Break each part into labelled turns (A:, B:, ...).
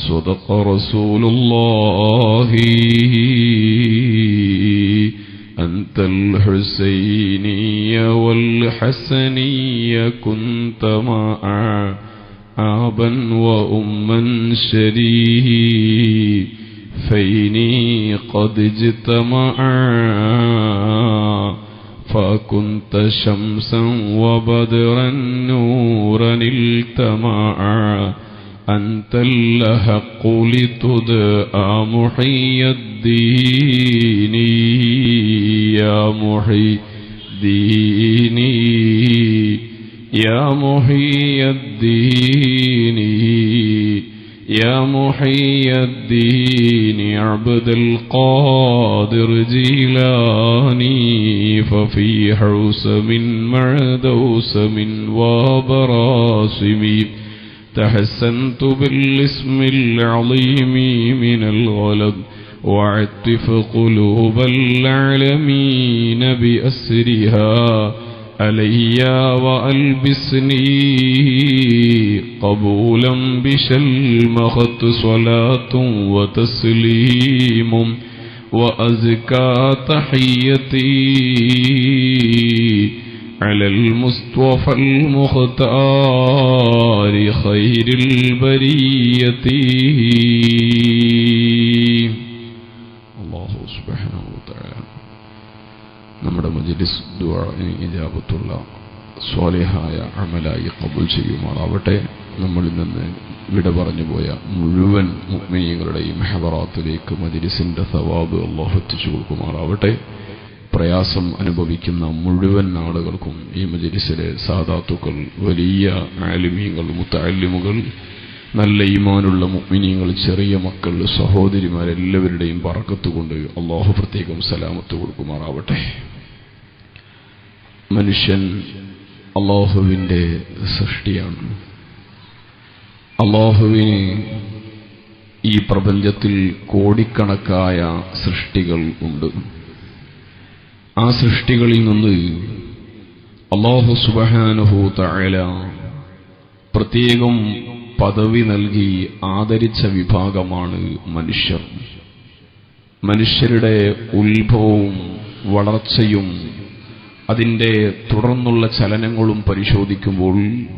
A: صدق رسول الله أنت الحسيني والحسني كنت معا أبا وأما شريفين قد اجتمعا فكنت شمسا وبدرا نورا التمعا أنت الأحق لتدعى محي الدين يا محي الدين يا محي الدين يا محي الدين عبد القادر جيلاني ففي حوسم مع دوسم وبراسم تحسنت بالاسم العظيم من الغلب وعتف قلوب العالمين بأسرها علي وألبسني قبولا بشلمخت صلاة وتسليم وأزكى تحيتي على المصطفى المختار خير البرية الله سبحانه وتعالى നമ്മുടെ മജ്ലിസ് ദുആഇന് ഇജാബത്തുള്ള സ്വാലിഹായ അമലായി കബൂൽ ചെയ്യുമാറാവട്ടെ നമ്മളിൽ നിന്ന് വിട പറഞ്ഞു പോയ മുഴുവൻ മുഗ്മിനീങ്ങളുടെയും ഹെബറാത്തിലേക്ക് മജ്ലിസിന്റെ സവാബ് അള്ളാഹു എത്തിച്ചു കൊടുക്കുമാറാവട്ടെ പ്രയാസം അനുഭവിക്കുന്ന മുഴുവൻ ആളുകൾക്കും ഈ മജ്ലിസിലെ സാദാത്തുക്കൾ വലിയ ആലിമീങ്ങൾ മുത്തല്ലിമുകൾ നല്ല ഈമാനുള്ള മുഗ്മിനീങ്ങൾ ചെറിയ മക്കൾ സഹോദരിമാരെല്ലാവരുടെയും പറക്കത്തുകൊണ്ട് അള്ളാഹു പ്രത്യേകം സലാമത്ത് കൊടുക്കുമാറാവട്ടെ മനുഷ്യൻ അള്ളാഹുവിൻ്റെ സൃഷ്ടിയാണ് അള്ളാഹുവിന് ഈ പ്രപഞ്ചത്തിൽ കോടിക്കണക്കായ സൃഷ്ടികൾ ഉണ്ട് ആ സൃഷ്ടികളിൽ നിന്ന് അള്ളാഹു സുബഹാനുഹു തഴല പ്രത്യേകം പദവി നൽകി ആദരിച്ച വിഭാഗമാണ് മനുഷ്യർ മനുഷ്യരുടെ ഉത്ഭവവും വളർച്ചയും അതിൻ്റെ തുടർന്നുള്ള ചലനങ്ങളും പരിശോധിക്കുമ്പോൾ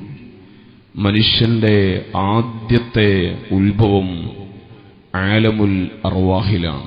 A: മനുഷ്യന്റെ ആദ്യത്തെ ഉത്ഭവം ആലമുൽ അർവാഹിലാണ്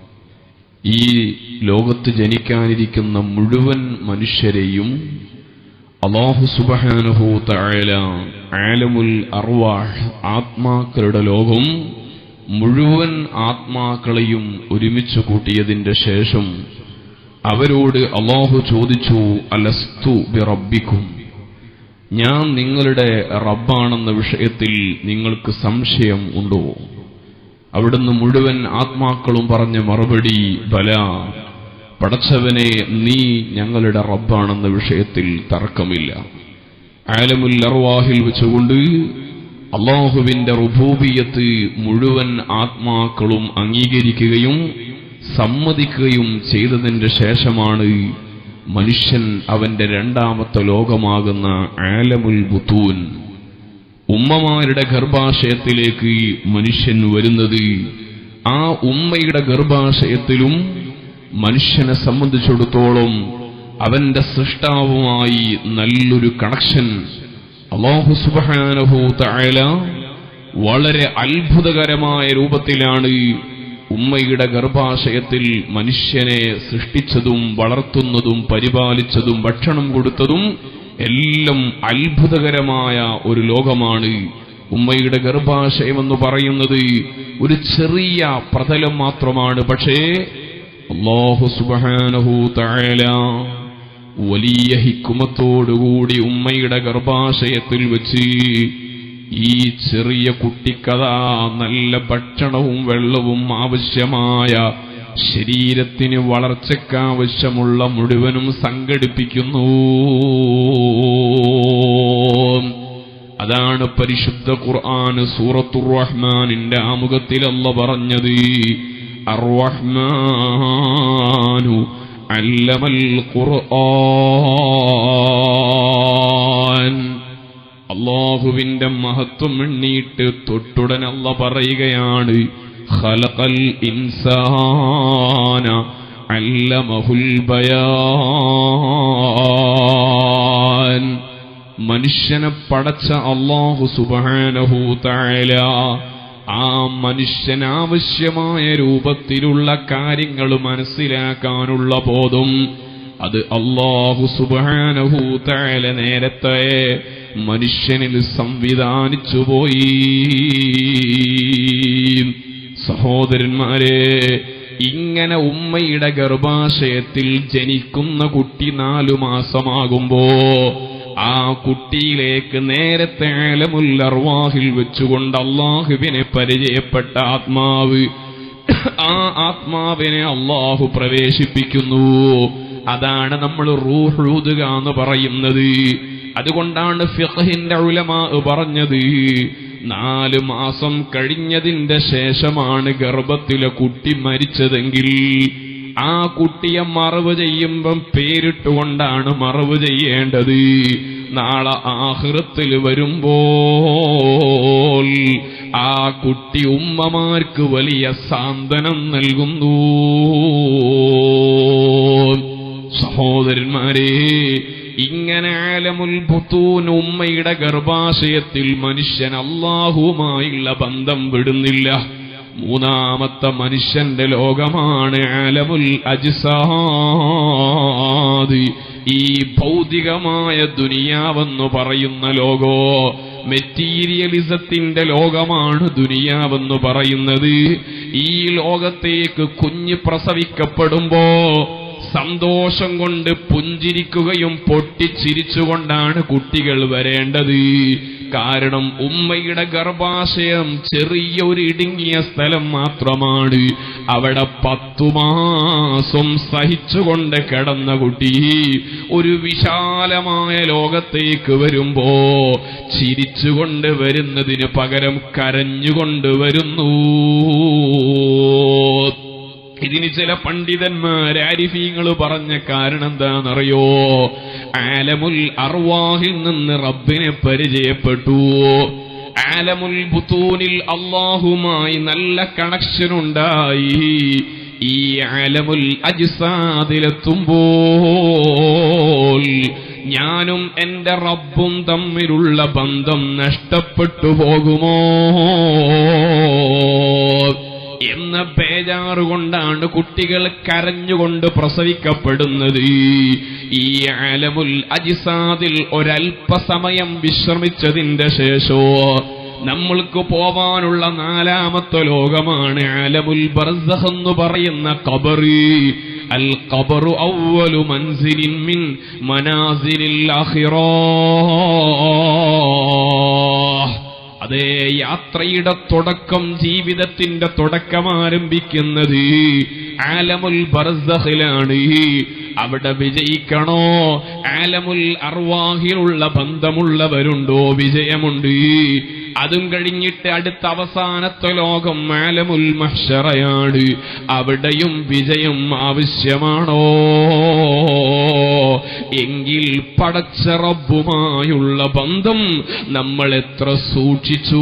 A: ഈ ലോകത്ത് ജനിക്കാനിരിക്കുന്ന മുഴുവൻ മനുഷ്യരെയും അള്ളാഹു സുബഹാനുഹു തആല ആലമുൽ അർവാഹ് ആത്മാക്കളുടെ ലോകം മുഴുവൻ ആത്മാക്കളെയും ഒരുമിച്ച് കൂട്ടിയതിന്റെ ശേഷം അവരോട് അള്ളാഹു ചോദിച്ചു അലസ്തു ബി റബ്ബിക്കും ഞാൻ നിങ്ങളുടെ റബ്ബാണെന്ന വിഷയത്തിൽ നിങ്ങൾക്ക് സംശയം ഉണ്ടോ അവിടുന്ന് മുഴുവൻ ആത്മാക്കളും പറഞ്ഞ മറുപടി ബല പടച്ചവനെ നീ ഞങ്ങളുടെ റബ്ബാണെന്ന വിഷയത്തിൽ തർക്കമില്ല ആലമുൽ അർവാഹിൽ വെച്ചുകൊണ്ട് അള്ളാഹുവിന്റെ റുബൂബിയത്ത് മുഴുവൻ ആത്മാക്കളും അംഗീകരിക്കുകയും സമ്മതിക്കുകയും ചെയ്തതിന്റെ ശേഷമാണ് മനുഷ്യൻ അവന്റെ രണ്ടാമത്തെ ലോകമാകുന്ന ആലമുൽ ബുത്തൂൻ ഉമ്മമാരുടെ ഗർഭാശയത്തിലേക്ക് മനുഷ്യൻ വരുന്നത് ആ ഉമ്മയുടെ ഗർഭാശയത്തിലും മനുഷ്യനെ സംബന്ധിച്ചിടത്തോളം അവന്റെ സൃഷ്ടാവുമായി നല്ലൊരു കണക്ഷൻ അള്ളാഹു സുബാനഹു തഅല വളരെ അത്ഭുതകരമായ രൂപത്തിലാണ് ഉമ്മയുടെ ഗർഭാശയത്തിൽ മനുഷ്യനെ സൃഷ്ടിച്ചതും വളർത്തുന്നതും പരിപാലിച്ചതും ഭക്ഷണം കൊടുത്തതും എല്ലാം അത്ഭുതകരമായ ഒരു ലോകമാണ് ഉമ്മയുടെ ഗർഭാശയം എന്ന് പറയുന്നത് ഒരു ചെറിയ പ്രതലം മാത്രമാണ് പക്ഷേ അള്ളാഹു സുബാനഹു തഅല വലിയ ഹിക്കുമത്തോടുകൂടി ഉമ്മയുടെ ഗർഭാശയത്തിൽ വെച്ച് ഈ ചെറിയ കുട്ടിക്കഥ നല്ല ഭക്ഷണവും വെള്ളവും ആവശ്യമായ ശരീരത്തിന് വളർച്ചയ്ക്കാവശ്യമുള്ള മുഴുവനും സംഘടിപ്പിക്കുന്നു അതാണ് പരിശുദ്ധ ഖുർആൻ സൂറത്തുർ റഹ്മാനിന്റെ ആമുഖത്തിൽ അല്ല പറഞ്ഞത് അർറഹ്മാനു അല്ലമൽ ഖുർആൻ അള്ളാഹുവിന്റെ മഹത്വം എണ്ണീട്ട് തൊട്ടുടൻ അല്ല പറയുകയാണ് ഖലഖൽ ഇൻസാന അല്ലമഹുൽ ബയാൻ മനുഷ്യനെ പടച്ച അള്ളാഹു സുബാനഹു താഴല ആ മനുഷ്യൻ ആവശ്യമായ രൂപത്തിലുള്ള കാര്യങ്ങൾ മനസ്സിലാക്കാനുള്ള ബോധം അത് അള്ളാഹു സുബാനഹു താഴല നേരത്തെ മനുഷ്യനിൽ സംവിധാനിച്ചു പോയി സഹോദരന്മാരെ ഇങ്ങനെ ഉമ്മയുടെ ഗർഭാശയത്തിൽ ജനിക്കുന്ന കുട്ടി നാലു മാസമാകുമ്പോ ആ കുട്ടിയിലേക്ക് നേരത്തെ ആലമുൽ അർവാഹിൽ വെച്ചുകൊണ്ട് അള്ളാഹുവിനെ പരിചയപ്പെട്ട ആത്മാവ് ആ ആത്മാവിനെ അള്ളാഹു പ്രവേശിപ്പിക്കുന്നു അതാണ് നമ്മൾ റൂഹൂതുക എന്ന് പറയുന്നത് അതുകൊണ്ടാണ് ഫിഖഹിന്റെ ഉലമാ പറഞ്ഞത് നാല് മാസം കഴിഞ്ഞതിന്റെ ശേഷമാണ് ഗർഭത്തിലെ കുട്ടി മരിച്ചതെങ്കിൽ ആ കുട്ടിയെ മറവ് ചെയ്യുമ്പം പേരിട്ടുകൊണ്ടാണ് മറവ് ചെയ്യേണ്ടത് നാളെ ആഹൃത്തിൽ വരുമ്പോൾ ആ കുട്ടി ഉമ്മമാർക്ക് വലിയ സാന്ത്വനം നൽകുന്നു സഹോദരന്മാരെ ഇങ്ങനെ ആലമുൽ ബുത്തൂൻ ഉമ്മയുടെ ഗർഭാശയത്തിൽ മനുഷ്യൻ അള്ളാഹുവുമായുള്ള ബന്ധം വിടുന്നില്ല മൂന്നാമത്തെ മനുഷ്യന്റെ ലോകമാണ് ആലമുൽ അജ്സാദ് ഈ ഭൗതികമായ ദുനിയാവെന്ന് പറയുന്ന ലോകോ മെറ്റീരിയലിസത്തിന്റെ ലോകമാണ് ദുനിയാവെന്ന് പറയുന്നത് ഈ ലോകത്തേക്ക് കുഞ്ഞ് പ്രസവിക്കപ്പെടുമ്പോ സന്തോഷം കൊണ്ട് പുഞ്ചിരിക്കുകയും പൊട്ടിച്ചിരിച്ചുകൊണ്ടാണ് കുട്ടികൾ വരേണ്ടത് കാരണം ഉമ്മയുടെ ഗർഭാശയം ചെറിയ ഒരു ഇടുങ്ങിയ സ്ഥലം മാത്രമാണ് അവിടെ പത്തു മാസം സഹിച്ചുകൊണ്ട് കിടന്ന കുട്ടി ഒരു വിശാലമായ ലോകത്തേക്ക് വരുമ്പോ ചിരിച്ചുകൊണ്ട് വരുന്നതിന് പകരം കരഞ്ഞുകൊണ്ട് വരുന്നു ഇതിന് ചില പണ്ഡിതന്മാർ ആരിഫീങ്ങൾ പറഞ്ഞ കാരണം എന്താണെന്നറിയോ ആലമുൽ അർവാഹിൽ നിന്ന് റബ്ബിനെ പരിചയപ്പെട്ടു ആലമുൽ ബുത്തൂനിൽ അള്ളാഹുമായി നല്ല കണക്ഷൻ ഉണ്ടായി ഈ ആലമുൽ അജിസാദിലെത്തുമ്പോൾ ഞാനും എന്റെ റബ്ബും തമ്മിലുള്ള ബന്ധം നഷ്ടപ്പെട്ടു പോകുമോ എന്ന ബേജാറുകൊണ്ടാണ് കുട്ടികൾ കരഞ്ഞുകൊണ്ട് പ്രസവിക്കപ്പെടുന്നത് ഈ ആലമുൽ അജിസാദിൽ ഒരൽപ്പസമയം വിശ്രമിച്ചതിന്റെ ശേഷോ നമ്മൾക്ക് പോവാനുള്ള നാലാമത്തെ ലോകമാണ് ആലമുൽ ബർസഹ് എന്ന് പറയുന്ന കബറ് അൽ ഖബറു അവലു മൻസിലിൻ മിൻ മനാസിലിൽ ആഖിറാ അതേ യാത്രയുടെ തുടക്കം ജീവിതത്തിന്റെ തുടക്കം ആരംഭിക്കുന്നത് ആലമുൽ ബർസഹിലാണ് അവിടെ വിജയിക്കണോ ആലമുൽ അർവാഹിലുള്ള ബന്ധമുള്ളവരുണ്ടോ വിജയമുണ്ട് അതും കഴിഞ്ഞിട്ട് അടുത്ത അവസാനത്തെ ലോകം ആലമുൽ മഹ്ഷറയാണ് അവിടെയും വിജയം ആവശ്യമാണോ എങ്കിൽ പടച്ച റബ്ബുമായുള്ള ബന്ധം നമ്മൾ എത്ര സൂക്ഷിച്ചു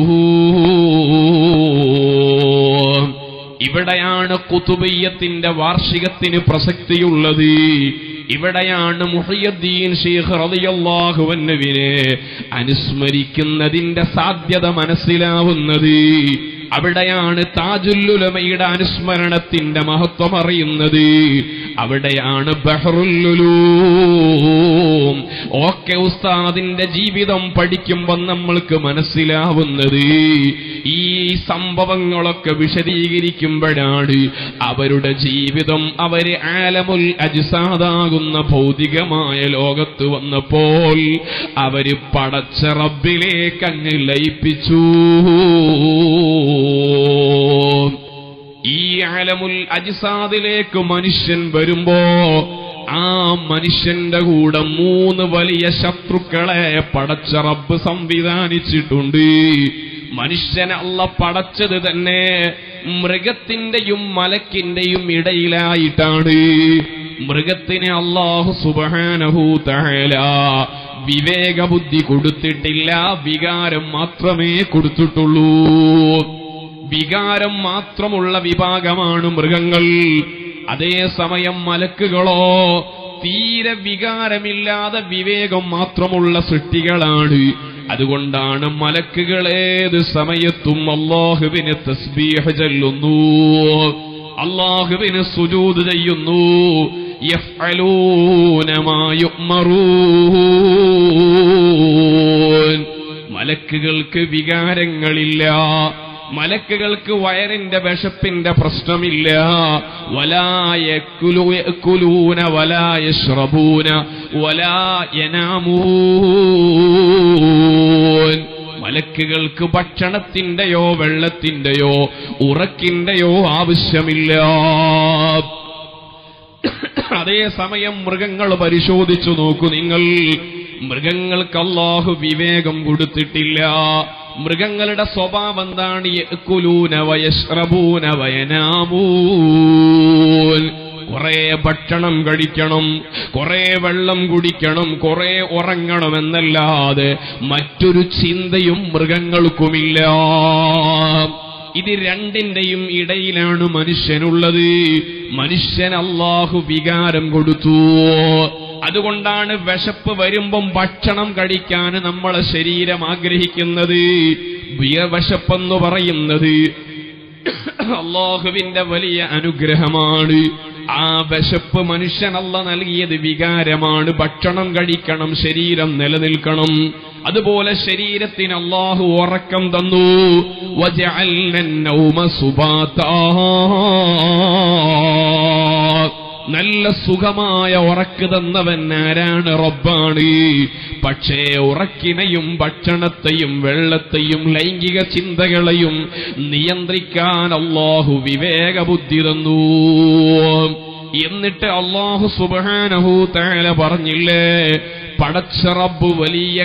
A: ഇവിടെയാണ് കുതുബയ്യത്തിന്റെ വാർഷികത്തിന് പ്രസക്തിയുള്ളത് ഇവിടെയാണ് മുഹയ്യദ്ദീൻ ഷെയ്ഖ് റളിയല്ലാഹുവിനെ അനുസ്മരിക്കുന്നതിന്റെ സാധ്യത മനസ്സിലാവുന്നത് അവിടെയാണ് താജുല്ലുലമയുടെ അനുസ്മരണത്തിന്റെ മഹത്വം അറിയുന്നത് അവിടെയാണ് ബഹറുല്ലുലൂം ഓക്കെ ഉസ്താദിന്റെ ജീവിതം പഠിക്കുമ്പോൾ നമ്മൾക്ക് മനസ്സിലാവുന്നത് ഈ സംഭവങ്ങളൊക്കെ വിശദീകരിക്കുമ്പോഴാണ് അവരുടെ ജീവിതം അവര് ആലമുൽ അജ്സാദാകുന്ന ഭൗതികമായ ലോകത്ത് വന്നപ്പോൾ അവര് പടച്ച റബ്ബിലേക്ക് അങ്ങ് ലയിപ്പിച്ചു ഈ ആലമുൽ അജ്സാദിലേക്ക് മനുഷ്യൻ വരുമ്പോ ആ മനുഷ്യന്റെ കൂടെ മൂന്ന് വലിയ ശത്രുക്കളെ പടച്ച റബ്ബ് സംവിധാനിച്ചിട്ടുണ്ട് മനുഷ്യനെ അല്ല പടച്ചത് തന്നെ മൃഗത്തിന്റെയും മലക്കിന്റെയും ഇടയിലായിട്ടാണ് മൃഗത്തിനെ അള്ളാഹു സുബാനഹു തഹല വിവേകബുദ്ധി കൊടുത്തിട്ടില്ല വികാരം മാത്രമേ കൊടുത്തിട്ടുള്ളൂ വികാരം മാത്രമുള്ള വിഭാഗമാണ് മൃഗങ്ങൾ അതേസമയം മലക്കുകളോ തീരെ വികാരമില്ലാതെ വിവേകം മാത്രമുള്ള സൃഷ്ടികളാണ് അതുകൊണ്ടാണ് മലക്കുകൾ ഏത് സമയത്തും അള്ളാഹുവിന് തസ്ബീഹ് ചെല്ലുന്നു അള്ളാഹുവിന് സുജൂദ് ചെയ്യുന്നു യഫ്അലൂന മാ യുഅ്മറൂൻ മലക്കുകൾക്ക് വികാരങ്ങളില്ല മലക്കുകൾക്ക് വയറിന്റെ വിശപ്പിന്റെ പ്രശ്നമില്ല വലായൂന വലായശ്രബൂന വലായനാമൂൻ മലക്കുകൾക്ക് ഭക്ഷണത്തിന്റെയോ വെള്ളത്തിന്റെയോ ഉറക്കിന്റെയോ ആവശ്യമില്ല അതേസമയം മൃഗങ്ങൾ പരിശോധിച്ചു നോക്കൂ നിങ്ങൾ മൃഗങ്ങൾക്ക് അള്ളാഹു വിവേകം കൊടുത്തിട്ടില്ല മൃഗങ്ങളുടെ സ്വഭാവം എന്താണ് യഅ്കുലൂന വയശ്റബൂന വയനാമൂൻ കുറെ ഭക്ഷണം കഴിക്കണം കുറെ വെള്ളം കുടിക്കണം കുറെ ഉറങ്ങണം എന്നല്ലാതെ മറ്റൊരു ചിന്തയും മൃഗങ്ങൾക്കുമില്ല ഇത് രണ്ടിന്റെയും ഇടയിലാണ് മനുഷ്യനുള്ളത് മനുഷ്യൻ അള്ളാഹു വികാരം കൊടുത്തു അതുകൊണ്ടാണ് വിശപ്പ് വരുമ്പം ഭക്ഷണം കഴിക്കാൻ നമ്മളെ ശരീരം ആഗ്രഹിക്കുന്നത് വിഷപ്പെന്ന് പറയുന്നത് അള്ളാഹുവിന്റെ വലിയ അനുഗ്രഹമാണ് ആ വിശപ്പ് മനുഷ്യനല്ല നൽകിയത് വികാരമാണ് ഭക്ഷണം കഴിക്കണം ശരീരം നിലനിൽക്കണം അതുപോലെ ശരീരത്തിന് അള്ളാഹു ഉറക്കം തന്നു വജഅൽന النوم സുബാതാ. നല്ല സുഖമായ ഉറക്ക് തന്നവൻ ആരാണ് റബ്ബാണ് പക്ഷേ ഉറക്കിനെയും ഭക്ഷണത്തെയും വെള്ളത്തെയും ലൈംഗിക ചിന്തകളെയും നിയന്ത്രിക്കാൻ അള്ളാഹു വിവേകബുദ്ധി തന്നു എന്നിട്ട് അള്ളാഹു സുബാനഹു താല പറഞ്ഞില്ലേ പടച്ച റബ്ബ് വലിയ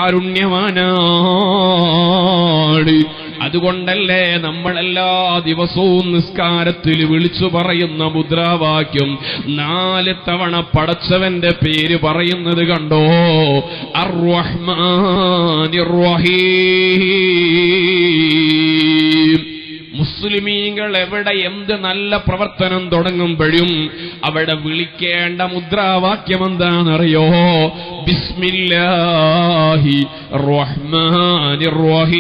A: കാരുണ്യവാനാണ് അതുകൊണ്ടല്ലേ നമ്മളെല്ലാ ദിവസവും നിസ്കാരത്തിൽ വിളിച്ചു പറയുന്ന മുദ്രാവാക്യം നാല് തവണ പടച്ചവന്റെ പേര് പറയുന്നത് കണ്ടോ അർറഹ്മാനിർ മുസ്ലിമീങ്ങൾ എവിടെ എന്ത് നല്ല പ്രവർത്തനം തുടങ്ങുമ്പോഴും അവിടെ വിളിക്കേണ്ട മുദ്രാവാക്യം എന്താണെന്നറിയോ ബിസ്മില്ലാഹി റഹ്മാനിർ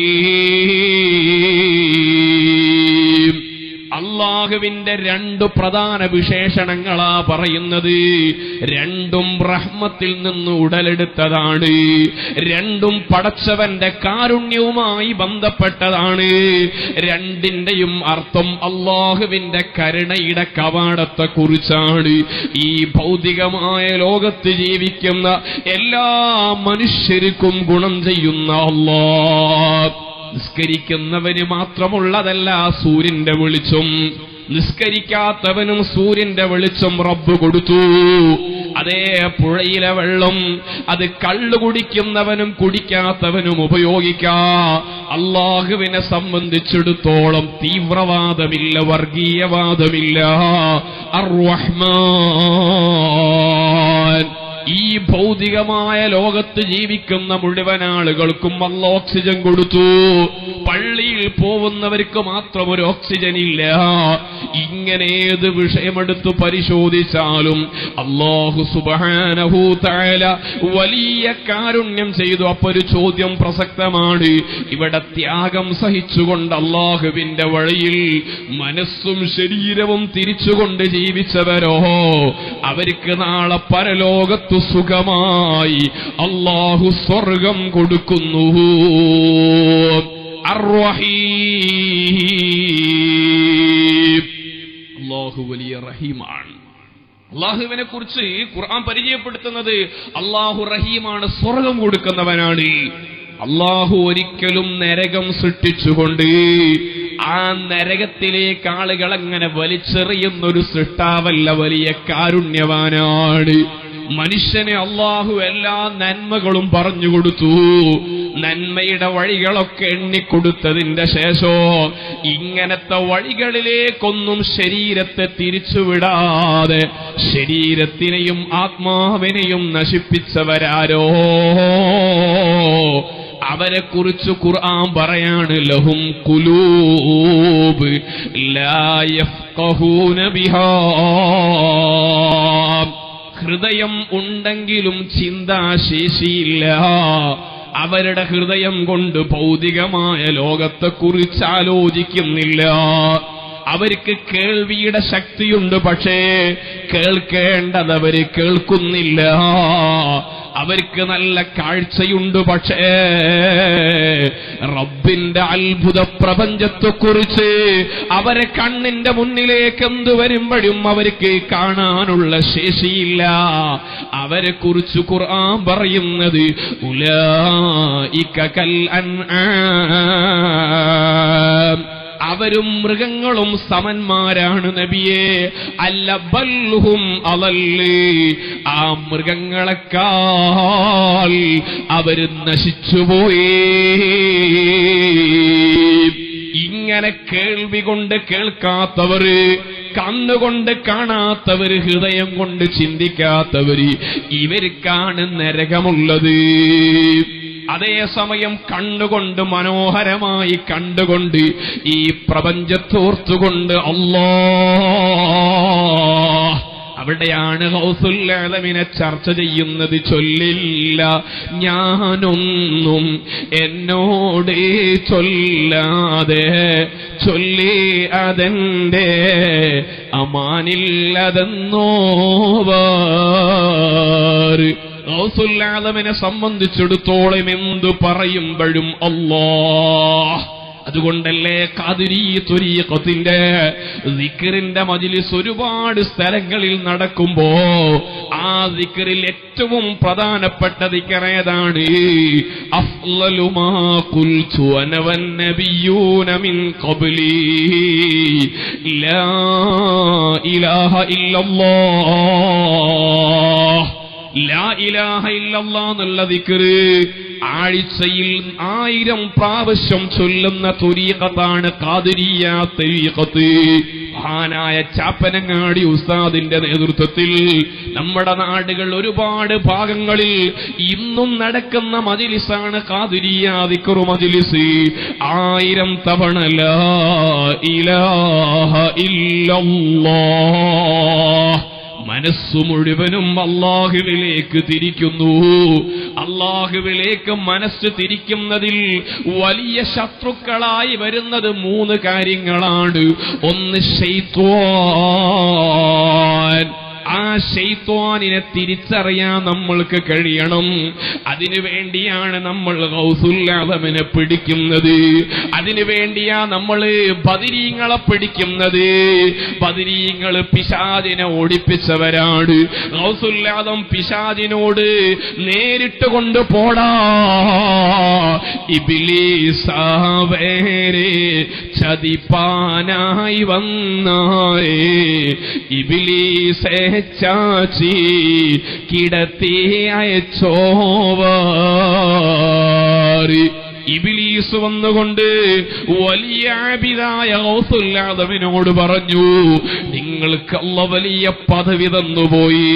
A: റഹീം അള്ളാഹുവിന്റെ രണ്ടു പ്രധാന വിശേഷണങ്ങളാ പറയുന്നത് രണ്ടും റഹ്മത്തിൽ നിന്ന് ഉടലെടുത്തതാണ് രണ്ടും പടച്ചവന്റെ കാരുണ്യവുമായി ബന്ധപ്പെട്ടതാണ് രണ്ടിന്റെയും അർത്ഥം അള്ളാഹുവിന്റെ കരുണയുടെ കവാടത്തെ കുറിച്ചാണ് ഈ ഭൗതികമായ ലോകത്ത് ജീവിക്കുന്ന എല്ലാ മനുഷ്യർക്കും ഗുണം ചെയ്യുന്ന അള്ളാഹ് നിസ്കരിക്കുന്നവന് മാത്രമുള്ളതല്ല സൂര്യന്റെ വെളിച്ചം നിസ്കരിക്കാത്തവനും സൂര്യന്റെ വെളിച്ചം റബ്ബ് കൊടുത്തു അതേ പുഴയിലെ വെള്ളം അത് കള്ളു കുടിക്കുന്നവനും കുടിക്കാത്തവനും ഉപയോഗിക്കാ അള്ളാഹുവിനെ സംബന്ധിച്ചിടത്തോളം തീവ്രവാദമില്ല വർഗീയവാദമില്ല അർറഹ്മാൻ ഈ ഭൗതികമായ ലോകത്ത് ജീവിക്കുന്ന മുഴുവൻ ആളുകൾക്കും അല്ല ഓക്സിജൻ കൊടുത്തു പള്ളിയിൽ പോകുന്നവർക്ക് മാത്രം ഒരു ഓക്സിജൻ ഇല്ല ഇങ്ങനെ ഏത് വിഷയമെടുത്ത് പരിശോധിച്ചാലും അള്ളാഹു സുബാനഹു താല വലിയ കാരുണ്യം ചെയ്തു അപ്പൊ ഒരു ചോദ്യം പ്രസക്തമാണ് ഇവിടെ ത്യാഗം സഹിച്ചുകൊണ്ട് അള്ളാഹുവിന്റെ വഴിയിൽ മനസ്സും ശരീരവും തിരിച്ചുകൊണ്ട് ജീവിച്ചവരോ അവർക്ക് നാളെ പരലോകത്തു സുഖമായി അള്ളാഹു സ്വർഗം കൊടുക്കുന്നു അർറഹീം. അള്ളാഹു വലിയ റഹീമാണ് അള്ളാഹുവിനെ കുറിച്ച് ഖുർആൻ പരിചയപ്പെടുത്തുന്നത് അള്ളാഹു റഹീമാണ് സ്വർഗം കൊടുക്കുന്നവനാണ് അള്ളാഹു ഒരിക്കലും നരകം സൃഷ്ടിച്ചുകൊണ്ട് ആ നരകത്തിലേക്ക് ആളുകൾ അങ്ങനെ വലിച്ചെറിയുന്ന ഒരു സൃഷ്ടാവല്ല വലിയ കാരുണ്യവാനാണ് മനുഷ്യനെ അള്ളാഹു എല്ലാ നന്മകളും പറഞ്ഞു കൊടുത്തു നന്മയുടെ വഴികളൊക്കെ എണ്ണിക്കൊടുത്തതിന്റെ ശേഷോ ഇങ്ങനത്തെ വഴികളിലേക്കൊന്നും ശരീരത്തെ തിരിച്ചുവിടാതെ ശരീരത്തിനെയും ആത്മാവിനെയും നശിപ്പിച്ചവരാരോ അവരെ കുറിച്ച് ഖുർആൻ പറയാണ് ലഹും കുലൂബ് ലാ യഫ്ഖഹൂന ബിഹാ ഹൃദയം ഉണ്ടെങ്കിലും ചിന്താശേഷിയില്ല അവരുടെ ഹൃദയം കൊണ്ട് ഭൗതികമായ ലോകത്തെക്കുറിച്ച് ആലോചിക്കുന്നില്ല അവർക്ക് കേൾവിയുടെ ശക്തിയുണ്ട് പക്ഷേ കേൾക്കേണ്ടത് അവര് കേൾക്കുന്നില്ല അവർക്ക് നല്ല കാഴ്ചയുണ്ട് പക്ഷേ റബ്ബിന്റെ അത്ഭുത പ്രപഞ്ചത്തെക്കുറിച്ച് അവരെ കണ്ണിന്റെ മുന്നിലേക്ക് എന്തു വരുമ്പോഴും അവർക്ക് കാണാനുള്ള ശേഷിയില്ല അവരെ കുറിച്ച് ഖുർആൻ പറയുന്നത് ഉലായിക കൽ അൻആം അവരും മൃഗങ്ങളും സമന്മാരാണ് നബിയെ അല്ല ബൽഹും അവല്ലേ ആ മൃഗങ്ങളെക്കാൾ അവര് നശിച്ചുപോയി ഇങ്ങനെ കേൾവി കൊണ്ട് കേൾക്കാത്തവര് കണ്ണുകൊണ്ട് കാണാത്തവര് ഹൃദയം കൊണ്ട് ചിന്തിക്കാത്തവര് ഇവർക്കാണ് നരകമുള്ളത് അതേസമയം കണ്ണുകൊണ്ട് മനോഹരമായി കണ്ടുകൊണ്ട് ഈ പ്രപഞ്ചത്തോർത്തുകൊണ്ട് അല്ലോ അവിടെയാണ് ഹൗസുല്ലമിനെ ചർച്ച ചെയ്യുന്നത് ചൊല്ലില്ല ഞാനൊന്നും എന്നോട് ചൊല്ലാതെ ചൊല്ലി അതെന്റെ അമാനില്ലതെന്നോവാറ് ഗൗസുല്ലാദമിനെ സംബന്ധിച്ചിടത്തോളം എന്തു പറയുമ്പോഴും അല്ലോ അതുകൊണ്ടല്ലേ കാതിരി തുരീഖത്തിന്റെ ദിക്കറിന്റെ മജിലിസ് ഒരുപാട് സ്ഥലങ്ങളിൽ നടക്കുമ്പോ ആ ദിക്കറിൽ ഏറ്റവും പ്രധാനപ്പെട്ട ദിക്കറേതാണ് അഫ്ലലുമാ ഖുൽതു അന വന്നബിയൂന മിൻ ഖബ്ലി ലാ ഇലാഹ ഇല്ലല്ലാഹ് ലാ ഇലാഹ ഇല്ലല്ലാ എന്നുള്ള ദിക്റ് ആഴ്ചയിൽ ആയിരം പ്രാവശ്യം ചൊല്ലുന്ന തുരീഖത്താണ് കാതിരിയ തരീഖത്ത് മഹാനായ ചാപ്പനങ്ങാടി ഉസ്താദിന്റെ നേതൃത്വത്തിൽ നമ്മുടെ നാടുകൾ ഒരുപാട് ഭാഗങ്ങളിൽ ഇന്നും നടക്കുന്ന മജിലിസാണ് കാതിരിയ ദിക്റു മജിലിസ് ആയിരം തവണ ലാ ഇലാഹ ഇല്ലല്ലാഹ് മനസ്സു മുഴുവനും അള്ളാഹുവിലേക്ക് തിരിക്കുന്നു അള്ളാഹുവിലേക്ക് മനസ്സ് തിരിക്കുന്നതിൽ വലിയ ശത്രുക്കളായി വരുന്നത് മൂന്ന് കാര്യങ്ങളാണ് ഒന്ന് ശൈത്വാൻ ആ ഷെയ്ത്വാനിനെ തിരിച്ചറിയാൻ നമ്മൾക്ക് കഴിയണം അതിനു വേണ്ടിയാണ് നമ്മൾ ഗൗസുല്ലാദമിനെ പിടിക്കുന്നത് അതിനു വേണ്ടിയാ നമ്മൾ ബദിരീങ്ങളെ പിടിക്കുന്നത് ബദിരീങ്ങൾ പിശാദിനെ ഓടിപ്പിച്ചവരാണ് ഗൗസുല്ലാദം പിശാദിനോട് നേരിട്ട് കൊണ്ട് പോടാ ഇബിലീസാവേരെ ചതിപ്പാനായി വന്നായേ ഇബിലീസേ ചാച്ചി കിടത്തി അയച്ചോവാറി ഇബിലീസ് വന്നുകൊണ്ട് വലിയ ആബിതായ ഔസുല്ലാദവിനോട് പറഞ്ഞു നിങ്ങൾക്ക് അല്ല വലിയ പദവി തന്നുപോയി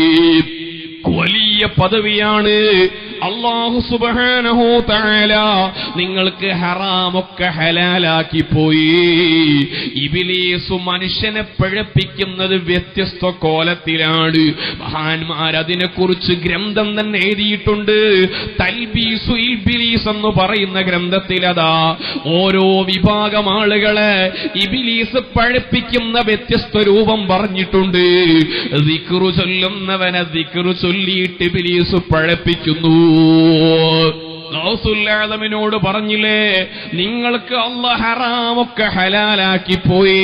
A: വലിയ പദവിയാണ് അള്ളാഹു സുബാനഹോ താല നിങ്ങൾക്ക് ഹറാമൊക്കെ ഹലാലാക്കി പോയി ഇബിലീസു മനുഷ്യനെ പിഴപ്പിക്കുന്നത് വ്യത്യസ്ത കോലത്തിലാണ് മഹാന്മാർ അതിനെക്കുറിച്ച് ഗ്രന്ഥം തന്നെ എഴുതിയിട്ടുണ്ട് തൽബീസു ഇൽബിലീസ് എന്ന് പറയുന്ന ഗ്രന്ഥത്തിൽ അതാ ഓരോ വിഭാഗം ആളുകളെ ഇബിലീസ് പഴപ്പിക്കുന്ന വ്യത്യസ്ത രൂപം പറഞ്ഞിട്ടുണ്ട് ദിക്റു ചൊല്ലുന്നവനെ ദിക്റു ചൊല്ലിയിട്ട് ഇബിലീസ് പഴപ്പിക്കുന്നു ഗൗസുല്ലാദമിനോട് പറഞ്ഞില്ലേ നിങ്ങൾക്ക് അല്ല ഹറാമൊക്കെ ഹലാലാക്കി പോയി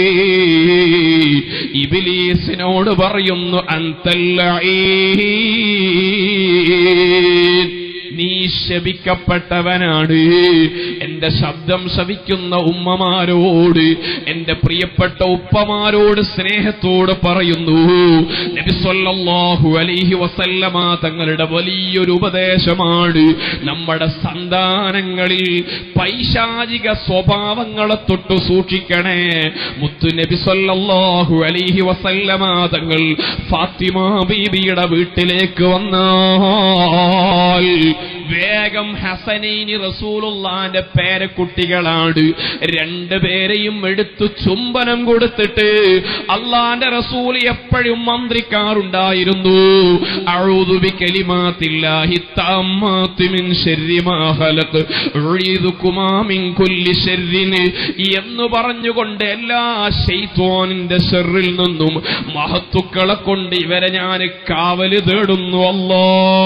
A: ഇബിലീസിനോട് പറയുന്നു അന്തല്ല നീ ശപിക്കപ്പെട്ടവനാണ് എന്റെ ശബ്ദം ശവിക്കുന്ന ഉമ്മമാരോട് എന്റെ പ്രിയപ്പെട്ട ഉപ്പമാരോട് സ്നേഹത്തോട് പറയുന്നു നബി സല്ലല്ലാഹു അലൈഹി വസല്ലമ തങ്ങളുടെ വലിയൊരു ഉപദേശമാണ് നമ്മുടെ സന്താനങ്ങളിൽ പൈശാചിക സ്വഭാവങ്ങളെ തൊട്ട് സൂക്ഷിക്കണേ മുത്തു നബി സല്ലല്ലാഹു അലൈഹി വസല്ലമ തങ്ങൾ ഫാത്തിമ ബീബിയുടെ വീട്ടിലേക്ക് വന്നാൽ വേഗം ഹസനൈനി റസൂലുള്ളാന്റെ പേരക്കുട്ടികളാണ് രണ്ടുപേരെയും എടുത്തു ചുംബനം കൊടുത്തിട്ട് അള്ളാന്റെ റസൂൽ എപ്പോഴും മന്ത്രിക്കാറുണ്ടായിരുന്നു അഊദു ബികലിമാത്തില്ലാഹി തമ്മാത്തി മിൻ ശർരി മാ ഖലഖ് ഉഈദുകുമാ മിൻ കുല്ലി ശർരിൻ എന്ന് പറഞ്ഞുകൊണ്ട് എല്ലാ ശൈത്വാനിന്റെ ഷെറിൽ നിന്നും മഹത്തുക്കളെ കൊണ്ട് ഇവരെ ഞാൻ കാവല് തേടുന്നു അല്ലാ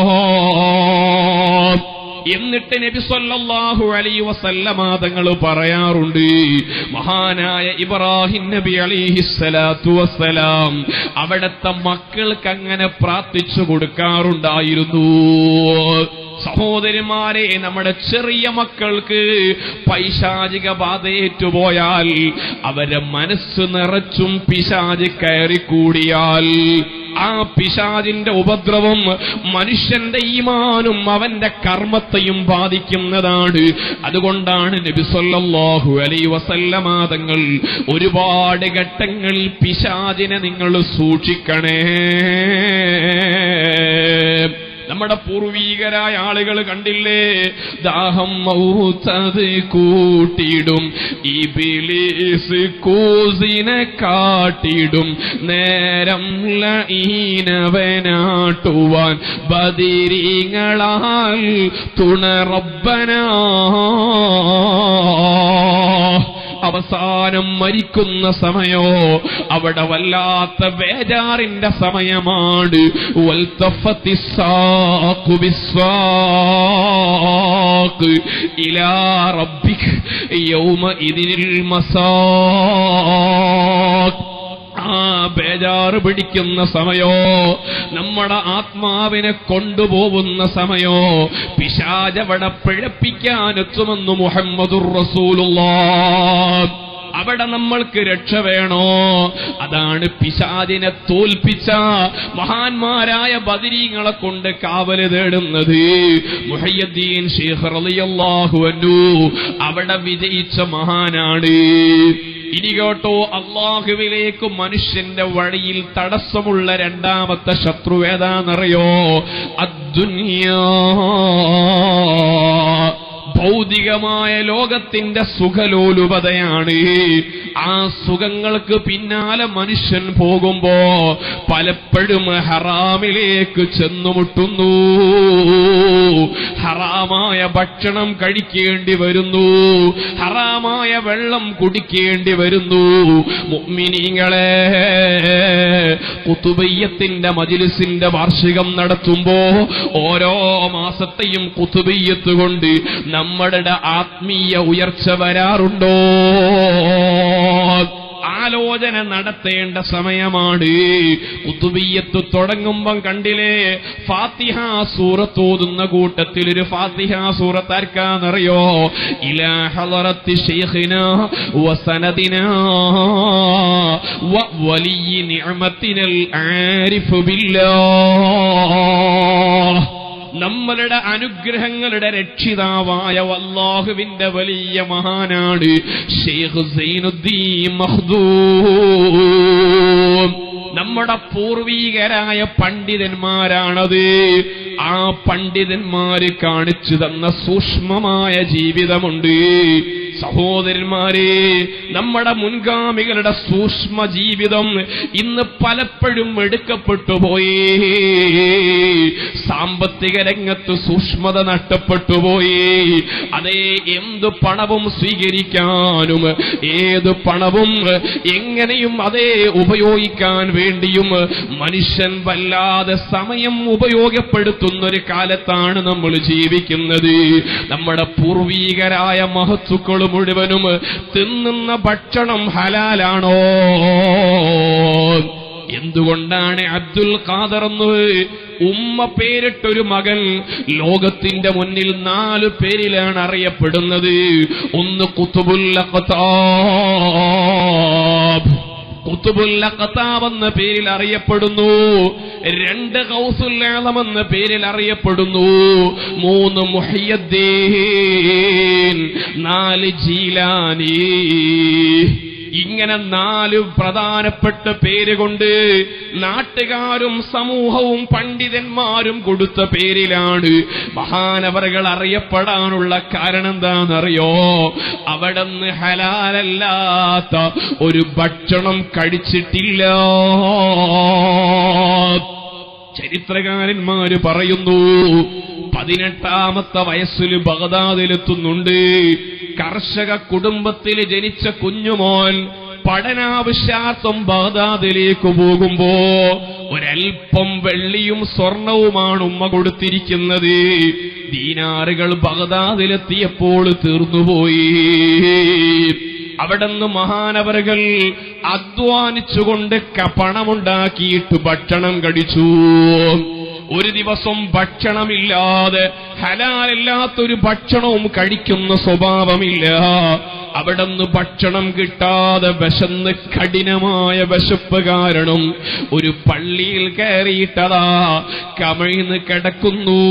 A: എന്നിട്ട് നബി സല്ലല്ലാഹു അലൈഹി വസല്ലമ തങ്ങൾ പറയാറുണ്ട് മഹാനായ ഇബ്രാഹിം നബി അലൈഹി സ്വലാത്തു വസ്സലാം അവിടുത്തെ മക്കൾക്ക് അങ്ങനെ പ്രാർത്ഥിച്ചു കൊടുക്കാറുണ്ടായിരുന്നു സഹോദരിമാരെ നമ്മുടെ ചെറിയ മക്കൾക്ക് പൈശാചിക ബാധയേറ്റുപോയാൽ അവരെ മനസ്സ് നിറച്ചും പിശാചി കയറിക്കൂടിയാൽ ആ പിശാചിന്റെ ഉപദ്രവം മനുഷ്യന്റെ ഈമാനും അവന്റെ കർമ്മത്തെയും ബാധിക്കുന്നതാണ് അതുകൊണ്ടാണ് നബി സല്ലല്ലാഹു അലൈഹി വസല്ലമ തങ്ങൾ ഒരുപാട് ഘട്ടങ്ങളിൽ പിശാചിനെ നിങ്ങൾ സൂക്ഷിക്കണേ നമ്മുടെ പൂർവീകരായ ആളുകൾ കണ്ടില്ലേ ദാഹം മൗത്തത് കൂട്ടിയിടും ഈ ബിലീസ് കൂസിനെ കാട്ടിടും നേരം ലീനവനാട്ടുവാൻ ബദിരീങ്ങളാൽ തുണറബ്ബനാ അവസാനം മരിക്കുന്ന സമയോ അവിടെ വല്ലാത്ത ബേജാറിന്റെ സമയമാണ് വൽത്തഫത്തി സാഖു ബിസ്സാഖ് ഇലാ റബ്ബിക് യൗമ ഇതിനിൽ മസാഖ് ആ ബേജാറ് പിടിക്കുന്ന സമയോ നമ്മുടെ ആത്മാവിനെ കൊണ്ടുപോകുന്ന സമയോ പിശാചവടെ പിഴപ്പിക്കാനെത്തുമെന്ന് മുഹമ്മദുർ റസൂലുള്ള അവിടെ നമ്മൾക്ക് രക്ഷ വേണോ അതാണ് പിശാദിനെ തോൽപ്പിച്ച മഹാന്മാരായ ബദിരീങ്ങളെ കൊണ്ട് കാവല് തേടുന്നത് മുഹയ്യദ്ദീൻ ഷേഖ് റളിയല്ലാഹു അൻഹു അവിടെ വിജയിച്ച മഹാനാണ് ഇനി കേട്ടോ അള്ളാഹുവിലേക്ക് മനുഷ്യന്റെ വഴിയിൽ തടസ്സമുള്ള രണ്ടാമത്തെ ശത്രു ഏതാണെന്നറിയോ അദ്ദുനിയാ ഭൗതികമായ ലോകത്തിന്റെ സുഖലോലുപതയാണ് ആ സുഖങ്ങൾക്ക് പിന്നാലെ മനുഷ്യൻ പോകുമ്പോ പലപ്പോഴും ഹറാമിലേക്ക് ചെന്നുമുട്ടുന്നു ഹറാമായ ഭക്ഷണം കഴിക്കേണ്ടി വരുന്നു ഹറാമായ വെള്ളം കുടിക്കേണ്ടി വരുന്നു മുഅ്മിനീങ്ങളെ കുത്തുബയ്യത്തിന്റെ മജിലിസിന്റെ വാർഷികം നടത്തുമ്പോ ഓരോ മാസത്തെയും കുത്തുബയ്യത്ത് കൊണ്ട് നമ്മുടെ ആത്മീയ ഉയർച്ച വരാറുണ്ടോ ആലോചന നടത്തേണ്ട സമയമാണ് കുത്തുബിയത്ത് തുടങ്ങുമ്പം കണ്ടില്ലേ ഫാത്തിഹ സൂറത്ത് ഓതുന്ന കൂട്ടത്തിൽ ഒരു ഫാത്തിഹ സൂറത്ത് ആർക്കാന്നറിയോ ഇലാ ഹളറത്തി ശൈഖിന വസനദിന വ വലിയ നിഅമത്തിനൽ ആരിഫു ബില്ലാഹ് നമ്മളുടെ അനുഗ്രഹങ്ങളുടെ രക്ഷിതാവായ വല്ലാഹുവിന്റെ വലിയ മഹാനാണ് ഷെയ്ഖ് സൈനുദ്ദീൻ മഖ്ദൂം നമ്മുടെ പൂർവീകരായ പണ്ഡിതന്മാരാണത് ആ പണ്ഡിതന്മാര് കാണിച്ചു തന്ന സൂക്ഷ്മമായ ജീവിതമുണ്ട് സഹോദരന്മാരെ നമ്മുടെ മുൻഗാമികളുടെ സൂക്ഷ്മ ജീവിതം ഇന്ന് പലപ്പോഴും എടുക്കപ്പെട്ടു പോയി സാമ്പത്തിക രംഗത്ത് സൂക്ഷ്മത നഷ്ടപ്പെട്ടു പോയി അതേ എന്ത് പണവും സ്വീകരിക്കാനും ഏത് പണവും എങ്ങനെയും അതേ ഉപയോഗിക്കാൻ വേണ്ടിയും മനുഷ്യൻ വല്ലാതെ സമയം ഉപയോഗപ്പെടുത്തുന്ന ഒരു കാലത്താണ് നമ്മൾ ജീവിക്കുന്നത് നമ്മുടെ പൂർവീകരായ മഹത്തുക്കൾ മുഴുവനും തിന്നുന്ന ഭക്ഷണം ഹലാലാണോ എന്തുകൊണ്ടാണ് അബ്ദുൽ ഖാദർ എന്ന് ഉമ്മ പേരിട്ടൊരു മകൻ ലോകത്തിന്റെ മുന്നിൽ നാല് പേരിലാണ് അറിയപ്പെടുന്നത് ഒന്ന് കുത്തുബുല്ലഖത്താബ് കുത്തുബുല്ലഖത്താബ് എന്ന പേരിൽ അറിയപ്പെടുന്നു രണ്ട് കൗസുല്ലാളം എന്ന പേരിൽ അറിയപ്പെടുന്നു മൂന്ന് മുഹിയദ്ദീൻ നാല് ജീലാനി ഇങ്ങനെ നാല് പ്രധാനപ്പെട്ട പേര് കൊണ്ട് നാട്ടുകാരും സമൂഹവും പണ്ഡിതന്മാരും കൊടുത്ത പേരിലാണ് മഹാനവറുകൾ അറിയപ്പെടാനുള്ള കാരണം എന്താണെന്നറിയോ അവിടെ നിന്ന് ഹലാലല്ലാത്ത ഒരു ഭക്ഷണം കഴിച്ചിട്ടില്ല ചരിത്രകാരന്മാര് പറയുന്നു പതിനെട്ടാമത്തെ വയസ്സിൽ ബഗദാദിലെത്തുന്നുണ്ട് കർഷക കുടുംബത്തിൽ ജനിച്ച കുഞ്ഞുമോൻ പഠനാവശ്യാർത്ഥം ബഗദാദിലേക്ക് പോകുമ്പോ ഒരൽപ്പം വെള്ളിയും സ്വർണവുമാണ് ഉമ്മ കൊടുത്തിരിക്കുന്നത് ദീനാറുകൾ ബഗദാദിലെത്തിയപ്പോൾ തീർന്നുപോയി അവിടുന്ന് മഹാനവറുകൾ അധ്വാനിച്ചുകൊണ്ട് ക- പണമുണ്ടാക്കിയിട്ട് ഭക്ഷണം കഴിച്ചു ഒരു ദിവസം ഭക്ഷണമില്ലാതെ ഹലാലില്ലാത്തൊരു ഭക്ഷണവും കഴിക്കുന്ന സ്വഭാവമില്ല അവിടുന്ന് ഭക്ഷണം കിട്ടാതെ വിശന്ന് കഠിനമായ വിശപ്പ് കാരണം ഒരു പള്ളിയിൽ കയറിയിട്ടതാ കമിഴ്ന്ന് കിടക്കുന്നു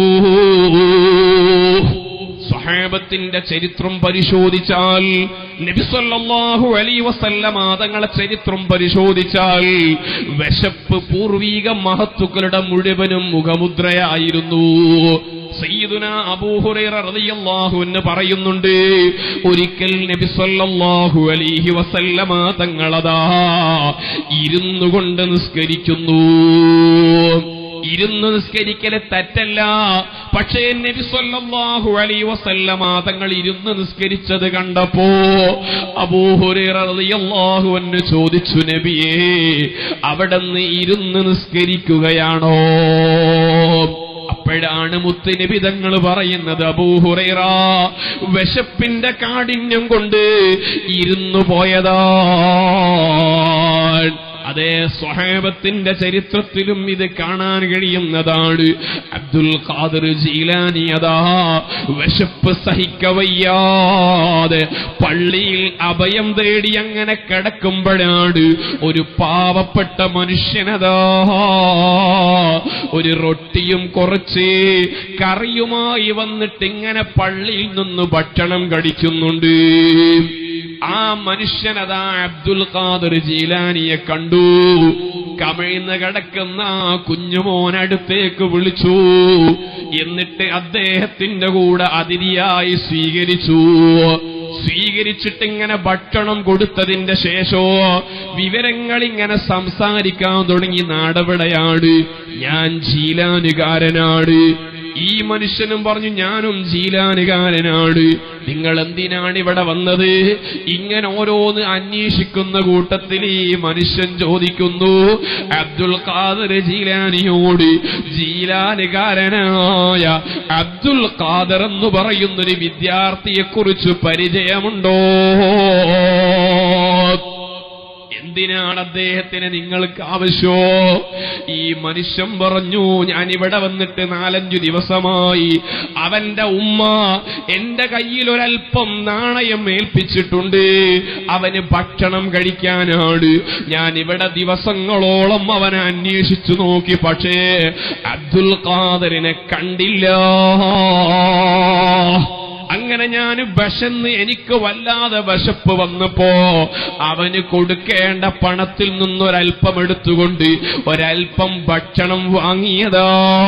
A: സ്വഹാബത്തിന്റെ ചരിത്രം പരിശോധിച്ചാൽ നബിസല്ലാഹു അലൈ വസല്ലമ തങ്ങളെ ചരിത്രം പരിശോധിച്ചാൽ വിശപ്പ് പൂർവീക മഹത്തുക്കളുടെ മുഴുവനും മുഖമുദ്രയായിരുന്നു സയ്യിദുന അബൂഹുറൈറ റളിയല്ലാഹു എന്ന് പറയുന്നുണ്ട് ഒരിക്കൽ നബി സല്ലല്ലാഹു അലൈഹി വസല്ലമ തങ്ങളതാ ഇരുന്നു കൊണ്ട് നിസ്കരിക്കുന്നു ഇരുന്ന് നിസ്കരിക്കല് തെറ്റല്ല പക്ഷേ നബി സല്ലല്ലാഹു അലൈഹി വസല്ലമ തങ്ങൾ ഇരുന്ന് നിസ്കരിച്ചത് കണ്ടപ്പോ അബൂഹുറൈറ റളിയല്ലാഹു അൻഹു ചോദിച്ചു നബിയേ അവിടുന്ന് ഇരുന്ന് നിസ്കരിക്കുകയാണോ അപ്പോഴാണ് മുത്തുനബി തങ്ങൾ പറയുന്നത് അബൂഹുറൈറ വിശപ്പിന്റെ കാഠിന്യം കൊണ്ട് ഇരുന്നു പോയതാ അതേ സ്വഹാബത്തിന്റെ ചരിത്രത്തിലും ഇത് കാണാൻ കഴിയുന്നതാണ് അബ്ദുൽ ഖാദർ ജീലാനി അതാ വിശപ്പ് സഹിക്കവയ്യാതെ പള്ളിയിൽ അഭയം തേടി അങ്ങനെ കിടക്കുമ്പോഴാണ് ഒരു പാവപ്പെട്ട മനുഷ്യനതാ ഒരു റൊട്ടിയും കുറച്ച് കറിയുമായി വന്നിട്ട് ഇങ്ങനെ പള്ളിയിൽ നിന്ന് ഭക്ഷണം കഴിക്കുന്നുണ്ട് ആ മനുഷ്യനതാ അബ്ദുൽ ഖാദർ ജീലാനിയെ കണ്ടു കമിഴ്ന്ന് കിടക്കുന്ന ആ കുഞ്ഞുമോനടുത്തേക്ക് വിളിച്ചു എന്നിട്ട് അദ്ദേഹത്തിന്റെ കൂടെ അതിഥിയായി സ്വീകരിച്ചു സ്വീകരിച്ചിട്ട് ഇങ്ങനെ ഭക്ഷണം കൊടുത്തതിന്റെ ശേഷോ വിവരങ്ങൾ ഇങ്ങനെ സംസാരിക്കാൻ തുടങ്ങി നാടവിടെയാണ് ഞാൻ ജീലാനുകാരനാണ് ഈ മനുഷ്യനും പറഞ്ഞു ഞാനും ജീലാനുകാരനാണ് നിങ്ങൾ എന്തിനാണ് ഇവിടെ വന്നത് ഇങ്ങനെ ഓരോന്ന് അന്വേഷിക്കുന്ന കൂട്ടത്തിൽ ഈ മനുഷ്യൻ ചോദിക്കുന്നു അബ്ദുൽ ഖാദർ ജീലാനിയോട് ജീലാനുകാരനായ അബ്ദുൽ ഖാദർ എന്ന് പറയുന്നൊരു വിദ്യാർത്ഥിയെക്കുറിച്ച് പരിചയമുണ്ടോ എന്തിനാണ് അദ്ദേഹത്തിന് നിങ്ങൾക്ക് ആവശ്യമോ ഈ മനുഷ്യൻ പറഞ്ഞു ഞാൻ ഇവിടെ വന്നിട്ട് നാലഞ്ചു ദിവസമായി അവന്റെ ഉമ്മ എന്റെ കയ്യിൽ ഒരൽപ്പം നാണയം ഏൽപ്പിച്ചിട്ടുണ്ട് അവന് ഭക്ഷണം കഴിക്കാനാണ് ഞാൻ ഇവിടെ ദിവസങ്ങളോളം അവനെ അന്വേഷിച്ചു നോക്കി പക്ഷേ അബ്ദുൽ ഖാദറിനെ കണ്ടില്ല അങ്ങനെ ഞാൻ വിശന്ന് എനിക്ക് വല്ലാതെ വിശപ്പ് വന്നപ്പോ അവന് കൊടുക്കേണ്ട പണത്തിൽ നിന്നൊരൽപ്പം എടുത്തുകൊണ്ട് ഒരൽപ്പം ഭക്ഷണം വാങ്ങിയതാ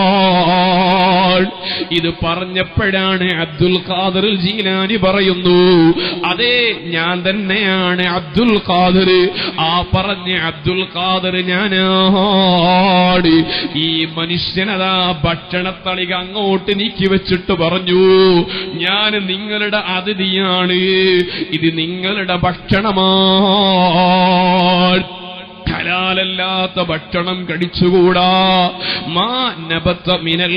A: ഇത് പറഞ്ഞപ്പോഴാണ് അബ്ദുൽ ഖാദർ ജീലാനി പറയുന്നു അതെ ഞാൻ തന്നെയാണ് അബ്ദുൽ ഖാദർ ആ പറഞ്ഞ അബ്ദുൽ ഖാദർ ഞാനാണ് ഈ മനുഷ്യനതാ ഭക്ഷണത്തളിക അങ്ങോട്ട് നീക്കി വെച്ചിട്ട് പറഞ്ഞു ഞാൻ നിങ്ങളുടെ അതിഥിയാണ് ഇത് നിങ്ങളുടെ ഭക്ഷണമാണ് ഹലാലല്ലാത്ത ഭക്ഷണം കഴിച്ചുകൂടാ മാ നബത്ത മിനൽ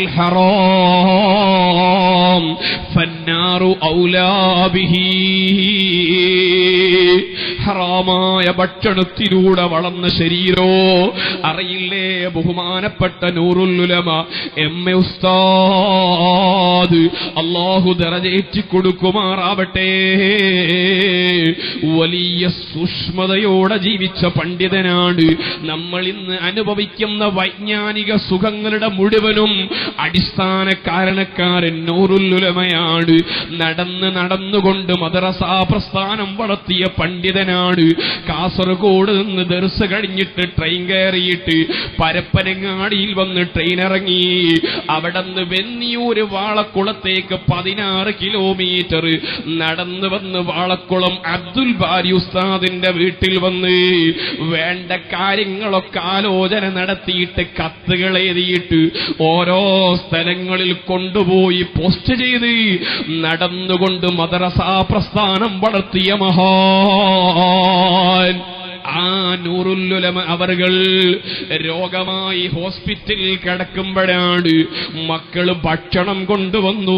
A: ഹറാം ഫന്നാറു ഔലാ ബിഹി ഹറാമായ ഭക്ഷണത്തിലൂടെ വളർന്ന ശരീരോ അറിയില്ലേ ബഹുമാനപ്പെട്ട നൂറുല്ലുലമ എം എ ഉസ്താദ് അള്ളാഹു ദറജേറ്റി കൊടുക്കുമാറാവട്ടെ വലിയ സൂക്ഷ്മതയോടെ ജീവിച്ച പണ്ഡിതനാണ് നമ്മൾ ഇന്ന് അനുഭവിക്കുന്ന വൈജ്ഞാനിക സുഖങ്ങളുടെ മുഴുവനും അടിസ്ഥാന കാരണക്കാരൻ നൂറുല്ലുലമയാണ് നടന്ന് നടന്നുകൊണ്ട് മദ്രസാ പ്രസ്ഥാനം വളർത്തിയ പണ്ഡിതനാണ് കാസർഗോഡ് നിന്ന് ദർസ് കഴിഞ്ഞിട്ട് ട്രെയിൻ കയറിയിട്ട് പരപ്പനങ്ങാടിയിൽ വന്ന് ട്രെയിൻ ഇറങ്ങി അവിടെ നിന്ന് വെന്നിയൂര് വാളക്കുളത്തേക്ക് പതിനാറ് കിലോമീറ്റർ നടന്ന് വന്ന് വാളക്കുളം അബ്ദുൽ ബാരി ഉസ്താദിന്റെ വീട്ടിൽ വന്ന് വേണ്ട കാര്യങ്ങളൊക്കെ ആലോചന നടത്തിയിട്ട് കത്തുകൾ എഴുതിയിട്ട് ഓരോ സ്ഥലങ്ങളിൽ കൊണ്ടുപോയി പോസ്റ്റ് ചെയ്ത് നടന്നുകൊണ്ട് മദ്രസാ പ്രസ്ഥാനം വളർത്തിയ മഹാൻ ആ നൂറുല്ലുലമ അവറുകൾ രോഗമായി ഹോസ്പിറ്റലിൽ കിടക്കുമ്പോഴാണ് മക്കള് ഭക്ഷണം കൊണ്ടുവന്നു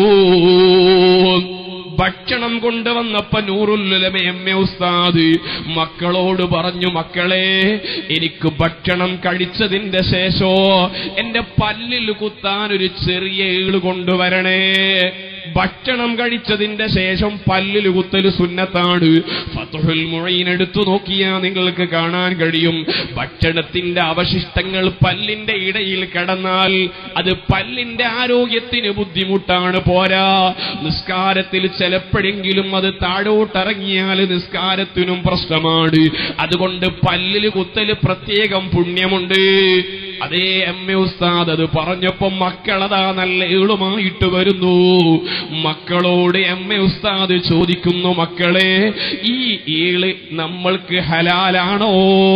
A: ഭക്ഷണം കൊണ്ടുവന്നപ്പോ നൂറുല്ലുലമ എം എ ഉസ്താദ് മക്കളോട് പറഞ്ഞു മക്കളെ എനിക്ക് ഭക്ഷണം കഴിച്ചതിന്റെ ശേഷോ എന്റെ പല്ലിൽ കുത്താൻ ഒരു ചെറിയ ഏള് കൊണ്ടുവരണേ ഭക്ഷണം കഴിച്ചതിന്റെ ശേഷം പല്ലിൽ കുത്തൽ സുന്നത്താണ് ഫത്തുഹുൽ മുഴയിൻ എടുത്തു നോക്കിയാൽ നിങ്ങൾക്ക് കാണാൻ കഴിയും ഭക്ഷണത്തിന്റെ അവശിഷ്ടങ്ങൾ പല്ലിന്റെ ഇടയിൽ കിടന്നാൽ അത് പല്ലിന്റെ ആരോഗ്യത്തിന് ബുദ്ധിമുട്ടാണ് പോരാ നിസ്കാരത്തിൽ ചിലപ്പോഴെങ്കിലും അത് താഴോട്ടിറങ്ങിയാൽ നിസ്കാരത്തിനും പ്രശ്നമാണ് അതുകൊണ്ട് പല്ലിൽ കുത്തല് പ്രത്യേകം പുണ്യമുണ്ട് അതേ എം എ ഉസ്താദ് അത് പറഞ്ഞപ്പോ മക്കളതാ നല്ല ഏളുമായിട്ട് വരുന്നു മക്കളോട് എം എ ഉസ്താദ് ചോദിക്കുന്നു മക്കളെ ഈ ഏള് നമ്മൾക്ക് ഹലാലാണോ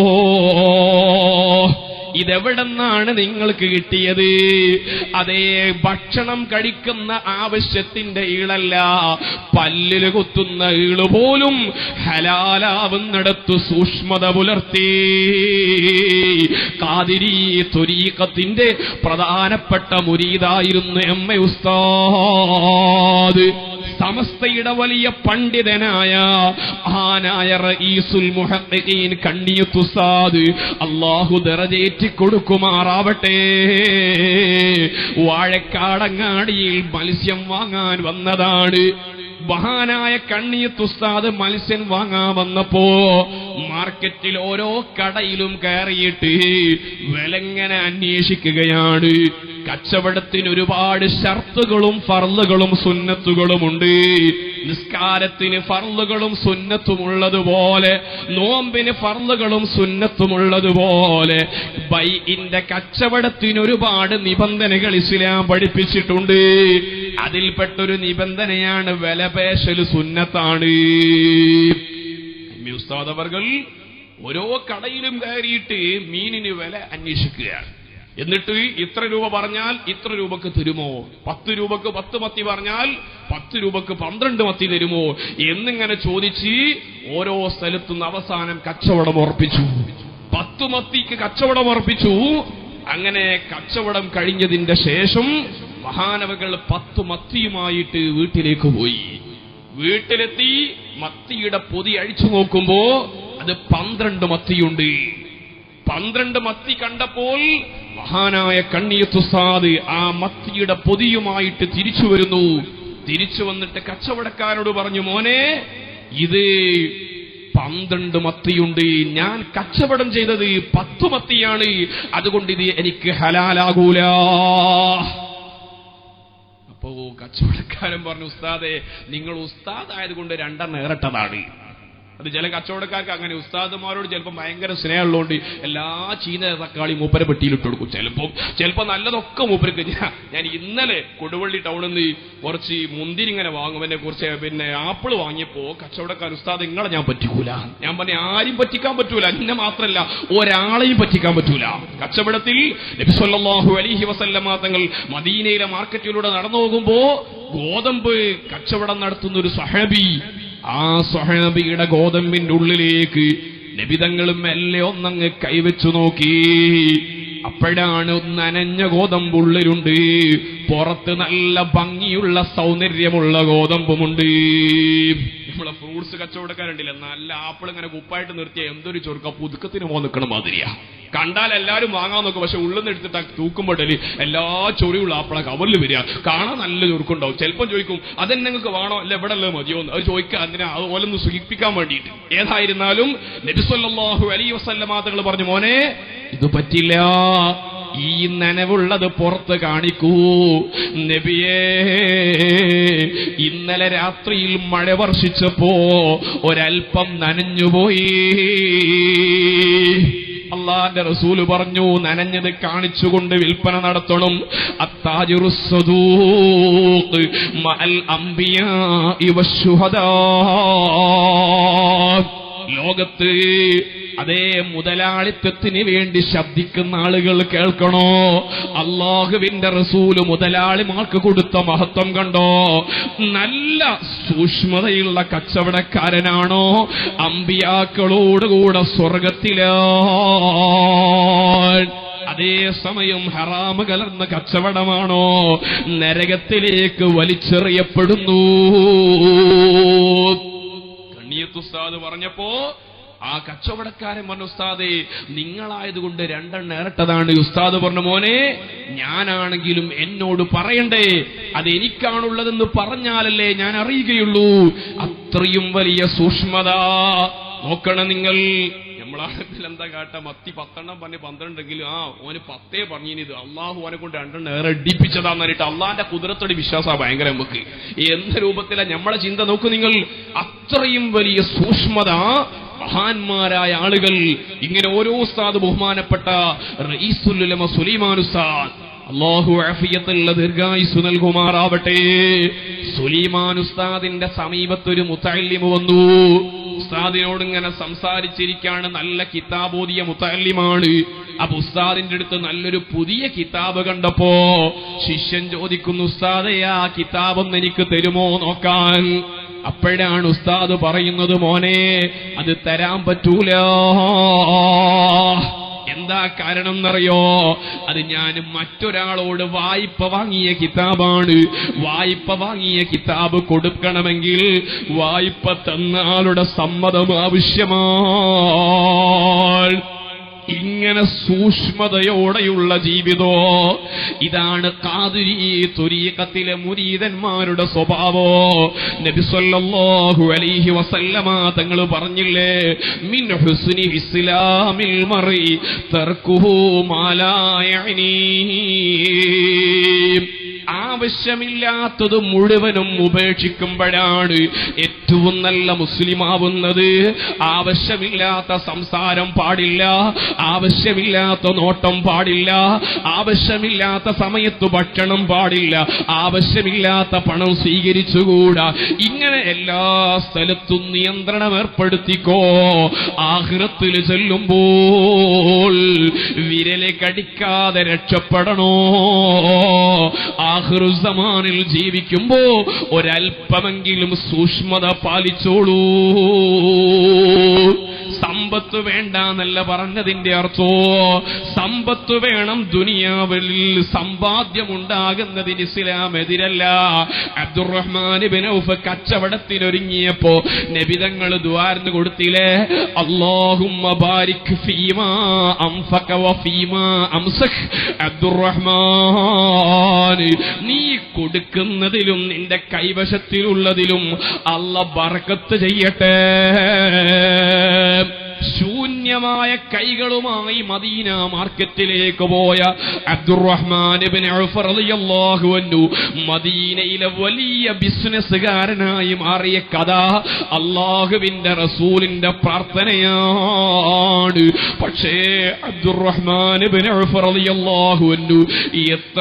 A: ഇതെവിടെന്നാണ് നിങ്ങൾക്ക് കിട്ടിയത് അതേ ഭക്ഷണം കഴിക്കുന്ന ആവശ്യത്തിന്റെ ഈളല്ല പല്ലില് കുത്തുന്ന ഈള് പോലും ഹലാലാവുന്നിടത്ത് സൂക്ഷ്മത പുലർത്തി കാതിരി തൊരീക്കത്തിന്റെ പ്രധാനപ്പെട്ട മുരീതായിരുന്നു എം എ ഉസ്താദ് സമസ്തയുടെ വലിയ പണ്ഡിതനായ മഹാനായ റഈസുൽ മുഹഖഖീൻ കണ്ണിയത്തുസാദ് അള്ളാഹു ദറജേറ്റി കൊടുക്കുമാറാവട്ടെ വാഴക്കാടങ്ങാടിയിൽ മത്സ്യം വാങ്ങാൻ വന്നതാണ് മഹാനായ കണ്ണിയത്തുസ്താദ് മത്സ്യം വാങ്ങാൻ വന്നപ്പോ മാർക്കറ്റിൽ ഓരോ കടയിലും കയറിയിട്ട് വിലങ്ങനെ അന്വേഷിക്കുകയാണ് കച്ചവടത്തിന് ഒരുപാട് ഷർത്തുകളും ഫർളുകളും സുന്നത്തുകളുമുണ്ട് നിസ്കാരത്തിന് ഫർളുകളും സുന്നത്തുമുള്ളതുപോലെ നോമ്പിന് ഫർളുകളും സുന്നത്തുമുള്ളതുപോലെ ബൈഇന്റെ കച്ചവടത്തിന് ഒരുപാട് നിബന്ധനകൾ ഇസ്ലാം പഠിപ്പിച്ചിട്ടുണ്ട് അതിൽപ്പെട്ടൊരു നിബന്ധനയാണ് വിലപേശൽ സുന്നത്താണ് ഉസ്താദ് അവർകൾ ഓരോ കടയിലും കയറിയിട്ട് മീനിന് വില അന്വേഷിക്കുകയാണ് എന്നിട്ട് ഇത്ര രൂപ പറഞ്ഞാൽ ഇത്ര രൂപക്ക് തരുമോ പത്ത് രൂപക്ക് പത്ത് മത്തി പറഞ്ഞാൽ പത്ത് രൂപക്ക് പന്ത്രണ്ട് മത്തി തരുമോ എന്നിങ്ങനെ ചോദിച്ച് ഓരോ സ്ഥലത്തുനിന്ന് അവസാനം കച്ചവടം ഉറപ്പിച്ചു പത്ത് മത്തിക്ക് കച്ചവടം ഉറപ്പിച്ചു അങ്ങനെ കച്ചവടം കഴിഞ്ഞതിന്റെ ശേഷം മഹാനവകൾ പത്ത് മത്തിയുമായിട്ട് വീട്ടിലേക്ക് പോയി വീട്ടിലെത്തി മത്തിയുടെ പൊതി അഴിച്ചു നോക്കുമ്പോ അത് പന്ത്രണ്ട് മത്തിയുണ്ട് പന്ത്രണ്ട് മത്തി കണ്ടപ്പോൾ മഹാനായ കണ്ണിയത്തുസാദ് ആ മത്തിയുടെ പൊതിയുമായിട്ട് തിരിച്ചു വരുന്നു തിരിച്ചു വന്നിട്ട് കച്ചവടക്കാരോട് പറഞ്ഞു മോനെ ഇത് പന്ത്രണ്ട് മത്തിയുണ്ട് ഞാൻ കച്ചവടം ചെയ്തത് പത്ത് മത്തിയാണ് അതുകൊണ്ട് ഇത് എനിക്ക് ഹലാലാകൂല അപ്പോ കച്ചവടക്കാരൻ പറഞ്ഞു ഉസ്താദെ നിങ്ങൾ ഉസ്താദ് ആയതുകൊണ്ട് രണ്ടെണ്ണം ഏറട്ടതാണ് അത് ചില കച്ചവടക്കാർക്ക് അങ്ങനെ ഉസ്താദുമാരോട് ചിലപ്പോൾ ഭയങ്കര സ്നേഹമുള്ളതുകൊണ്ട് എല്ലാ ചീന തക്കാളി മൂപ്പരെ പെട്ടിയിലിട്ട് കൊടുക്കും ചിലപ്പോൾ ചിലപ്പോൾ നല്ലതൊക്കെ മൂപ്പർക്ക് ഞാൻ ഞാൻ ഇന്നലെ കൊടുവള്ളി ടൗണിൽ നിന്ന് കുറച്ച് മുന്തിരി ഇങ്ങനെ വാങ്ങും കുറച്ച് പിന്നെ ആപ്പിൾ വാങ്ങിയപ്പോ കച്ചവടക്കാർ ഉസ്താദ് നിങ്ങളെ ഞാൻ പറ്റിക്കൂല ഞാൻ പറഞ്ഞ ആരും പറ്റിക്കാൻ പറ്റൂല എന്നെ മാത്രല്ല ഒരാളെയും പറ്റിക്കാൻ പറ്റൂല കച്ചവടത്തിൽ നബി സല്ലല്ലാഹു അലൈഹി വസല്ലമ തങ്ങൾ മദീനയിലെ മാർക്കറ്റിലൂടെ നടന്നു പോകുമ്പോ ഗോതമ്പ് കച്ചവടം നടത്തുന്ന ഒരു സഹാബി ആ സ്വഹാബിയുടെ ഗോതമ്പിന്റെ ഉള്ളിലേക്ക് നബിതങ്ങളും മെല്ലെ ഒന്നങ്ങ് കൈവച്ചു നോക്കി അപ്പോഴാണ് നനഞ്ഞ ഗോതമ്പ് ഉള്ളിലുണ്ട് പുറത്ത് നല്ല ഭംഗിയുള്ള സൗന്ദര്യമുള്ള ഗോതമ്പുമുണ്ട് നമ്മളെ ഫ്രൂട്ട്സ് കച്ചവടക്കാരുണ്ടില്ല നല്ല ആപ്പിൾ ഇങ്ങനെ കുപ്പായിട്ട് നിർത്തിയ എന്തൊരു ചൊറുക്ക പുതുക്കത്തിന് പോ നിൽക്കണ മാതിരിയാ കണ്ടാൽ എല്ലാരും വാങ്ങാൻ നോക്കും പക്ഷെ ഉള്ളിൽ നിന്ന് എടുത്തിട്ട് തൂക്കുമ്പോഴേ എല്ലാ ചൊറിയുള്ള ആപ്പിളെ കവറിൽ വരിക കാണാൻ നല്ല ചുരുക്കുണ്ടാവും ചിലപ്പം ചോദിക്കും അതെന്നെ നിങ്ങൾക്ക് വേണോ അല്ല ഇവിടെ അല്ലേ മതിയോ എന്ന് അത് ചോദിക്കുക അതിനെ അതുപോലെ ഒന്ന് സൂചിപ്പിക്കാൻ വേണ്ടിയിട്ട് ഏതായിരുന്നാലും നബിസ്വല്ലാഹു അലൈ വസല്ലമാതകൾ പറഞ്ഞു മോനെ ഇത് പറ്റില്ല ഈ നനവുള്ളത് പുറത്ത് കാണിക്കൂ നബിയേ ഇന്നലെ രാത്രിയിൽ മഴ വർഷിച്ചപ്പോ ഒരൽപ്പം നനഞ്ഞുപോയി അള്ളാന്റെ റസൂല് പറഞ്ഞു നനഞ്ഞത് കാണിച്ചുകൊണ്ട് വിൽപ്പന നടത്തണം അത്താജുറുസ്വദൂഖ് മഅൽ അംബിയാ ഇവ ലോകത്ത് അതേ മുതലാളിത്തത്തിന് വേണ്ടി ശബ്ദിക്കുന്ന ആളുകൾ കേൾക്കണോ അള്ളാഹുവിന്റെ റസൂല് മുതലാളിമാർക്ക് കൊടുത്ത മഹത്വം കണ്ടോ നല്ല സൂക്ഷ്മതയുള്ള കച്ചവടക്കാരനാണോ അമ്പിയാക്കളോടുകൂടെ സ്വർഗത്തിലാ അതേസമയം ഹറാമ് കലർന്ന കച്ചവടമാണോ നരകത്തിലേക്ക് വലിച്ചെറിയപ്പെടുന്നു കണ്ണിയത്തുസ്താദ് പറഞ്ഞപ്പോ ആ കച്ചവടക്കാരൻ പറഞ്ഞു ഉസ്താദേ നിങ്ങളായതുകൊണ്ട് രണ്ടെണ്ണം ഇരട്ടതാണ് ഉസ്താദ് പറഞ്ഞു മോനെ ഞാനാണെങ്കിലും എന്നോട് പറയണ്ടേ അത് എനിക്കാണുള്ളതെന്ന് പറഞ്ഞാലല്ലേ ഞാൻ അറിയുകയുള്ളൂ അത്രയും വലിയ സൂക്ഷ്മത നോക്കണം നിങ്ങൾ നമ്മളാണെങ്കിൽ എന്താ കാട്ട മത്തി പത്തെണ്ണം പറഞ്ഞ് പന്ത്രണ്ടെങ്കിലും ആ ഓന് പത്തേ പറഞ്ഞിത് അള്ളാഹു ഓനെ കൊണ്ട് രണ്ടെണ്ണം ഏറെ ഇടിപ്പിച്ചതാന്ന് പറഞ്ഞിട്ട് അള്ളാന്റെ കുതിരത്തോട് വിശ്വാസ ഭയങ്കര നമുക്ക് എന്ത് രൂപത്തിലാ നമ്മളെ ചിന്ത നോക്കൂ നിങ്ങൾ അത്രയും വലിയ സൂക്ഷ്മത മഹാന്മാരായ ആളുകൾ ഇങ്ങനെ ഓരോ ഉസ്താദ് ബഹുമാനപ്പെട്ട റഈസുലുലമ സുലൈമാൻ ഉസ്താദ് അള്ളാഹു അഫിയത്തുള്ള ദീർഘായുസ് നൽകുമാറാവട്ടെ സുലൈമാൻ ഉസ്താദിന്റെ സമീപത്തൊരു മുത്തല്ലിമ് വന്നു ഉസ്താദിനോട് ഇങ്ങനെ സംസാരിച്ചിരിക്കാണ് നല്ല കിതാബോധിയ മുത്തല്ലിമാണ് അപ്പൊ ഉസ്താദിന്റെ അടുത്ത് നല്ലൊരു പുതിയ കിതാബ് കണ്ടപ്പോ ശിഷ്യൻ ചോദിക്കുന്നു ഉസ്താദെ ആ കിതാബൊന്ന് എനിക്ക് തരുമോ നോക്കാൻ അപ്പോഴാണ് ഉസ്താദ് പറയുന്നത് മോനെ അത് തരാൻ പറ്റൂല എന്താ കാരണം എന്നറിയോ അത് ഞാൻ മറ്റൊരാളോട് വായ്പ വാങ്ങിയ കിതാബാണ് വായ്പ വാങ്ങിയ കിതാബ് കൊടുക്കണമെങ്കിൽ വായ്പ തന്ന ആളുടെ സമ്മതം ആവശ്യമാണ് ഇങ്ങനെ സൂക്ഷ്മതയോടെയുള്ള ജീവിതോ ഇതാണ് കാതുരി തുരീക്കത്തിലെ മുരീതന്മാരുടെ സ്വഭാവോ നബി സല്ലല്ലാഹു അലൈഹി വസല്ലമ തങ്ങൾ പറഞ്ഞില്ലേ മിൻ ഹുസ്നി ഇസ്ലാമിൽ മറി തർക്കുഹു മാലാ യഅ്നീ ആവശ്യമില്ലാത്തത് മുഴുവനും ഉപേക്ഷിക്കുമ്പോഴാണ് ഏറ്റവും നല്ല മുസ്ലിമാവുന്നത് ആവശ്യമില്ലാത്ത സംസാരം പാടില്ല ആവശ്യമില്ലാത്ത നോട്ടം പാടില്ല ആവശ്യമില്ലാത്ത സമയത്ത് ഭക്ഷണം പാടില്ല ആവശ്യമില്ലാത്ത പണം സ്വീകരിച്ചുകൂടാ ഇങ്ങനെ എല്ലാ സ്ഥലത്തും നിയന്ത്രണം ഏർപ്പെടുത്തിക്കോ ആഹൃത്തിൽ ചെല്ലുമ്പോൾ വിരലെ കടിക്കാതെ രക്ഷപ്പെടണോ ആഹൃസമാനിൽ ജീവിക്കുമ്പോ ഒരല്പമെങ്കിലും സൂക്ഷ്മത പാലിച്ചോളൂ സമ്പത്ത് വേണ്ട എന്നല്ല പറഞ്ഞതിന്റെ അർത്ഥോ സമ്പത്ത് വേണം ദുനിയാവിൽ സമ്പാദ്യമുണ്ടാകുന്നതിന് ഇസ്ലാം എതിരല്ല അബ്ദുറഹ്മാൻ ബിൻ ഔഫ് കച്ചവടത്തിനൊരുങ്ങിയപ്പോ നബിതങ്ങൾ ദ്വാർന്ന് കൊടുത്തില്ലേ അള്ളാഹുമ്മ ബാരിക് ഫീമാ അംഫക വഫീമാ അംസക് അബ്ദുറഹ്മാൻ നീ കൊടുക്കുന്നതിലും നിന്റെ കൈവശത്തിലുള്ളതിലും അല്ല ബർക്കത്ത് ചെയ്യട്ടെ ശൂന്യമായ കൈകളുമായി മദീന മാർക്കറ്റിലേക്ക് പോയ അബ്ദുറഹ്മാൻ ഇബ്നു ഔഫ് റളിയല്ലാഹു അൻഹു മദീനയിലെ വലിയ ബിസിനസ്സുകാരനായി മാറിയ കഥ അള്ളാഹുവിന്റെ റസൂലിന്റെ പ്രാർത്ഥനയാണ് പക്ഷേ അബ്ദുറഹ്മാൻ ഇബ്നു ഔഫ് റളിയല്ലാഹു അൻഹു എത്ര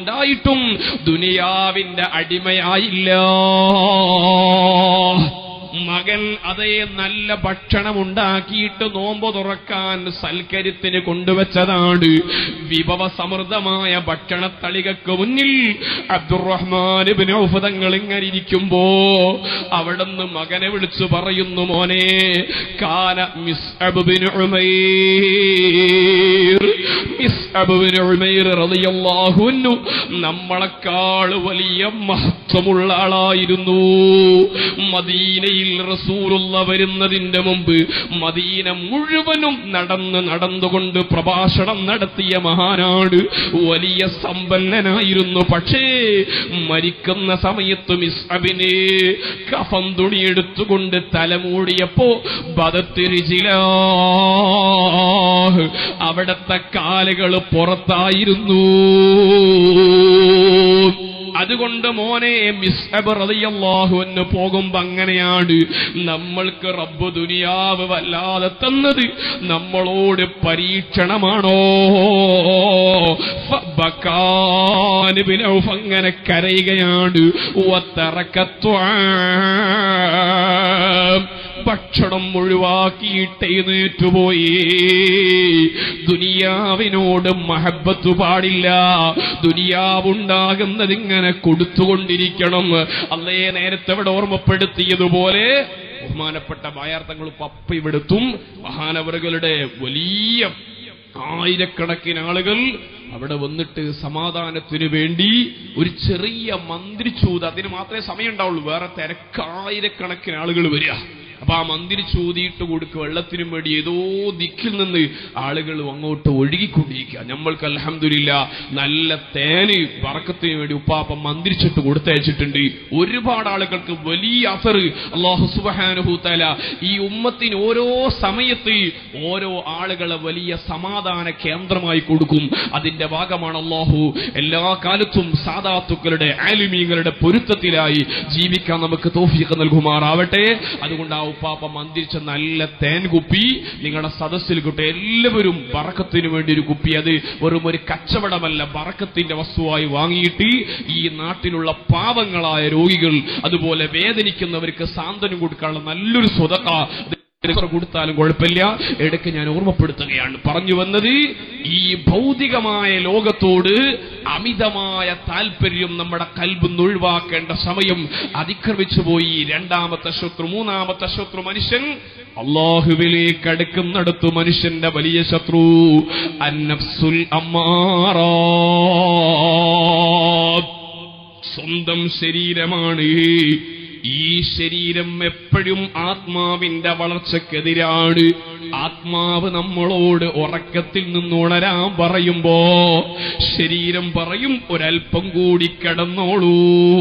A: ദുനിയാവുണ്ടായിട്ടും ദുനിയാവിന്റെ അടിമയായില്ല മകൻ അതേ നല്ല ഭക്ഷണം ഉണ്ടാക്കിയിട്ട് നോമ്പ് തുറക്കാൻ സൽക്കരിത്തിന് കൊണ്ടുവച്ചതാണ് വിഭവ സമൃദ്ധമായ ഭക്ഷണത്തളികക്ക് മുന്നിൽ അബ്ദുറഹ്മാൻ തങ്ങൾ ഇങ്ങനെ ഇരിക്കുമ്പോ അവിടുന്ന് മകനെ വിളിച്ചു പറയുന്നു മോനെ കാന മിസ് അബുബിന് മിസ് അബുബിന് റളിയല്ലാഹു അൻഹു നമ്മളെക്കാൾ വലിയ മഹത്വമുള്ള ആളായിരുന്നു മദീനയിൽ റസൂലുള്ള വരുന്നതിന്റെ മുമ്പ് മദീന മുഴുവനും നടന്ന് നടന്നുകൊണ്ട് പ്രഭാഷണം നടത്തിയ മഹാനാട് വലിയ സമ്പന്നനായിരുന്നു പക്ഷേ മരിക്കുന്ന സമയത്ത് മിസ് അബിനെ കഫം തുണിയെടുത്തുകൊണ്ട് തലമൂടിയപ്പോ ബദത്തിരിച്ചില അവിടത്തെ കാലുകൾ പുറത്തായിരുന്നു അതുകൊണ്ട് മോനെ മിസ്അബ് റളിയല്ലാഹു അൻഹു പോകുമ്പോ അങ്ങനെയാണ് നമ്മൾക്ക് റബ്ബ് ദുനിയാവ് വല്ലാതെ തന്നത് നമ്മളോട് പരീക്ഷണമാണോ ഫബക്കാൻ ഇബ്നു ഔഫ് അങ്ങനെ കരയുകയാണ് വത്തറക്കത്വാം ഭക്ഷണം ഒഴിവാക്കിയിട്ട് എഴുന്നേറ്റുപോയി ദുനിയാവിനോട് മഹബത്ത് പാടില്ല ദുനിയാവുണ്ടാകുന്നത് ഇങ്ങനെ കൊടുത്തുകൊണ്ടിരിക്കണം അല്ലേ നേരത്തെ ഇവിടെ ഓർമ്മപ്പെടുത്തിയതുപോലെ ബഹുമാനപ്പെട്ട ബായാർത്ഥങ്ങൾ പപ്പ ഇവിടുത്തും മഹാനവറുകളുടെ വലിയ ആയിരക്കണക്കിന് ആളുകൾ അവിടെ വന്നിട്ട് സമാധാനത്തിനു വേണ്ടി ഒരു ചെറിയ മന്ത്രിച്ചൂത് അതിന് മാത്രമേ സമയം ഉണ്ടാവുള്ളൂ വേറെ തിരക്കായിരക്കണക്കിന് ആളുകൾ വരിക അപ്പൊ ആ മന്ദിരി ചോദിയിട്ട് കൊടുക്കുക വെള്ളത്തിനും വേണ്ടി ഏതോ ദിക്കിൽ നിന്ന് ആളുകൾ അങ്ങോട്ട് ഒഴുകിക്കൊണ്ടിരിക്കുക നമ്മൾക്ക് അലഹമില്ല നല്ല തേന് വറക്കത്തിന് വേണ്ടി ഉപ്പാപ്പ മന്ദിരിച്ചിട്ട് കൊടുത്തയച്ചിട്ടുണ്ട് ഒരുപാട് ആളുകൾക്ക് വലിയ അസർ അള്ളാഹു സുബാനുഹൂത്തല ഈ ഉമ്മത്തിന് ഓരോ സമയത്ത് ഓരോ ആളുകളെ വലിയ സമാധാന കേന്ദ്രമായി കൊടുക്കും അതിന്റെ ഭാഗമാണ് അള്ളാഹു എല്ലാ കാലത്തും സാധാത്തുക്കളുടെ ആലിമീങ്ങളുടെ പൊരുത്തത്തിലായി ജീവിക്കാൻ നമുക്ക് തോഫിക്ക് നൽകുമാറാവട്ടെ അതുകൊണ്ട് ആ ഉപ്പാപ്പ മന്ദിരിച്ച നല്ല തേൻ കുപ്പി നിങ്ങളുടെ സദസ്സിൽ കിട്ടും എല്ലാവരും ബറക്കത്തിന് വേണ്ടി ഒരു കുപ്പി അത് വെറും ഒരു കച്ചവടമല്ല ബറക്കത്തിന്റെ വസ്തുവായി വാങ്ങിയിട്ട് ഈ നാട്ടിലുള്ള പാവങ്ങളായ രോഗികൾ അതുപോലെ വേദനിക്കുന്നവർക്ക് സാന്ത്വനം കൊടുക്കാനുള്ള നല്ലൊരു സ്വതക്ക എത്ര കൊടുത്താലും കുഴപ്പമില്ല ഇടയ്ക്ക് ഞാൻ ഓർമ്മപ്പെടുത്തുകയാണ് പറഞ്ഞു വന്നത് ഈ ഭൗതികമായ ലോകത്തോട് അമിതമായ താല്പര്യം നമ്മുടെ കൽബ് ഒഴിവാക്കേണ്ട സമയം അതിക്രമിച്ചു പോയി രണ്ടാമത്തെ ശത്രു മൂന്നാമത്തെ ശത്രു മനുഷ്യൻ അള്ളാഹുവിലേക്ക് അടുക്കുന്നിടത്തു മനുഷ്യന്റെ വലിയ ശത്രു അന്നഫ്സുൽ അമ്മാറ സ്വന്തം ശരീരമാണ് ഈ ശരീരം എപ്പോഴും ആത്മാവിന്റെ വളർച്ചക്കെതിരാണ് ആത്മാവ് നമ്മളോട് ഉറക്കത്തിൽ നിന്ന് ഉണരാൻ പറയുമ്പോ ശരീരം പറയും ഒരൽപ്പം കൂടി കിടന്നോളൂ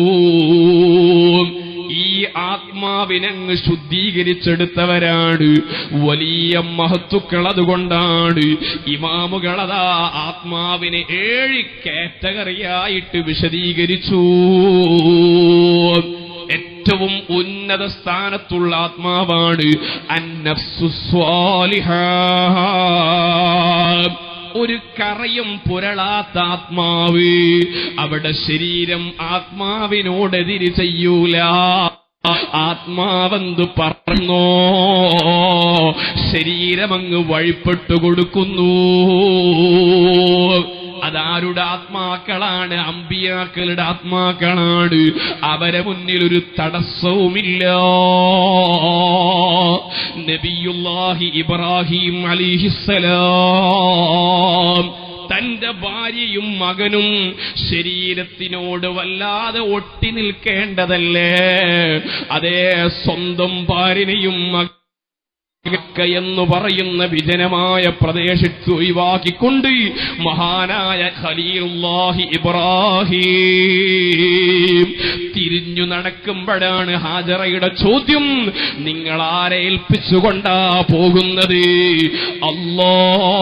A: ഈ ആത്മാവിനങ്ങ് ശുദ്ധീകരിച്ചെടുത്തവരാണ് വലിയ മഹത്തുക്കൾ അതുകൊണ്ടാണ് ഇമാമുകളതാ ആത്മാവിനെ ഏഴ് കാറ്റഗറിയായിട്ട് വിശദീകരിച്ചു ഏറ്റവും ഉന്നത സ്ഥാനത്തുള്ള ആത്മാവാണ് അന്നഫ്സു സ്വാലിഹ ഒരു കറയും പുരളാത്ത ആത്മാവ് അവിടെ ശരീരം ആത്മാവിനോടെതിര് ചെയ്യൂല ആത്മാവെന്ത് പറഞ്ഞോ ശരീരമങ്ങ് വഴിപ്പെട്ടു കൊടുക്കുന്നു അതാരുടെ ആത്മാക്കളാണ് അമ്പിയാക്കളുടെ ആത്മാക്കളാണ് അവരെ മുന്നിൽ ഒരു തടസ്സവുമില്ല നബിയുല്ലാഹി ഇബ്രാഹിം അലിഹിസലാം തന്റെ ഭാര്യയും മകനും ശരീരത്തിനോട് വല്ലാതെ ഒട്ടി നിൽക്കേണ്ടതല്ലേ അതേ സ്വന്തം ഭാര്യനെയും മക എന്ന് പറയുന്ന വിജനമായ പ്രദേശത്ത് ഒഴിവാക്കിക്കൊണ്ട് മഹാനായ ഖലീലുല്ലാഹി ഇബ്രാഹിം തിരിഞ്ഞു നടക്കുമ്പോഴാണ് ഹാജറയുടെ ചോദ്യം നിങ്ങൾ ആരെ ഏൽപ്പിച്ചുകൊണ്ടാ പോകുന്നത് അല്ലോ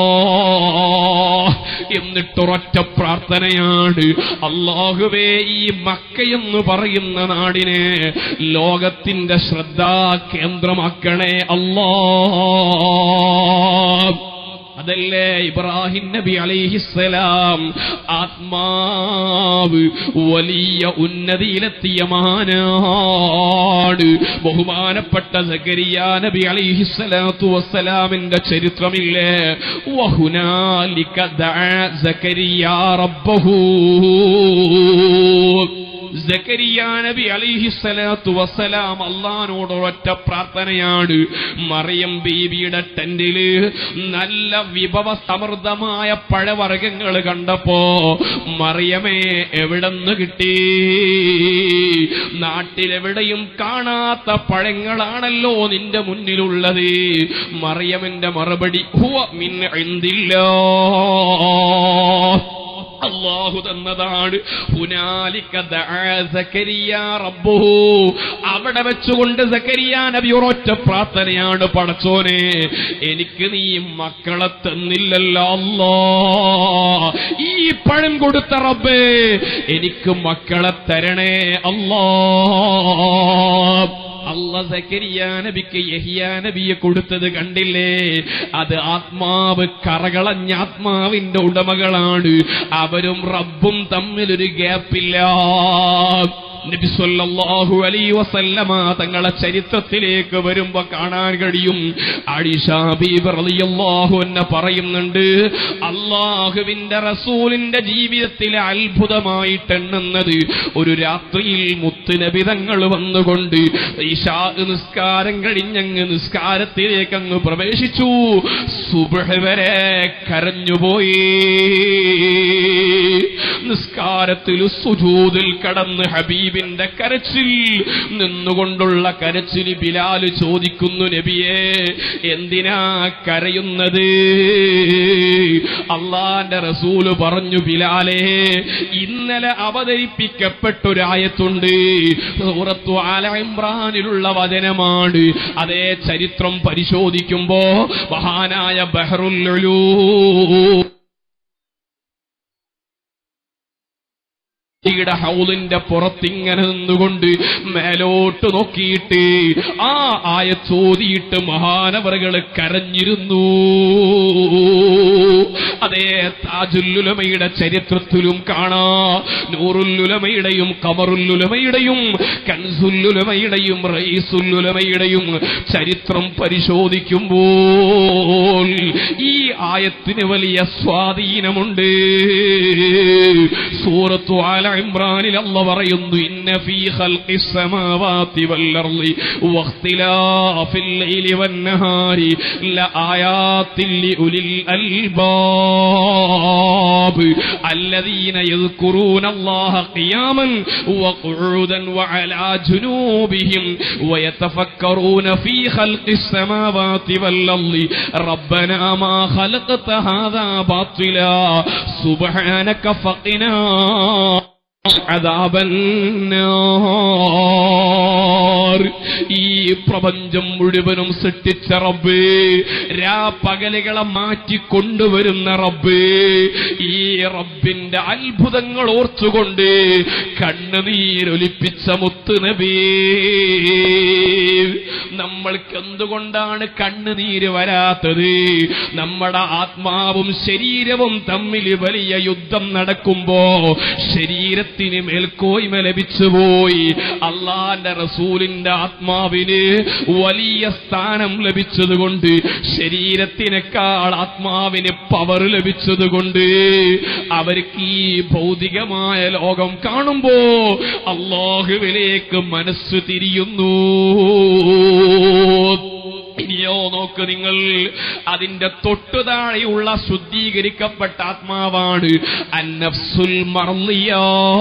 A: എന്നിട്ടൊരൊറ്റ പ്രാർത്ഥനയാണ് അള്ളാഹുവേ ഈ മക്കയെന്ന് പറയുന്ന നാടിനെ ലോകത്തിന്റെ ശ്രദ്ധാ കേന്ദ്രമാക്കണേ അല്ലാ അതല്ലേ ഇബ്രാഹിം നബി അലൈഹിസ്സലാം ആത്മാവ് വലിയ ഉന്നതിയിലെത്തിയ മാനാട് ബഹുമാനപ്പെട്ട സക്കരിയ നബി അലൈഹിസ്സലാത്തു വസ്സലാമിന്റെ ചരിത്രമില്ലേ വഹുനാലിക ദഅ സക്കരിയ റബ്ബഹു സക്കരിയ നബി അലിഹിസ്സലാത്തു വസ്സലാം അള്ളഹാനോട് ഒറ്റ പ്രാർത്ഥനയാണ് മറിയം ബീബിയുടെ ടെന്റില് നല്ല വിഭവ സമൃദ്ധമായ പഴവർഗ്ഗങ്ങൾ കണ്ടപ്പോ മറിയമേ എവിടെന്ന് കിട്ടി നാട്ടിലെവിടെയും കാണാത്ത പഴങ്ങളാണല്ലോ നിന്റെ മുന്നിലുള്ളത് മറിയമിന്റെ മറുപടി ഹുവ മിൻ ഇന്ദില്ലാ അള്ളാഹു തന്നതാണ് ഹുനാലിക ദഅ സക്കരിയ റബ്ബുഹു അവിടെ വെച്ചുകൊണ്ട് സക്കരിയ നബി ഒരൊറ്റ പ്രാർത്ഥനയാണ് പടച്ചോനെ എനിക്ക് നീ മക്കളെ തന്നില്ലല്ലോ അല്ലാ ഈ പഴം കൊടുത്ത റബ്ബേ എനിക്ക് മക്കളെ തരണേ അല്ലാ അല്ല സക്കരിയ നബിക്ക് യഹിയ നബിയെ കൊടുത്തത് കണ്ടില്ലേ അത് ആത്മാവ് കറകളഞ്ഞ ആത്മാവിന്റെ ഉടമകളാണ് അവരും റബ്ബും തമ്മിലൊരു ഗ്യാപ്പില്ല നബി സല്ലല്ലാഹു അലൈഹി വസല്ലമ തങ്ങളെ ചരിത്രത്തിലേക്ക് വരുമ്പോ കാണാൻ കഴിയും ആയിഷ ബീബി റളിയല്ലാഹു അൻഹ പറയുന്നുണ്ട് അള്ളാഹുവിന്റെ റസൂലിന്റെ ജീവിതത്തിലെ അത്ഭുതമായിട്ട് എണ്ണുന്നത് ഒരു രാത്രിയിൽ മുത്തുനബി തങ്ങൾ വന്നുകൊണ്ട് ഇശാ നിസ്കാരം കഴിഞ്ഞങ്ങ് നിസ്കാരത്തിലേക്ക് അങ്ങ് പ്രവേശിച്ചു സുബഹ് വരെ കരഞ്ഞുപോയി നിസ്കാരത്തിൽ സുജൂതിൽ കടന്ന് ഹബീബിന്റെ കരച്ചിൽ നിന്നുകൊണ്ടുള്ള കരച്ചിൽ ബിലാല് ചോദിക്കുന്നു നബിയെ എന്തിനാ കരയുന്നത് അള്ളാന്റെ റസൂല് പറഞ്ഞു ബിലാലെ ഇന്നലെ അവതരിപ്പിക്കപ്പെട്ടൊരായത്തുണ്ട് സൂറത്തു ആല ഇമ്രാനിലുള്ള വചനമാണ് അതേ ചരിത്രം പരിശോധിക്കുമ്പോ മഹാനായ ബഹറുല്ലു യുടെ ഹൗലിന്റെ പുറത്തിങ്ങനെ നിന്നുകൊണ്ട് മേലോട്ട് നോക്കിയിട്ട് ആ ആയ ചോദിയിട്ട് മഹാനവറുകൾ കരഞ്ഞിരുന്നു അതേ താജുല്ലുലമയുടെ ചരിത്രത്തിലും കാണാ നൂറുല്ലുലമയുടെയും കമറുല്ലുലമയുടെയും കൻസുല്ലുലമയുടെയും റൈസുല്ലുലമയുടെയും ചരിത്രം പരിശോധിക്കുമ്പോൾ ഈ ആയത്തിന് വലിയ സ്വാധീനമുണ്ട് സൂറത്തു ആല ഇമ്രാനിൽ അല്ല പറയുന്നു ഇന്ന ഫീ ഖൽഖിസ് സമാവാതി വൽ അർളി വഖ്തിലാഫിൽ ലൈലി വൻ നഹാരി ലആയാതിൻ ലിഉലിൽ അൽബാബ് الذين يذكرون الله قياما وقعودا وعلى جنوبهم ويتفكرون في خلق السماوات والأرض ربنا ما خلقت هذا باطلا سبحانك فقنا عذاب النار ഈ പ്രപഞ്ചം മുഴുവനും സൃഷ്ടിച്ച റബ്ബ് രാ പകലുകളെ മാറ്റി കൊണ്ടുവരുന്ന റബ്ബ് ഈ റബ്ബിന്റെ അത്ഭുതങ്ങൾ ഓർത്തുകൊണ്ട് കണ്ണുനീരൊലിപ്പിച്ച മുത്ത് നബി നമ്മൾക്ക് എന്തുകൊണ്ടാണ് കണ്ണുനീര് വരാത്തത് നമ്മുടെ ആത്മാവും ശരീരവും തമ്മിൽ വലിയ യുദ്ധം നടക്കുമ്പോ ശരീരത്തിന് മേൽക്കോയ്മ ലഭിച്ചുപോയി അള്ളാന്റെ റസൂലിന്റെ ആത്മാവിന് വലിയ സ്ഥാനം ലഭിച്ചതുകൊണ്ട് ശരീരത്തിനേക്കാൾ ആത്മാവിന് പവർ ലഭിച്ചതുകൊണ്ട് അവർക്ക് ഈ ഭൗതികമായ ലോകം കാണുമ്പോ അള്ളാഹുവിലേക്ക് മനസ്സ് തിരിയുന്നു ഇനിയോ നോക്ക് നിങ്ങൾ അതിന്റെ തൊട്ടു താഴെയുള്ള ശുദ്ധീകരിക്കപ്പെട്ട ആത്മാവാണ് അന്നഫ്സുൽ മർലിയ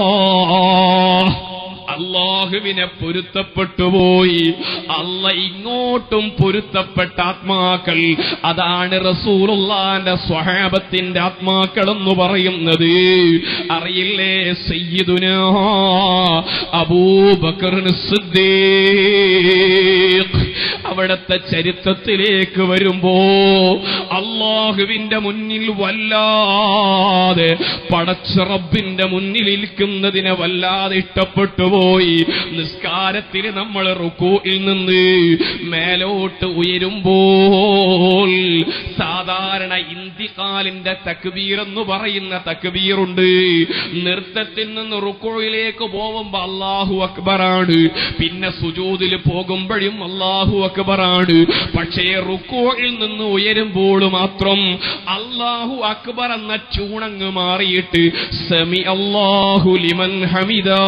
A: അള്ളാഹുവിനെ പൊരുത്തപ്പെട്ടുപോയി അല്ല ഇങ്ങോട്ടും പൊരുത്തപ്പെട്ട ആത്മാക്കൾ അതാണ് റസൂലുള്ളാന്റെ സ്വഹാബത്തിന്റെ ആത്മാക്കൾ എന്ന് പറയുന്നത് അറിയില്ലേ സയ്യിദുന അബൂബക്കർ സിദ്ദീഖ് അവിടത്തെ ചരിത്രത്തിലേക്ക് വരുമ്പോ അള്ളാഹുവിന്റെ മുന്നിൽ വല്ലാതെ പടച്ച റബ്ബിന്റെ മുന്നിൽ ഇരിക്കുന്നതിനെ വല്ലാതെ ഇഷ്ടപ്പെട്ടു പോയി നിസ്കാരത്തിൽ നമ്മൾ റുക്കൂയിൽ നിന്ന് മേലോട്ട് ഉയരുമ്പോൾ സാധാരണ ഇന്തിക്കാലിന്റെ തക്ബീർ എന്ന് പറയുന്ന തക്ബീറുണ്ട് നൃത്തത്തിൽ നിന്ന് റുക്കോയിലേക്ക് പോകുമ്പോ അള്ളാഹു അക്ബറാണ് പിന്നെ സുജൂതിൽ പോകുമ്പോഴും അള്ളാഹു അക്ബറാണ് പക്ഷേ റുക്കോയിൽ നിന്ന് ഉയരുമ്പോൾ മാത്രം അള്ളാഹു അക്ബർ എന്ന ചൂണങ്ങ് മാറിയിട്ട് സെമി അള്ളാഹു ലിമൻ ഹമിദാ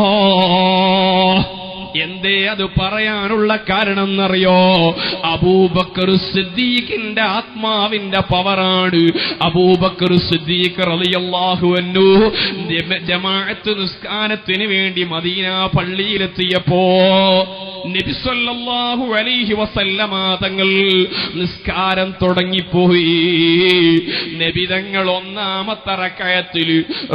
A: എന്തേ അത് പറയാനുള്ള കാരണം എന്നറിയോ അബൂബക്കർ സിദ്ദീഖിന്റെ ആത്മാവിന്റെ പവറാണ് അബൂബക്കർ സിദ്ദീഖ് റളിയല്ലാഹു അൻഹു ജമ- ജമാഅത്ത് നിസ്കാരത്തിന് വേണ്ടി മദീന പള്ളിയിലെത്തിയപ്പോ നബി സല്ലല്ലാഹു അലൈഹി വസല്ലമ തങ്ങൾ നിസ്കാരം തുടങ്ങിപ്പോയി നബി തങ്ങൾ ഒന്നാമത്തെ റക്കയത്തിൽ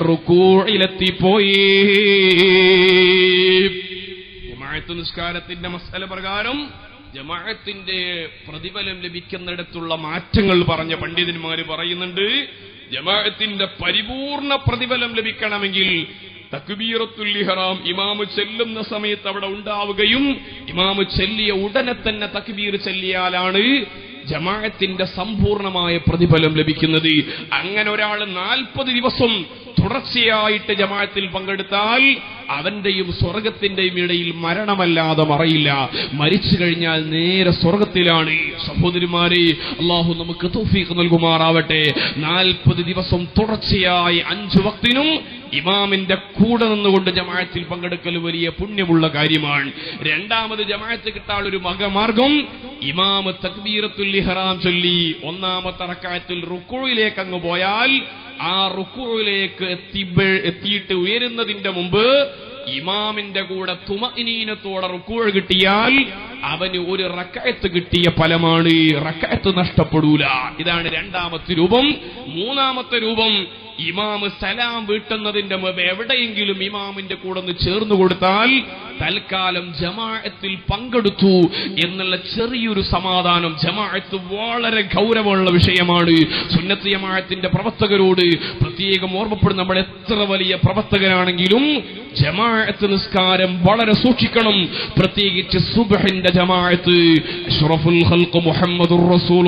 A: റുക്കൂയിലെത്തിപ്പോയി ജമാഅത്ത് നിസ്കാരത്തിന്റെ മസല പ്രകാരം ജമാഅത്തിന്റെ പ്രതിഫലം ലഭിക്കുന്നിടത്തുള്ള മാറ്റങ്ങൾ പറഞ്ഞ പണ്ഡിതന്മാര് പറയുന്നുണ്ട് ജമാഅത്തിന്റെ പരിപൂർണ പ്രതിഫലം ലഭിക്കണമെങ്കിൽ തക്ബീറത്തുൽ ഇഹ്റാം ഇമാമ് ചെല്ലുന്ന സമയത്ത് അവിടെ ഉണ്ടാവുകയും ഇമാമ് ചെല്ലിയ ഉടനെ തന്നെ തക്ബീർ ചെല്ലിയാലാണ് ജമാഅത്തിന്റെ സമ്പൂർണമായ പ്രതിഫലം ലഭിക്കുന്നത് അങ്ങനെ ഒരാൾ നാൽപ്പത് ദിവസം തുടർച്ചയായിട്ട് ജമാഅത്തിൽ പങ്കെടുത്താൽ അവന്റെയും സ്വർഗത്തിന്റെയും ഇടയിൽ മരണമല്ലാതെ മറയില്ല മരിച്ചു കഴിഞ്ഞാൽ നേരെ സ്വർഗത്തിലാണ് സഹോദരിമാരെ അള്ളാഹു നമുക്ക് തൗഫീഖ് നൽകുമാറാവട്ടെ നാൽപ്പത് ദിവസം തുടർച്ചയായി അഞ്ചു വക്തിനും ഇമാമിന്റെ കൂടെ നിന്നുകൊണ്ട് ജമാഅത്തിൽ പങ്കെടുക്കൽ വലിയ പുണ്യമുള്ള കാര്യമാണ് രണ്ടാമത് ജമാഅത്ത് കിട്ടാൻ ഒരു മകമാർഗം ഇമാമ് തക്ബീറത്തുൽ ഇഹ്റാം ചൊല്ലി ഒന്നാമത്തെ റക്കായത്തിൽ റുക്കുഴിലേക്ക് അങ്ങ് പോയാൽ ആ റുക്കുഴിലേക്ക് എത്തി എത്തിയിട്ട് ഉയരുന്നതിന്റെ മുമ്പ് ഇമാമിന്റെ കൂടെ തുമനീനത്തോടെ റുക്കൂഴ് കിട്ടിയാൽ അവന് ഒരു റക്കായത്ത് കിട്ടിയ ഫലമാണ് റക്കായത്ത് നഷ്ടപ്പെടൂല ഇതാണ് രണ്ടാമത്തെ രൂപം മൂന്നാമത്തെ രൂപം ഇമാമ് സലാം വീട്ടുന്നതിന്റെ മുമ്പ് എവിടെയെങ്കിലും ഇമാമിന്റെ കൂടെ ഒന്ന് ചേർന്ന് കൊടുത്താൽ തൽക്കാലം ജമാഅത്തിൽ പങ്കെടുത്തു എന്നുള്ള ചെറിയൊരു സമാധാനം ജമാഅത്ത് വളരെ ഗൗരവമുള്ള വിഷയമാണ് സുന്നത്ത് ജമാഅത്തിന്റെ പ്രവർത്തകരോട് പ്രത്യേകം ഓർമ്മപ്പെടും നമ്മൾ എത്ര വലിയ പ്രവർത്തകനാണെങ്കിലും ജമാഅത്ത് നിസ്കാരം വളരെ സൂക്ഷിക്കണം പ്രത്യേകിച്ച് സുബഹിന്റെ ജമാഅത്ത് അഷ്റഫുൽ ഖൽഖ് മുഹമ്മദുർ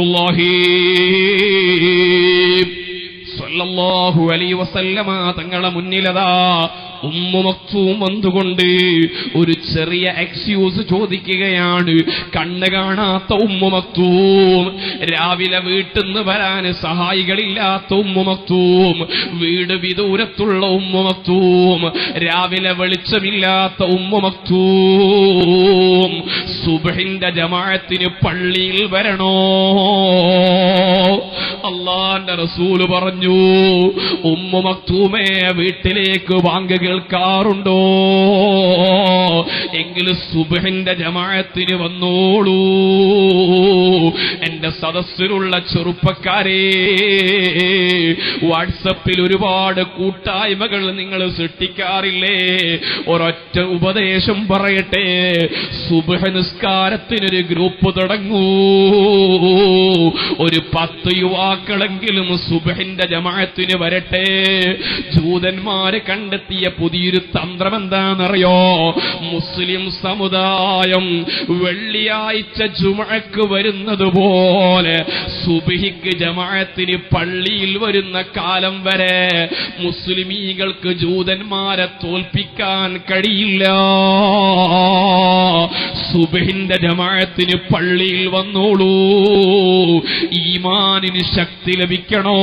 A: റസൂലുള്ളാഹി സല്ലല്ലാഹു അലൈഹി വസല്ലമ തങ്ങളെ മുന്നിലതാ ഉമ്മു മക്തൂം വന്നുകൊണ്ട് ഒരു ചെറിയ എക്സ്ക്യൂസ് ചോദിക്കുകയാണ് കണ്ണ് കാണാത്ത ഉമ്മു മക്തൂം രാവിലെ വീട്ടിൽ നിന്ന് വരാൻ സഹായികളില്ലാത്ത ഉമ്മു മക്തൂം വീട് വിദൂരത്തുള്ള ഉമ്മു മക്തൂം രാവിലെ വെളിച്ചമില്ലാത്ത ഉമ്മു മക്തൂം സുബഹിന്റെ ജമാഅത്തിന് പള്ളിയിൽ വരണോ അള്ളാന്റെ റസൂല് പറഞ്ഞു ഉമ്മു മക്തൂമേ വീട്ടിലേക്ക് വാങ്ങ കേൾക്കാറുണ്ടോ എങ്കിൽ സുബഹിന്റെ ജമാഅത്തിന് വന്നോളൂ എന്റെ സദസ്സിലുള്ള ചെറുപ്പക്കാരെ വാട്സപ്പിൽ ഒരുപാട് കൂട്ടായ്മകൾ നിങ്ങൾ സൃഷ്ടിക്കാറില്ലേ ഒരൊറ്റ ഉപദേശം പറയട്ടെ സുബഹ നിസ്കാരത്തിനൊരു ഗ്രൂപ്പ് തുടങ്ങൂ ഒരു പത്ത് യുവാക്കളെങ്കിലും സുബഹിന്റെ ജമാഅത്തിന് വരട്ടെ ജൂതന്മാര് കണ്ടെത്തിയ പുതിയൊരു തന്ത്രം എന്താണെന്നറിയോ മുസ്ലിം സമുദായം വെള്ളിയാഴ്ച ജുമഴക്ക് വരുന്നത് പോലെ സുബഹിക്ക് ജമാഅത്തിന് പള്ളിയിൽ വരുന്ന കാലം വരെ മുസ്ലിമീകൾക്ക് ജൂതന്മാരെ തോൽപ്പിക്കാൻ കഴിയില്ല സുബഹിന്റെ ജമാഅത്തിന് പള്ളിയിൽ വന്നോളൂ ഈമാനിന് ശക്തി ലഭിക്കണോ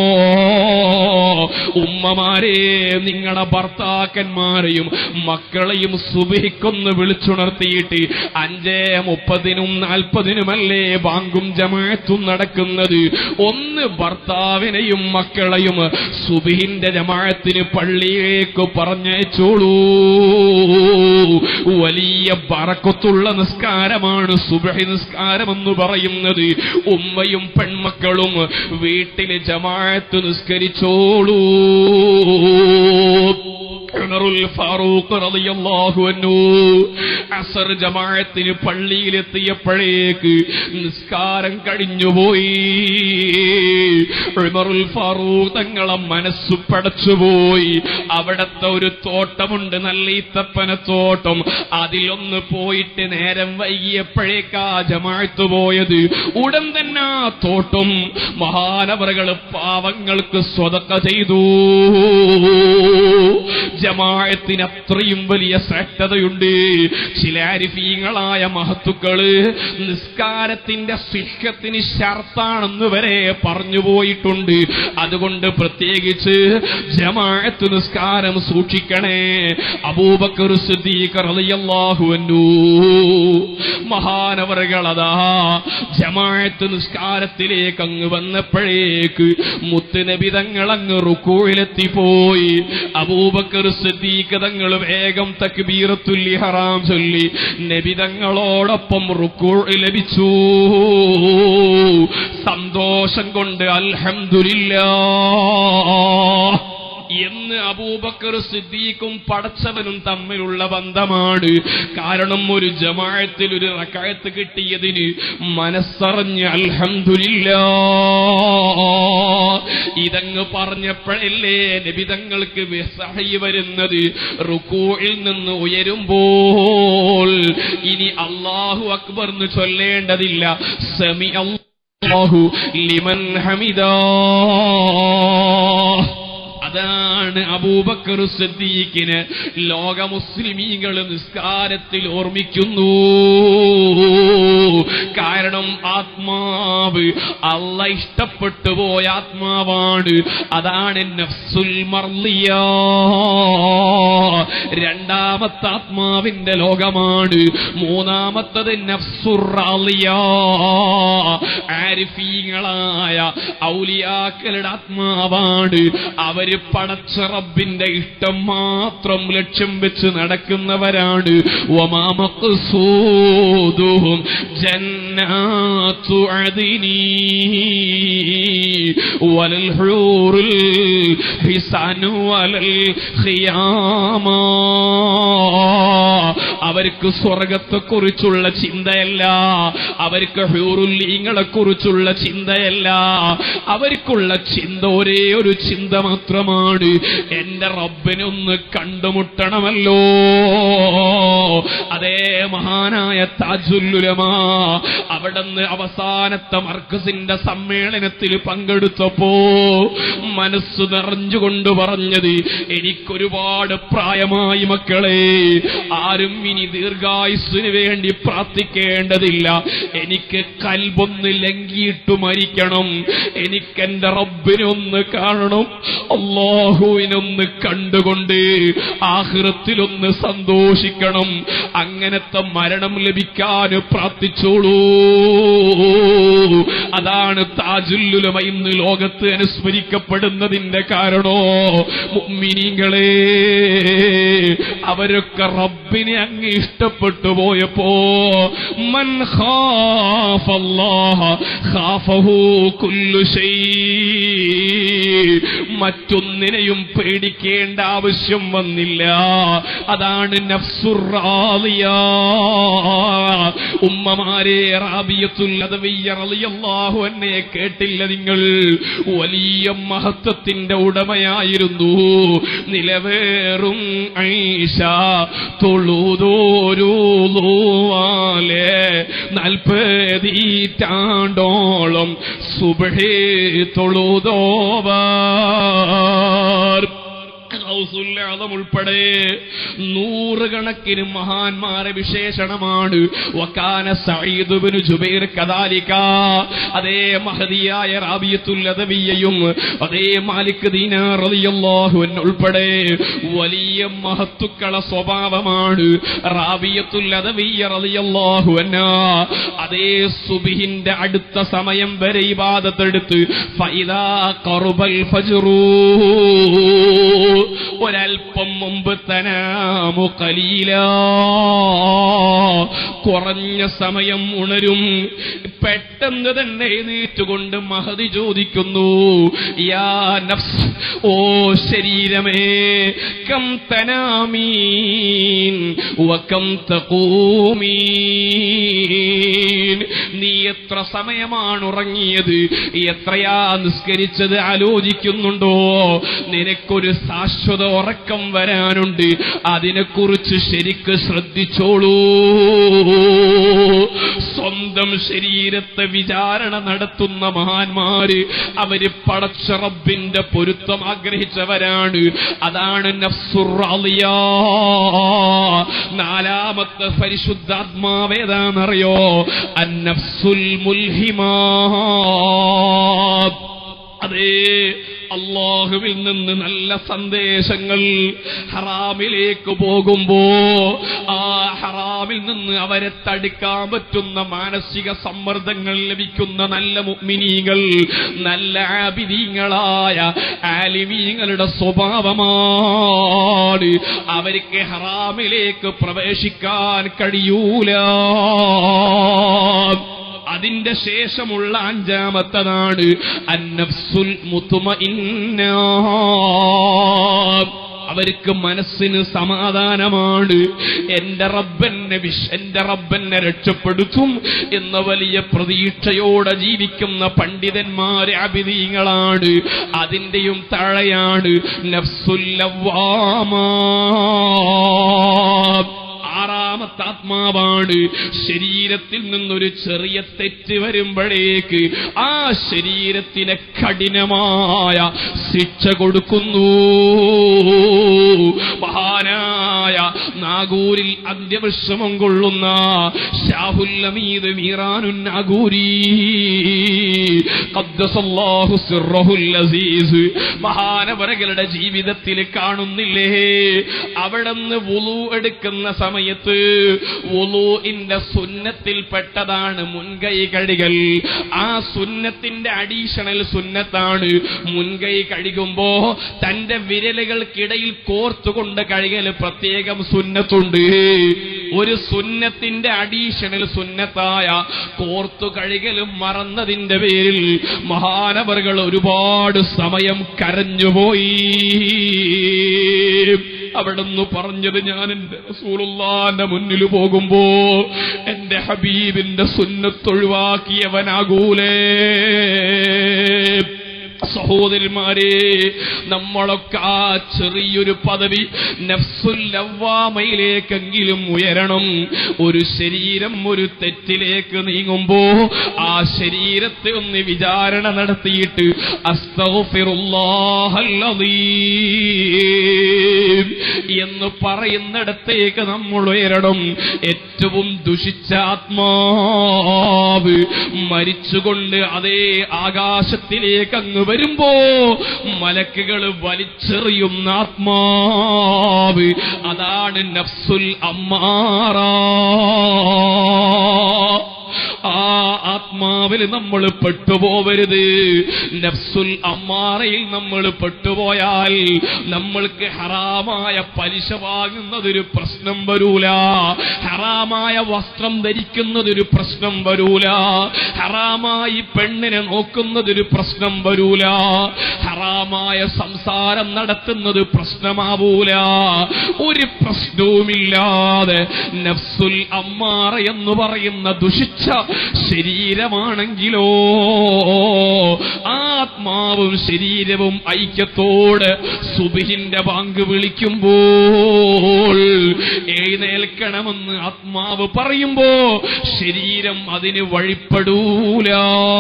A: ഉമ്മമാരെ നിങ്ങളുടെ ഭർത്താക്കന്മാരെയും മക്കളെയും സുബഹിക്കൊന്ന് വിളിച്ചുണർത്തിയിട്ട് അഞ്ചേ മുപ്പതിനും നാൽപ്പതിനുമല്ലേ ബാങ്കും ജമാഅത്തും നടക്കുന്നത് ഒന്ന് ഭർത്താവിനെയും മക്കളെയും സുബിഹിന്റെ ജമാഅത്തിന് പള്ളിയിലേക്ക് പറഞ്ഞയച്ചോളൂ വലിയ ബറക്കത്തുള്ള നിസ്കാരമാണ് സുബഹി നിസ്കാരം എന്ന് പറയുന്നത് ഉമ്മയും പെൺമക്കളും വീട്ടിലെ ജമാഅത്ത് നിസ്കരിച്ചോളൂ ഉമറുൽ ഫാറൂഖ് റളിയല്ലാഹു അൻഹു അസർ ജമാഅത്തിന് പള്ളിയിലെത്തിയപ്പോഴേക്ക് നിസ്കാരം കഴിഞ്ഞുപോയി ഉമറുൽ ഫാറൂഖ് തങ്ങളെ മനസ്സ് പടച്ചുപോയി അവിടത്തെ ഒരു തോട്ടമുണ്ട് നല്ല ഈത്തപ്പനത്തോട്ടം അതിലൊന്ന് പോയിട്ട് നേരം വൈകിയപ്പോഴേക്കാ ജമാഅത്ത് പോയത് ഉടൻ തന്നെ ആ തോട്ടം മഹാനവറുകൾ പാവങ്ങൾക്ക് സ്വതക്ക ചെയ്തു ജമാഅത്തിന് അത്രയും വലിയ ശ്രേഷ്ഠതയുണ്ട് ചില അരിഫീങ്ങളായ മഹത്തുക്കള് നിസ്കാരത്തിന്റെ സിഹത്തിന് ഷർത്താണെന്ന് വരെ പറഞ്ഞു പോയിട്ടുണ്ട് അതുകൊണ്ട് പ്രത്യേകിച്ച് ജമാഅത്ത് നിസ്കാരം സൂക്ഷിക്കണേ അബൂബക്കർ സിദ്ദീഖ് റളിയല്ലാഹു അൻഹു മഹാനവറുകളതാ ജമാഅത്ത് നിസ്കാരത്തിലേക്ക് അങ്ങ് വന്നപ്പോഴേക്ക് മുത്തുനബി തങ്ങൾ അങ്ങ് റുക്കൂഴിലെത്തി പോയി അബൂബക്കർ സിദ്ദീഖ് തങ്ങൾ വേഗം തക്ബീറത്തുൽ ഇഹ്റാം ചൊല്ലി നബി തങ്ങളോടൊപ്പം റുക്കൂ ലഭിച്ചു സന്തോഷം കൊണ്ട് അൽഹംദുലില്ലാ എന്ന് അബൂബക്കർ സിദ്ദീഖും പടച്ചവനും തമ്മിലുള്ള ബന്ധമാണ് കാരണം ഒരു ജമാഅത്തിൽ ഒരു റക്കായത്ത് കിട്ടിയതിന് മനസ്സറിഞ്ഞ് അൽഹംദുലില്ല ഇതങ്ങ് പറഞ്ഞപ്പോഴല്ലേ നബിതങ്ങൾക്ക് വിസഹി വരുന്നത് റുക്കൂയിൽ നിന്ന് ഉയരുമ്പോൾ ഇനി അള്ളാഹു അക്ബർ എന്ന് ചൊല്ലേണ്ടതില്ല സമി അല്ലാഹു ലിമൻ ഹമിദാ അതാണ് അബൂബക്കർ സിദ്ദീഖിന് ലോക മുസ്ലിമീങ്ങൾ നിസ്കാരത്തിൽ ഓർമ്മിക്കുന്നു കാരണം ആത്മാവ് അല്ല ഇഷ്ടപ്പെട്ടു പോയ ആത്മാവാണ് അതാണ് നഫ്സുൽ മർലിയ രണ്ടാമത്തെ ആത്മാവിന്റെ ലോകമാണ് മൂന്നാമത്തത് നഫ്സുർ റാലിയ ആരിഫീങ്ങളായ ഔലിയാക്കളുടെ ആത്മാവാണ് അവര് പടച്ച റബ്ബിന്റെ ഇഷ്ടം മാത്രം ലക്ഷ്യം വെച്ച് നടക്കുന്നവരാണ് വമാമഖ്സൂദുഹും ജന്നാത്തു അദിനി വലൽ ഹൂറുൽ ഹിസാനു വലൽ ഖിയാമാ അവർക്ക് സ്വർഗത്തെക്കുറിച്ചുള്ള ചിന്തയല്ല അവർക്ക് ഹ്യൂറുല്ലീങ്ങളെ കുറിച്ചുള്ള ചിന്തയല്ല അവർക്കുള്ള ചിന്ത ഒരേ ഒരു ചിന്ത മാത്രമാണ് എന്റെ റബ്ബിനെ ഒന്ന് കണ്ടുമുട്ടണമല്ലോ അതേ മഹാനായ താജുല്ലുലമാ അവിടുന്ന് അവസാനത്തെ മർക്കസിന്റെ സമ്മേളനത്തിൽ പങ്കെടുത്തപ്പോ മനസ്സ് നിറഞ്ഞുകൊണ്ട് പറഞ്ഞത് എനിക്കൊരുപാട് പ്രായമായി മക്കളെ ആരും ഇനി ദീർഘായുസ്സിന് വേണ്ടി പ്രാർത്ഥിക്കേണ്ടതില്ല എനിക്ക് കൽബൊന്ന് ലംഘിയിട്ട് മരിക്കണം എനിക്കെന്റെ റബ്ബിനെ ഒന്ന് കാണണം അള്ളാഹുവിനൊന്ന് കണ്ടുകൊണ്ട് ആഹൃത്തിലൊന്ന് സന്തോഷിക്കണം അങ്ങനത്തെ മരണം ലഭിക്കാൻ പ്രാർത്ഥിച്ചോളൂ അതാണ് താജുല്ലുലമ ഇന്ന് ലോകത്ത് അനുസ്മരിക്കപ്പെടുന്നതിന്റെ കാരണോ മുഅ്മിനീങ്ങളെ അവരൊക്കെ റബ്ബിനെ അങ്ങ് ഇഷ്ടപ്പെട്ടു പോയപ്പോ മൻ ഖാഫല്ലാഹ ഖാഫഹു കുല്ലു ശൈ മറ്റൊന്നിനെയും പേടിക്കേണ്ട ആവശ്യം വന്നില്ല അതാണ് നഫ്സുറാലിയ ഉമ്മമാരെ റാബിയത്തുൽ അദവിയ്യ റളിയല്ലാഹു അൻഹയെ കേട്ടില്ല നിങ്ങൾ വലിയ മഹത്വത്തിന്റെ ഉടമയായിരുന്നു നിലവേറും ഐഷ തൊഴുതോരൂലുവാലെ നാൽപ്പതീറ്റാണ്ടോളം സുബഹേ തൊഴുതോവാർ ഔസുല്ലാദം ഉൾപ്പെടെ നൂറുകണക്കിന് മഹാന്മാരെ വിശേഷണമാണ് വക്കാന സഈദ് ഇബ്നു ജുബൈർ കദാലിക അതേ മഹദിയായ റാബിയത്തുൽ അദവിയയും അതേ മാലിക് ദീനാർ റളിയല്ലാഹു അൻഹു ഉൾപ്പെടെ വലിയ മഹത്തുക്കള സ്വഭാവമാണ് റാബിയത്തുൽ അദവിയ റളിയല്ലാഹു അൻഹ അതേ സുബിഹിന്റെ അടുത്ത സമയം വരെ ഇബാദത്തെടുത്ത് ഫൈദാ ഖറുബൽ ഫജ്റൂ ഒരൽപ്പം മുമ്പ് തനാമു കലീല കുറഞ്ഞ സമയം ഉണരും പെട്ടെന്ന് തന്നെ എഴുന്നേറ്റുകൊണ്ട് മഹതി ചോദിക്കുന്നു യാ നഫ്സ് ഓ ശരീരമേ കം തനാമീൻ വകം തഖൂമീൻ നീ എത്ര സമയമാണ് ഉറങ്ങിയത് എത്രയാ നിസ്കരിച്ചത് ആലോചിക്കുന്നുണ്ടോ നിനക്കൊരു ശാശ്വത ഉറക്കം വരാനുണ്ട് അതിനെക്കുറിച്ച് ശരിക്ക് ശ്രദ്ധിച്ചോളൂ സ്വന്തം ശരീരത്തെ വിചാരണ നടത്തുന്ന മഹാന്മാര് അവര് പടച്ച റബ്ബിന്റെ പൊരുത്തം ആഗ്രഹിച്ചവരാണ് അതാണ് നഫ്സുറാളിയ നാലാമത്തെ പരിശുദ്ധാത്മാവേതാണെന്നറിയോ അന്നഫ്സുൽ മുൽഹിമാ അതേ അള്ളാഹുവിൽ നിന്ന് നല്ല സന്ദേശങ്ങൾ ഹറാമിലേക്ക് പോകുമ്പോ ആ ഹറാമിൽ നിന്ന് അവരെ തടുക്കാൻ പറ്റുന്ന മാനസിക സമ്മർദ്ദങ്ങൾ ലഭിക്കുന്ന നല്ല മുഗ്മിനീകൾ നല്ല ആബിദീങ്ങളായ ആലിമീങ്ങളുടെ സ്വഭാവമാണ് അവർക്ക് ഹറാമിലേക്ക് പ്രവേശിക്കാൻ കഴിയൂല അതിന്റെ ശേഷമുള്ള അഞ്ചാമത്തതാണ് അന്നഫ്സുൽ മുത്തുമഇന്ന അവർക്ക് മനസ്സിന് സമാധാനമാണ് എന്റെ റബ്ബനെ വിശ് എന്റെ റബ്ബനെ രക്ഷപ്പെടുത്തും എന്ന വലിയ പ്രതീക്ഷയോടെ ജീവിക്കുന്ന പണ്ഡിതന്മാരെ അഭിധീങ്ങളാണ് അതിന്റെയും താഴെയാണ് നഫ്സുല്ലവാമാ ആറാമത്തെ ആത്മാവാണ് ശരീരത്തിൽ നിന്നൊരു ചെറിയ തെറ്റ് വരുമ്പോഴേക്ക് ആ ശരീരത്തിന് കഠിനമായ ശിക്ഷ കൊടുക്കുന്നു മഹാനായ നാഗൂരിൽ അന്ത്യവിശ്രമം കൊള്ളുന്ന ഷാഹുല്ലമീദ് മീറാനുൻ നാഗൂരി ഖദ്ദസല്ലാഹു സിർറഹുൽ അസീസ് മഹാനവരകളുടെ ജീവിതത്തിൽ കാണുന്നില്ലേ അവിടുന്ന് വുളു എടുക്കുന്ന സമയത്ത് വുളുഇന്റെ സുന്നത്തിൽപ്പെട്ടതാണ് മുൻകൈ കഴുകൽ ആ സുന്നത്തിന്റെ അഡീഷണൽ സുന്നത്താണ് മുൻകൈ കഴുകുമ്പോ തന്റെ വിരലുകൾക്കിടയിൽ കോർത്തുകൊണ്ട് കഴുകൽ പ്രത്യേകം സുന്നത്തുണ്ട് ഒരു സുന്നത്തിന്റെ അഡീഷണൽ സുന്നത്തായ കോർത്തു കഴുകലും മറന്നതിന്റെ പേരിൽ മഹാനവറുകൾ ഒരുപാട് സമയം കരഞ്ഞുപോയി അവിടുന്ന് പറഞ്ഞത് ഞാൻ എന്റെ റസൂലുള്ളാന്റെ മുന്നിൽ പോകുമ്പോ എന്റെ ഹബീബിന്റെ സുന്നത്തൊഴിവാക്കിയവനാകൂലേ സഹോദരിമാരെ നമ്മളൊക്കെ ആ ചെറിയൊരു പദവി നഫ്സുല്ലവാമയിലേക്കെങ്കിലും ഉയരണം ഒരു ശരീരം ഒരു തെറ്റിലേക്ക് നീങ്ങുമ്പോ ആ ശരീരത്തെ ഒന്ന് വിചാരണ നടത്തിയിട്ട് അസ്തഗ്ഫിറുല്ലാഹല്ലദീം എന്ന് പറയുന്നിടത്തേക്ക് നമ്മൾ ഉയരണം ഏറ്റവും ദുഷിച്ച ആത്മാവ് മരിച്ചുകൊണ്ട് അതേ ആകാശത്തിലേക്ക് അങ്ങ് വരുമ്പോ മലക്കുകൾ വലിച്ചെറിയുന്ന ആത്മാവ് അതാണ് നഫ്സുൽ അമ്മാറ ആ ആത്മാവിൽ നമ്മൾ പെട്ടുപോവരുത് നഫ്സുൽ അമ്മാറയിൽ നമ്മൾ പെട്ടുപോയാൽ നമ്മൾക്ക് ഹറാമായ പലിശ വാങ്ങുന്നതൊരു പ്രശ്നം വരൂല ഹറാമായ വസ്ത്രം ധരിക്കുന്നതൊരു പ്രശ്നം വരൂല ഹറാമായി പെണ്ണിനെ നോക്കുന്നതൊരു പ്രശ്നം വരൂല ഹറാമായ സംസാരം നടത്തുന്നത് പ്രശ്നമാവൂല ഒരു പ്രശ്നവുമില്ലാതെ നഫ്സുൽ അമ്മാറ എന്ന് പറയുന്ന ദുഷിച്ച ശരീരമാണെങ്കിലോ ആത്മാവും ശരീരവും ഐക്യത്തോട് സുബിഹിന്റെ പങ്ക് വിളിക്കുമ്പോൾ എഴുന്നേൽക്കണമെന്ന് ആത്മാവ് പറയുമ്പോ ശരീരം അതിന് വഴിപ്പെടൂല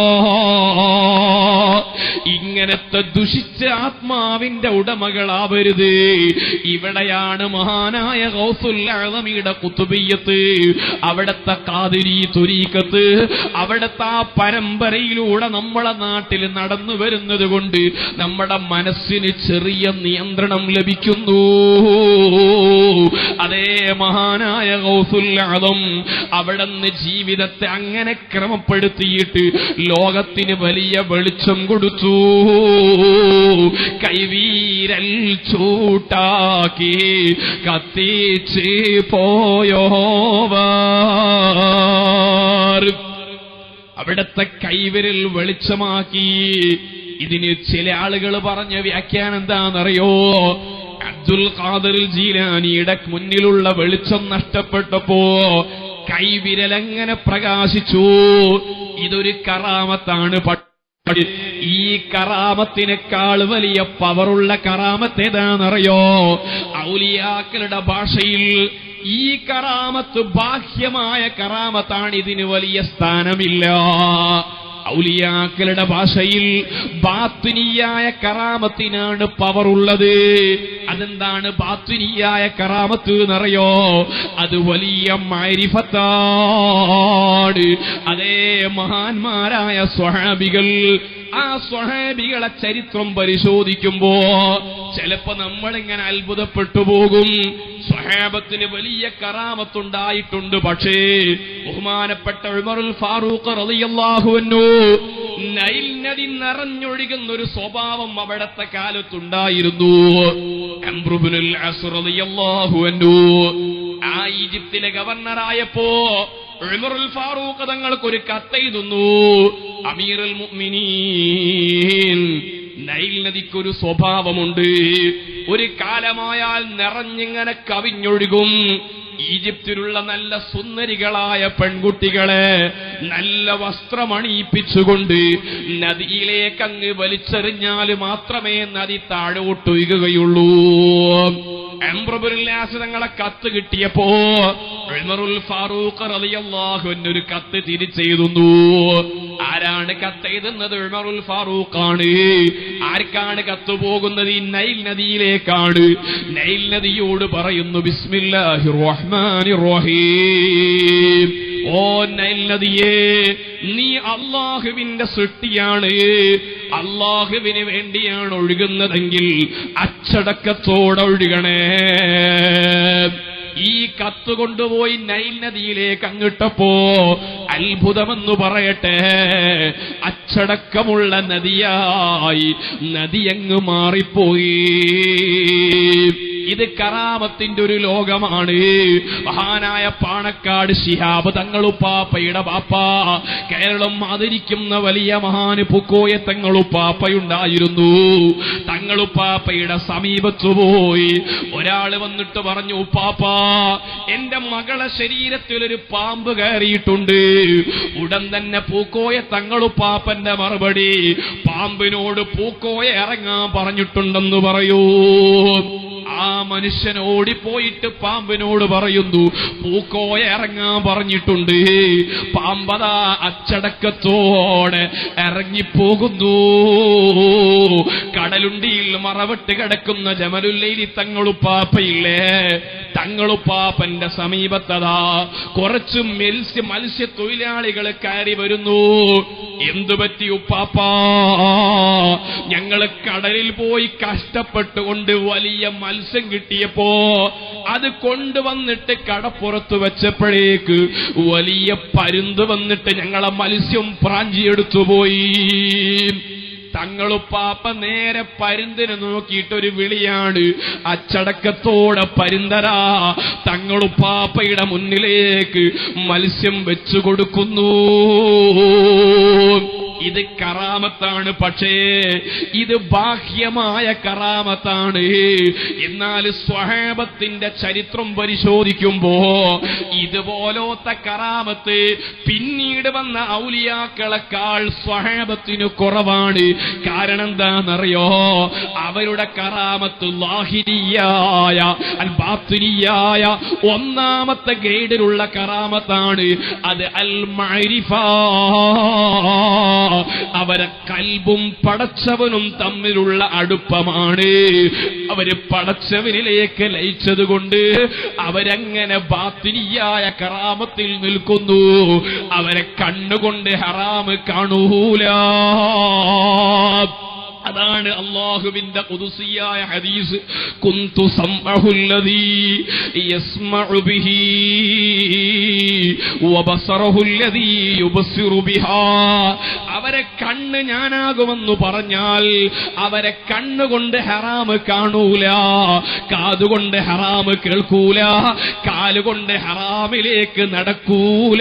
A: ഇങ്ങനത്തെ ദുഷിച്ച ആത്മാവിന്റെ ഉടമകളാവരുത് ഇവിടെയാണ് മഹാനായ ഗൗസുല്ലമിയുടെ കുത്തുബിയത്ത് അവിടത്തെ കാതിരി തുരീക്കത്ത് അവിടത്തെ ആ പരമ്പരയിലൂടെ നമ്മളെ നാട്ടിൽ നടന്നു വരുന്നത് കൊണ്ട് നമ്മുടെ മനസ്സിന് ചെറിയ നിയന്ത്രണം ലഭിക്കുന്നു അതേ മഹാനായ ഗൗസുൽ ആദം അവിടുന്ന് ജീവിതത്തെ അങ്ങനെ ക്രമപ്പെടുത്തിയിട്ട് ലോകത്തിന് വലിയ വെളിച്ചം കൊടുത്തു കൈവീരൽ ചൂട്ടാക്കി കത്തിച്ച് പോയോവർ അവിടത്തെ കൈവിരൽ വെളിച്ചമാക്കി ഇതിന് ചില ആളുകൾ പറഞ്ഞ വ്യാഖ്യാനം എന്താണെന്നറിയോ അബ്ദുൽ ഖാദർ ജീലാനിയുടെ മുന്നിലുള്ള വെളിച്ചം നഷ്ടപ്പെട്ടപ്പോ കൈവിരലെങ്ങനെ പ്രകാശിച്ചു ഇതൊരു കറാമത്താണ് പ ഈ കറാമത്തിനേക്കാൾ വലിയ പവറുള്ള കറാമത്ത് ഏതാണെന്നറിയോ ഔലിയാക്കളുടെ ഭാഷയിൽ ഈ കറാമത്ത് ബാഹ്യമായ കറാമത്താണ് ഇതിന് വലിയ സ്ഥാനമില്ല ഔലിയാക്കളുടെ ഭാഷയിൽ ബാത്തുനിയായ കറാമത്തിനാണ് പവറുള്ളത് അതെന്താണ് ബാത്തുനിയായ കറാമത്ത് എന്നറിയോ അത് വലിയ മാരിഫത്താണ് അതേ മഹാന്മാരായ സ്വഹാബികൾ ആ സ്വഹാബികളെ ചരിത്രം പരിശോധിക്കുമ്പോ ചിലപ്പോ നമ്മളിങ്ങനെ അത്ഭുതപ്പെട്ടു പോകും സ്വഹാബത്തിന് വലിയ കറാമത്തുണ്ടായിട്ടുണ്ട് പക്ഷേ ബഹുമാനപ്പെട്ട ഉമറുൽ ഫാറൂഖ് റളിയല്ലാഹുവന്നു നൈൽ നദി നിറഞ്ഞൊഴുകുന്ന ഒരു സ്വഭാവം അവിടത്തെ കാലത്തുണ്ടായിരുന്നു അംറുബ്നുൽ അസ് റളിയല്ലാഹുവന്നു ആ ഈജിപ്തിലെ ഗവർണറായപ്പോ ഉമറുൽ ഫാറൂഖ് തങ്ങൾക്കൊരു കത്തെഴുതുന്നു അമീറുൽ മുഅ്മിനീൻ നൈൽ നദിക്കൊരു സ്വഭാവമുണ്ട് ഒരു കാലമായാൽ നിറഞ്ഞിങ്ങനെ കവിഞ്ഞൊഴുകും ഈജിപ്തിലുള്ള നല്ല സുന്ദരികളായ പെൺകുട്ടികളെ നല്ല വസ്ത്രമണിയിപ്പിച്ചുകൊണ്ട് നദിയിലേക്ക് അങ്ങ് വലിച്ചെറിഞ്ഞാൽ മാത്രമേ നദി താഴോട്ടൊഴുകുകയുള്ളൂ എംബ്രബുല്ലാസിതങ്ങളെ കത്ത് കിട്ടിയപ്പോ ഉമറുൽ ഫാറൂഖ് റളിയല്ലാഹു ഒരു കത്ത് തിരിച്ചെഴുതുന്നു ആരാണ് കത്ത് എഴുതുന്നത് ഉമറുൽ ഫാറൂഖാണ് ആർക്കാണ് കത്ത് പോകുന്നത് ഈ നൈൽ നദിയിലേക്കാണ് നൈൽ നദിയോട് പറയുന്നു ബിസ്മില്ലാഹിർ റഹ്മാനിർ റഹീം ഓ നൈൽ നദിയേ നീ അള്ളാഹുവിന്റെ സൃഷ്ടിയാണ് അള്ളാഹുവിന് വേണ്ടിയാണ് ഒഴുകുന്നതെങ്കിൽ അച്ചടക്കത്തോടെ ഒഴുകണേ ഈ കത്ത് കൊണ്ടുപോയി നൈൽ നദിയിലേക്ക് അങ്ങിട്ടപ്പോ അത്ഭുതമെന്ന് പറയട്ടെ അച്ചടക്കമുള്ള നദിയായി നദിയങ്ങ് മാറിപ്പോയി ഇത് കറാമത്തിന്റെ ഒരു ലോകമാണ് മഹാനായ പാണക്കാട് ശിഹാബ് തങ്ങളുപ്പാപ്പയുടെ പാപ്പ കേരളം ആദരിക്കുന്ന വലിയ മഹാന് പുക്കോയ തങ്ങളുപ്പാപ്പയുണ്ടായിരുന്നു തങ്ങളുപ്പാപ്പയുടെ സമീപത്തു പോയി ഒരാള് വന്നിട്ട് പറഞ്ഞു ഉപ്പാപ്പ എന്റെ മകളെ ശരീരത്തിൽ ഒരു പാമ്പ് കയറിയിട്ടുണ്ട് ഉടൻ തന്നെ പൂക്കോയ തങ്ങളുപ്പാപ്പന്റെ മറുപടി പാമ്പിനോട് പൂക്കോയ ഇറങ്ങാൻ പറഞ്ഞിട്ടുണ്ടെന്ന് പറയൂ ആ മനുഷ്യൻ ഓടിപ്പോയിട്ട് പാമ്പിനോട് പറയുന്നു പൂക്കോയ ഇറങ്ങാൻ പറഞ്ഞിട്ടുണ്ട് പാമ്പതാ അച്ചടക്കത്തോടെ ഇറങ്ങിപ്പോകുന്നു കടലുണ്ടിയിൽ മറവിട്ട് കിടക്കുന്ന ജമലുല്ലൈലി തങ്ങളുപ്പാപ്പയില്ലേ തങ്ങളുപ്പാപ്പന്റെ സമീപത്തതാ കുറച്ച് മത്സ്യ മത്സ്യത്തൊഴിലാളികൾ കയറി വരുന്നു എന്തു പറ്റി ഉപ്പാപ്പാ ഞങ്ങൾ കടലിൽ പോയി കഷ്ടപ്പെട്ടുകൊണ്ട് വലിയ മത്സ്യം കിട്ടിയപ്പോ അത് കൊണ്ടുവന്നിട്ട് കടപ്പുറത്ത് വെച്ചപ്പോഴേക്ക് വലിയ പരുന്ത് വന്നിട്ട് ഞങ്ങളെ മത്സ്യം പ്രാഞ്ചിയെടുത്തു പോയി തങ്ങളുപ്പാപ്പ നേരെ പരുന്തിനെ നോക്കിയിട്ടൊരു വിളിയാണ് അച്ചടക്കത്തോടെ പരുന്തരാ തങ്ങളുപ്പാപ്പയുടെ മുന്നിലേക്ക് മത്സ്യം വെച്ചു കൊടുക്കുന്നു ഇത് കറാമത്താണ് പക്ഷേ ഇത് ബാഹ്യമായ കറാമത്താണ് എന്നാൽ സ്വഹാബത്തിന്റെ ചരിത്രം പരിശോധിക്കുമ്പോ ഇതുപോലത്തെ കറാമത്ത് പിന്നീട് വന്ന ഔലിയാക്കളെക്കാൾ സ്വഹാബത്തിന് കുറവാണ് കാരണം എന്താണെന്നറിയോ അവരുടെ കറാമത്ത് ലാഹിരിയായ അൽ ബാത്തിനിയായ ഒന്നാമത്തെ ഗ്രേഡിലുള്ള കറാമത്താണ് അത് അൽ മൈരിഫ അവരെ കൽബും പടച്ചവനും തമ്മിലുള്ള അടുപ്പമാണ് അവര് പടച്ചവനിലേക്ക് ലയിച്ചതുകൊണ്ട് അവരങ്ങനെ ബാത്തിനിയായ കറാമത്തിൽ നിൽക്കുന്നു അവരെ കണ്ണുകൊണ്ട് ഹറാമ് കാണൂല അതാണ് അതാണ് അള്ളാഹുവിന്റെ കുതുസിയായ ഹദീസ് കുന്തു സംഅഹുല്ലദീ യസ്മഉ ബിഹി വബസറഹുല്ലദീ യുബസിറു ബിഹാ അവരെ കണ്ണ് ഞാനാകുമെന്ന് പറഞ്ഞാൽ അവരെ കണ്ണുകൊണ്ട് ഹറാമ് കാണൂല കാതുകൊണ്ട് ഹറാമ് കേൾക്കൂല കാലുകൊണ്ട് ഹറാമിലേക്ക് നടക്കൂല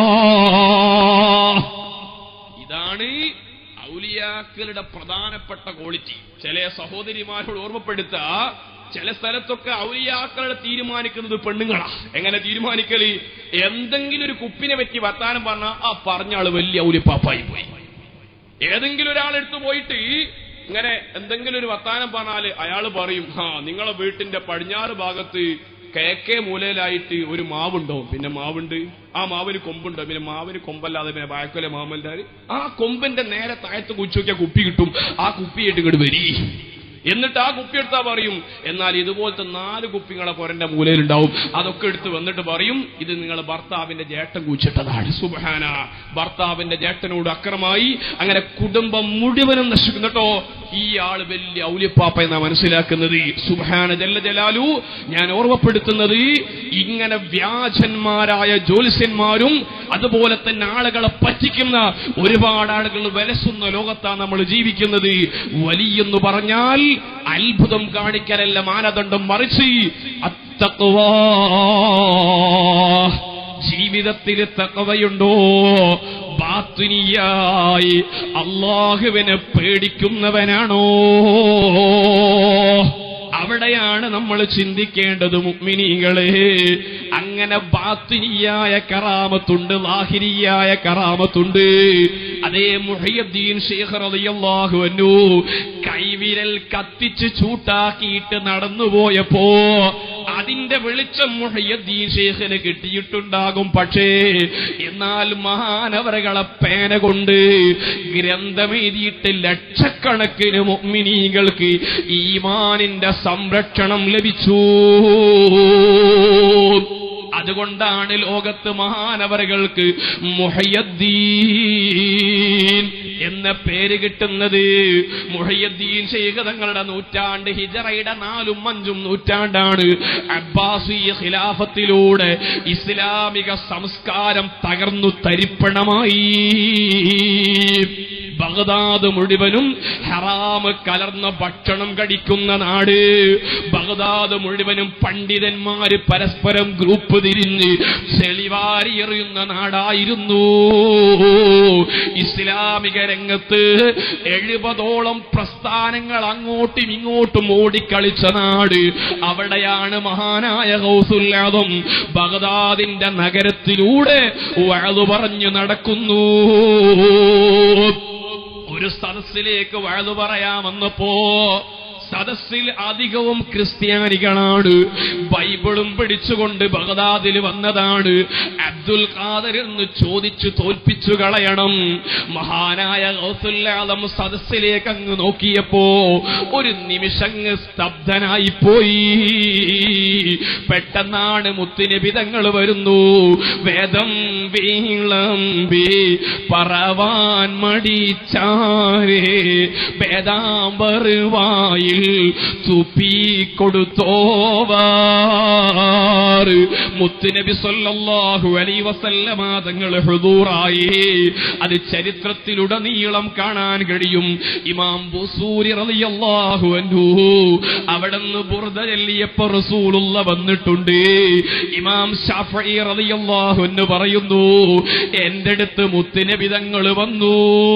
A: ഇതാണ് ഔലിയാക്കളുടെ പ്രധാനപ്പെട്ട ക്വാളിറ്റി ചില സഹോദരിമാരോട് ഓർമ്മപ്പെടുത്ത ചില സ്ഥലത്തൊക്കെ ഔലിയാക്കളുടെ തീരുമാനിക്കുന്നത് പെണ്ണുങ്ങളാ എങ്ങനെ തീരുമാനിക്കല് എന്തെങ്കിലും ഒരു കുപ്പിനെ പറ്റി വർത്താനം പറഞ്ഞാൽ ആ പറഞ്ഞ ആള് വലിയ ഔലിപ്പാപ്പായി പോയി ഏതെങ്കിലും ഒരാളെടുത്ത് പോയിട്ട് ഇങ്ങനെ എന്തെങ്കിലും ഒരു വർത്താനം പറഞ്ഞാല് അയാൾ പറയും ആ നിങ്ങളെ വീട്ടിന്റെ പടിഞ്ഞാറ് ഭാഗത്ത് കിഴക്കേ മൂലയിലായിട്ട് ഒരു മാവുണ്ടോ പിന്നെ മാവുണ്ട് ആ മാവിന് കൊമ്പുണ്ടോ പിന്നെ മാവിന് കൊമ്പല്ലാതെ പിന്നെ ബാക്കോലെ മാമന്റെ ആ കൊമ്പിന്റെ നേരെ താഴത്ത് കുച്ചു നോക്കിയാൽ കുപ്പി കിട്ടും ആ കുപ്പിയായിട്ട് ഇങ്ങോട്ട് വരി എന്നിട്ട് ആ കുപ്പി എടുത്താ പറയും എന്നാൽ ഇതുപോലത്തെ നാല് കുപ്പിങ്ങളെ പൊരന്റെ മൂലയിലുണ്ടാവും അതൊക്കെ എടുത്ത് വന്നിട്ട് പറയും ഇത് നിങ്ങൾ ഭർത്താവിന്റെ ജേട്ടൻ കുച്ചിട്ടതാണ് സുബഹാന ഭർത്താവിന്റെ ജേട്ടനോട് അക്രമായി അങ്ങനെ കുടുംബം മുഴുവനും നശിക്കും കേട്ടോ ഈ ആള് വലിയ ഔലിപ്പാപ്പ എന്നാ മനസ്സിലാക്കുന്നത് സുബഹാന ജല്ല ജലാലു ഞാൻ ഓർമ്മപ്പെടുത്തുന്നത് ഇങ്ങനെ വ്യാജന്മാരായ ജ്യോത്സ്യന്മാരും അതുപോലെ തന്നെ ആളുകളെ പറ്റിക്കുന്ന ഒരുപാട് ആളുകൾ വിലസുന്ന ലോകത്താണ് നമ്മൾ ജീവിക്കുന്നത് വലിയെന്ന് പറഞ്ഞാൽ അത്ഭുതം കാണിക്കലല്ല മാനദണ്ഡം മറിച്ച് അത്തക്കുവാ ജീവിതത്തിൽ തക്കവയുണ്ടോ ബാത്തുനിയായി അള്ളാഹുവിനെ പേടിക്കുന്നവനാണോ അവിടെയാണ് നമ്മൾ ചിന്തിക്കേണ്ടത് മുഗ്മിനീകളെ അങ്ങനെ ബാത്തിനിയായ കറാമത്തുണ്ട് ലാഹിരിയായ കറാമത്തുണ്ട് അതേ മുഹയ്യദ്ദീൻ ശേഖർ റളിയല്ലാഹു അൻഹു കൈവിരൽ കത്തിച്ച് ചൂട്ടാക്കിയിട്ട് നടന്നുപോയപ്പോ അതിന്റെ വെളിച്ചം മുഹയ്യദ്ദീൻ ശേഖന് കിട്ടിയിട്ടുണ്ടാകും പക്ഷേ എന്നാൽ മഹാനവരകളെ പേന കൊണ്ട് ഗ്രന്ഥമെഴുതിയിട്ട് ലക്ഷക്കണക്കിന് മുഅ്മിനീങ്ങൾക്ക് ഈമാനിന്റെ സംരക്ഷണം ലഭിച്ചു അതുകൊണ്ടാണ് ലോകത്ത് മഹാനവറുകൾക്ക് മുഹയ്യദ്ദീൻ എന്ന പേര് കിട്ടുന്നത് മുഹയ്യദ്ദീൻ ശൈഖ് തങ്ങളുടെ നൂറ്റാണ്ട് ഹിജറയുടെ നാലും അഞ്ചും നൂറ്റാണ്ടാണ് അബ്ബാസിയ ഖിലാഫത്തിലൂടെ ഇസ്ലാമിക സംസ്കാരം തകർന്നു തരിപ്പണമായി ബഗ്ദാദ് മുഴുവനും ഹറാമ് കലർന്ന ഭക്ഷണം കഴിക്കുന്ന നാട് ബഗ്ദാദ് മുഴുവനും പണ്ഡിതന്മാര് പരസ്പരം ഗ്രൂപ്പ് തിരിഞ്ഞ് ചെളിവാരി എറിയുന്ന നാടായിരുന്നു ഇസ്ലാമിക രംഗത്ത് എഴുപതോളം പ്രസ്ഥാനങ്ങൾ അങ്ങോട്ടും ഇങ്ങോട്ടും ഓടിക്കളിച്ച നാട് അവിടെയാണ് മഹാനായ ഹൗസുല്ലാദം ബഗ്ദാദിന്റെ നഗരത്തിലൂടെ വഴതു പറഞ്ഞു നടക്കുന്നു ഒരു സദസ്സിലേക്ക് വഴുതു പറയാമെന്നപ്പോ സദസ്സിൽ അധികവും ക്രിസ്ത്യാനികളാണ് ബൈബിളും പിടിച്ചുകൊണ്ട് ബഗദാദിൽ വന്നതാണ് അബ്ദുൽ ഖാദർ എന്ന് ചോദിച്ചു തോൽപ്പിച്ചു കളയണം മഹാനായ ഗൗസുല്ലാദം സദസ്സിലേക്ക് അങ്ങ് നോക്കിയപ്പോ ഒരു നിമിഷങ്ങ് സ്തബ്ധനായി പോയി പെട്ടെന്നാണ് മുത്തുനിബിതങ്ങൾ വരുന്നു വേദം വീളമ്പി പറവാൻ മടിച്ചാരേ വേദാമ്പറുവായിൽ തുപ്പിക്കൊടുത്തോവാറ് മുത്തുനബി സല്ലല്ലാഹു അലൈഹി വസല്ലമ തങ്ങൾ ഹുദൂറായി അത് ചരിത്രത്തിലുടനീളം കാണാൻ കഴിയും ഇമാം ബുസൂരി റളിയല്ലാഹു അൻഹു അവിടുന്ന് ബുർദ ചൊല്ലിയപ്പോ റസൂലുള്ള വന്നിട്ടുണ്ട് ഇമാം ഷാഫി റളിയല്ലാഹു അൻഹു പറയുന്നു എന്റെ അടുത്ത് മുത്തുനബി തങ്ങൾ വന്നു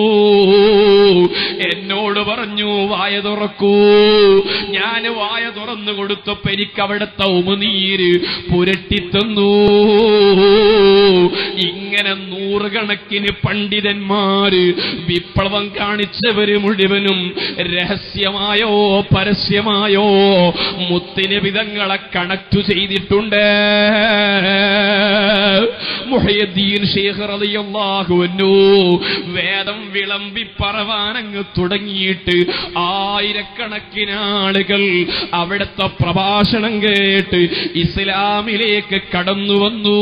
A: എന്നോട് പറഞ്ഞു വായ തുറക്കൂ ഞാൻ വായ തുറന്നു കൊടുത്തപ്പോ എനിക്ക് അവിടുത്തെ ഉമനീര് പുരട്ടിത്തന്നു ഇങ്ങനെ നൂറുകണക്കിന് പണ്ഡിതന്മാര് വിപ്ലവം കാണിച്ചവര് മുഴുവനും രഹസ്യമായോ പരസ്യമായോ മുത്തിന് വിധങ്ങളെ കണക്ട് ചെയ്തിട്ടുണ്ട് മുഹയ്യദ്ദീൻ ശേഖർ റളിയല്ലാഹു അൻഹു വേദം വിളമ്പി പറവാനങ്ങ് തുടങ്ങിയിട്ട് ആയിരക്കണക്കിന് ആളുകൾ അവിടുത്തെ പ്രഭാഷണം കേട്ട് ഇസ്ലാമിലേക്ക് കടന്നു വന്നു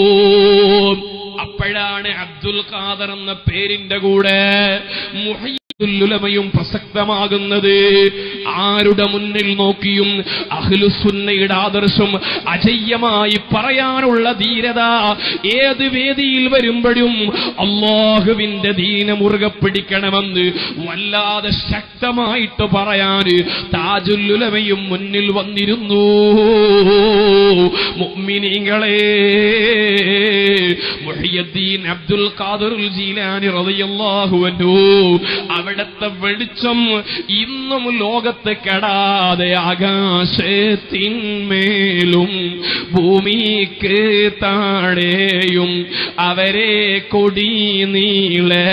A: അപ്പോഴാണ് അബ്ദുൽ ഖാദർ എന്ന പേരിന്റെ കൂടെ മുഹയ്യ താജുല്ലുലമയും പ്രസക്തമാകുന്നത് ആരുടെ മുന്നിൽ നോക്കിയും അഹ്ലുസുന്നയുടെ ആദർശം അജയ്യമായി പറയാനുള്ള ധീരത ഏത് വേദിയിൽ വരുമ്പോഴും അള്ളാഹുവിന്റെ ദീന മുറുകെ പിടിക്കണമെന്ന് വല്ലാതെ ശക്തമായിട്ട് പറയാൻ താജുല്ലുലമയും മുന്നിൽ വന്നിരുന്നു മുഅ്മിനീങ്ങളെ മുഹിയുദ്ദീൻ അബ്ദുൽ ഖാദിറുൽ ജീലാനി റളിയല്ലാഹു അൻഹു അവിടുത്തെ വെളിച്ചം ഇന്നും ലോകത്ത് കെടാതെ ആകാശത്തിന്മേലും ഭൂമിക്ക് താഴെയും അവരെ കൊടി നീളെ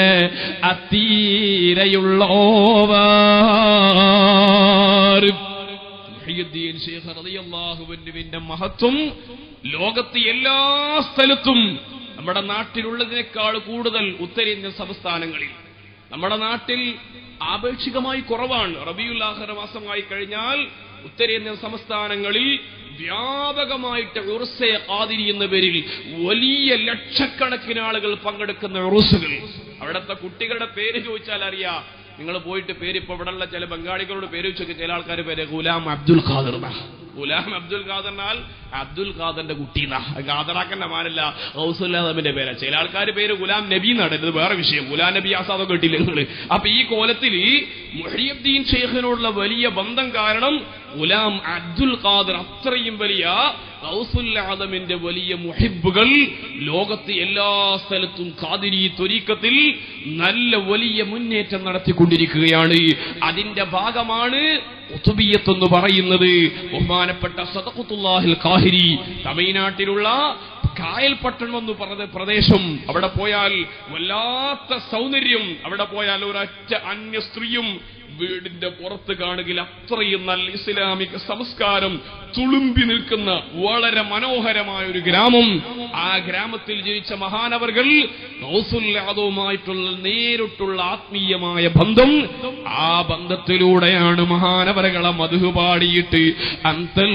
A: അത്തീരയുള്ളോവർ മുഹിയുദ്ദീൻ ശേഖ് റളിയല്ലാഹുവിന്റെ മഹത്വം ലോകത്തെ എല്ലാ സ്ഥലത്തും നമ്മുടെ നാട്ടിലുള്ളതിനേക്കാൾ കൂടുതൽ ഉത്തരേന്ത്യൻ സംസ്ഥാനങ്ങളിൽ നമ്മുടെ നാട്ടിൽ ആപേക്ഷികമായി കുറവാണ് റബിയുൽ ആഖിർ മാസമായി കഴിഞ്ഞാൽ ഉത്തരേന്ത്യൻ സംസ്ഥാനങ്ങളിൽ വ്യാപകമായിട്ട് ഉറുസെ ആതിരി എന്ന പേരിൽ വലിയ ലക്ഷക്കണക്കിന് ആളുകൾ പങ്കെടുക്കുന്ന ഉറുസുകൾ അവിടുത്തെ കുട്ടികളുടെ പേര് ചോദിച്ചാൽ അറിയാം നിങ്ങൾ പോയിട്ട് പേര് ഇപ്പൊ ഇവിടെയുള്ള ചില ബംഗാളികളോട് പേര് വെച്ചൊക്കെ ചില ആൾക്കാർ പേര് ഗുലാം അബ്ദുൽ ഖാദർ എന്നാ. ഗുലാം അബ്ദുൽ ഖാദറിനാൽ അബ്ദുൽ ഖാദറിന്റെ കുട്ടി ഖാദറാക്കന്റെ മാനല്ല ഹൗസുല്ലാദമിന്റെ പേരാ ചില ആൾക്കാർ പേര് ഗുലാം നബി എന്നാണ് ഇത് വേറെ വിഷയം ഗുലാം നബി ആസാദോ കേട്ടില്ല നിങ്ങള് അപ്പൊ ഈ കോലത്തിൽ മുഹിയുദ്ദീൻ ഷെയ്ഖിനോടുള്ള വലിയ ബന്ധം കാരണം ഗുലാം അബ്ദുൽ ഖാദർ അത്രയും വലിയ ഗൗസുല്ലാദമിന്റെ വലിയ മുഹിബുകൾ ലോകത്ത് എല്ലാ സ്ഥലത്തും ഖാദിരി ത്വരീക്കത്തിൽ നല്ല വലിയ മുന്നേറ്റം നടത്തിക്കൊണ്ടിരിക്കുകയാണ് അതിന്റെ ഭാഗമാണ് ഉത്തുബിയത്ത് എന്ന് പറയുന്നത് ബഹുമാനപ്പെട്ട സദഖത്തുല്ലാഹിൽ കാഹിരി തമിഴ്നാട്ടിലുള്ള കായൽപട്ടണം എന്ന് പറഞ്ഞ പ്രദേശം അവിടെ പോയാൽ വല്ലാത്ത സൗന്ദര്യം അവിടെ പോയാൽ ഒരൊറ്റ അന്യ സ്ത്രീയും വീടിന്റെ പുറത്ത് കാണുകിൽ അത്രയും നല്ല ഇസ്ലാമിക സംസ്കാരം തുളുമ്പി നിൽക്കുന്ന വളരെ മനോഹരമായ ഒരു ഗ്രാമം ആ ഗ്രാമത്തിൽ ജനിച്ച മഹാനവർകൾ ഗൗസുല്ലാദവുമായിട്ടുള്ള നേരിട്ടുള്ള ആത്മീയമായ ബന്ധം ആ ബന്ധത്തിലൂടെയാണ് മഹാനവരകളെ മധു പാടിയിട്ട് അന്തൽ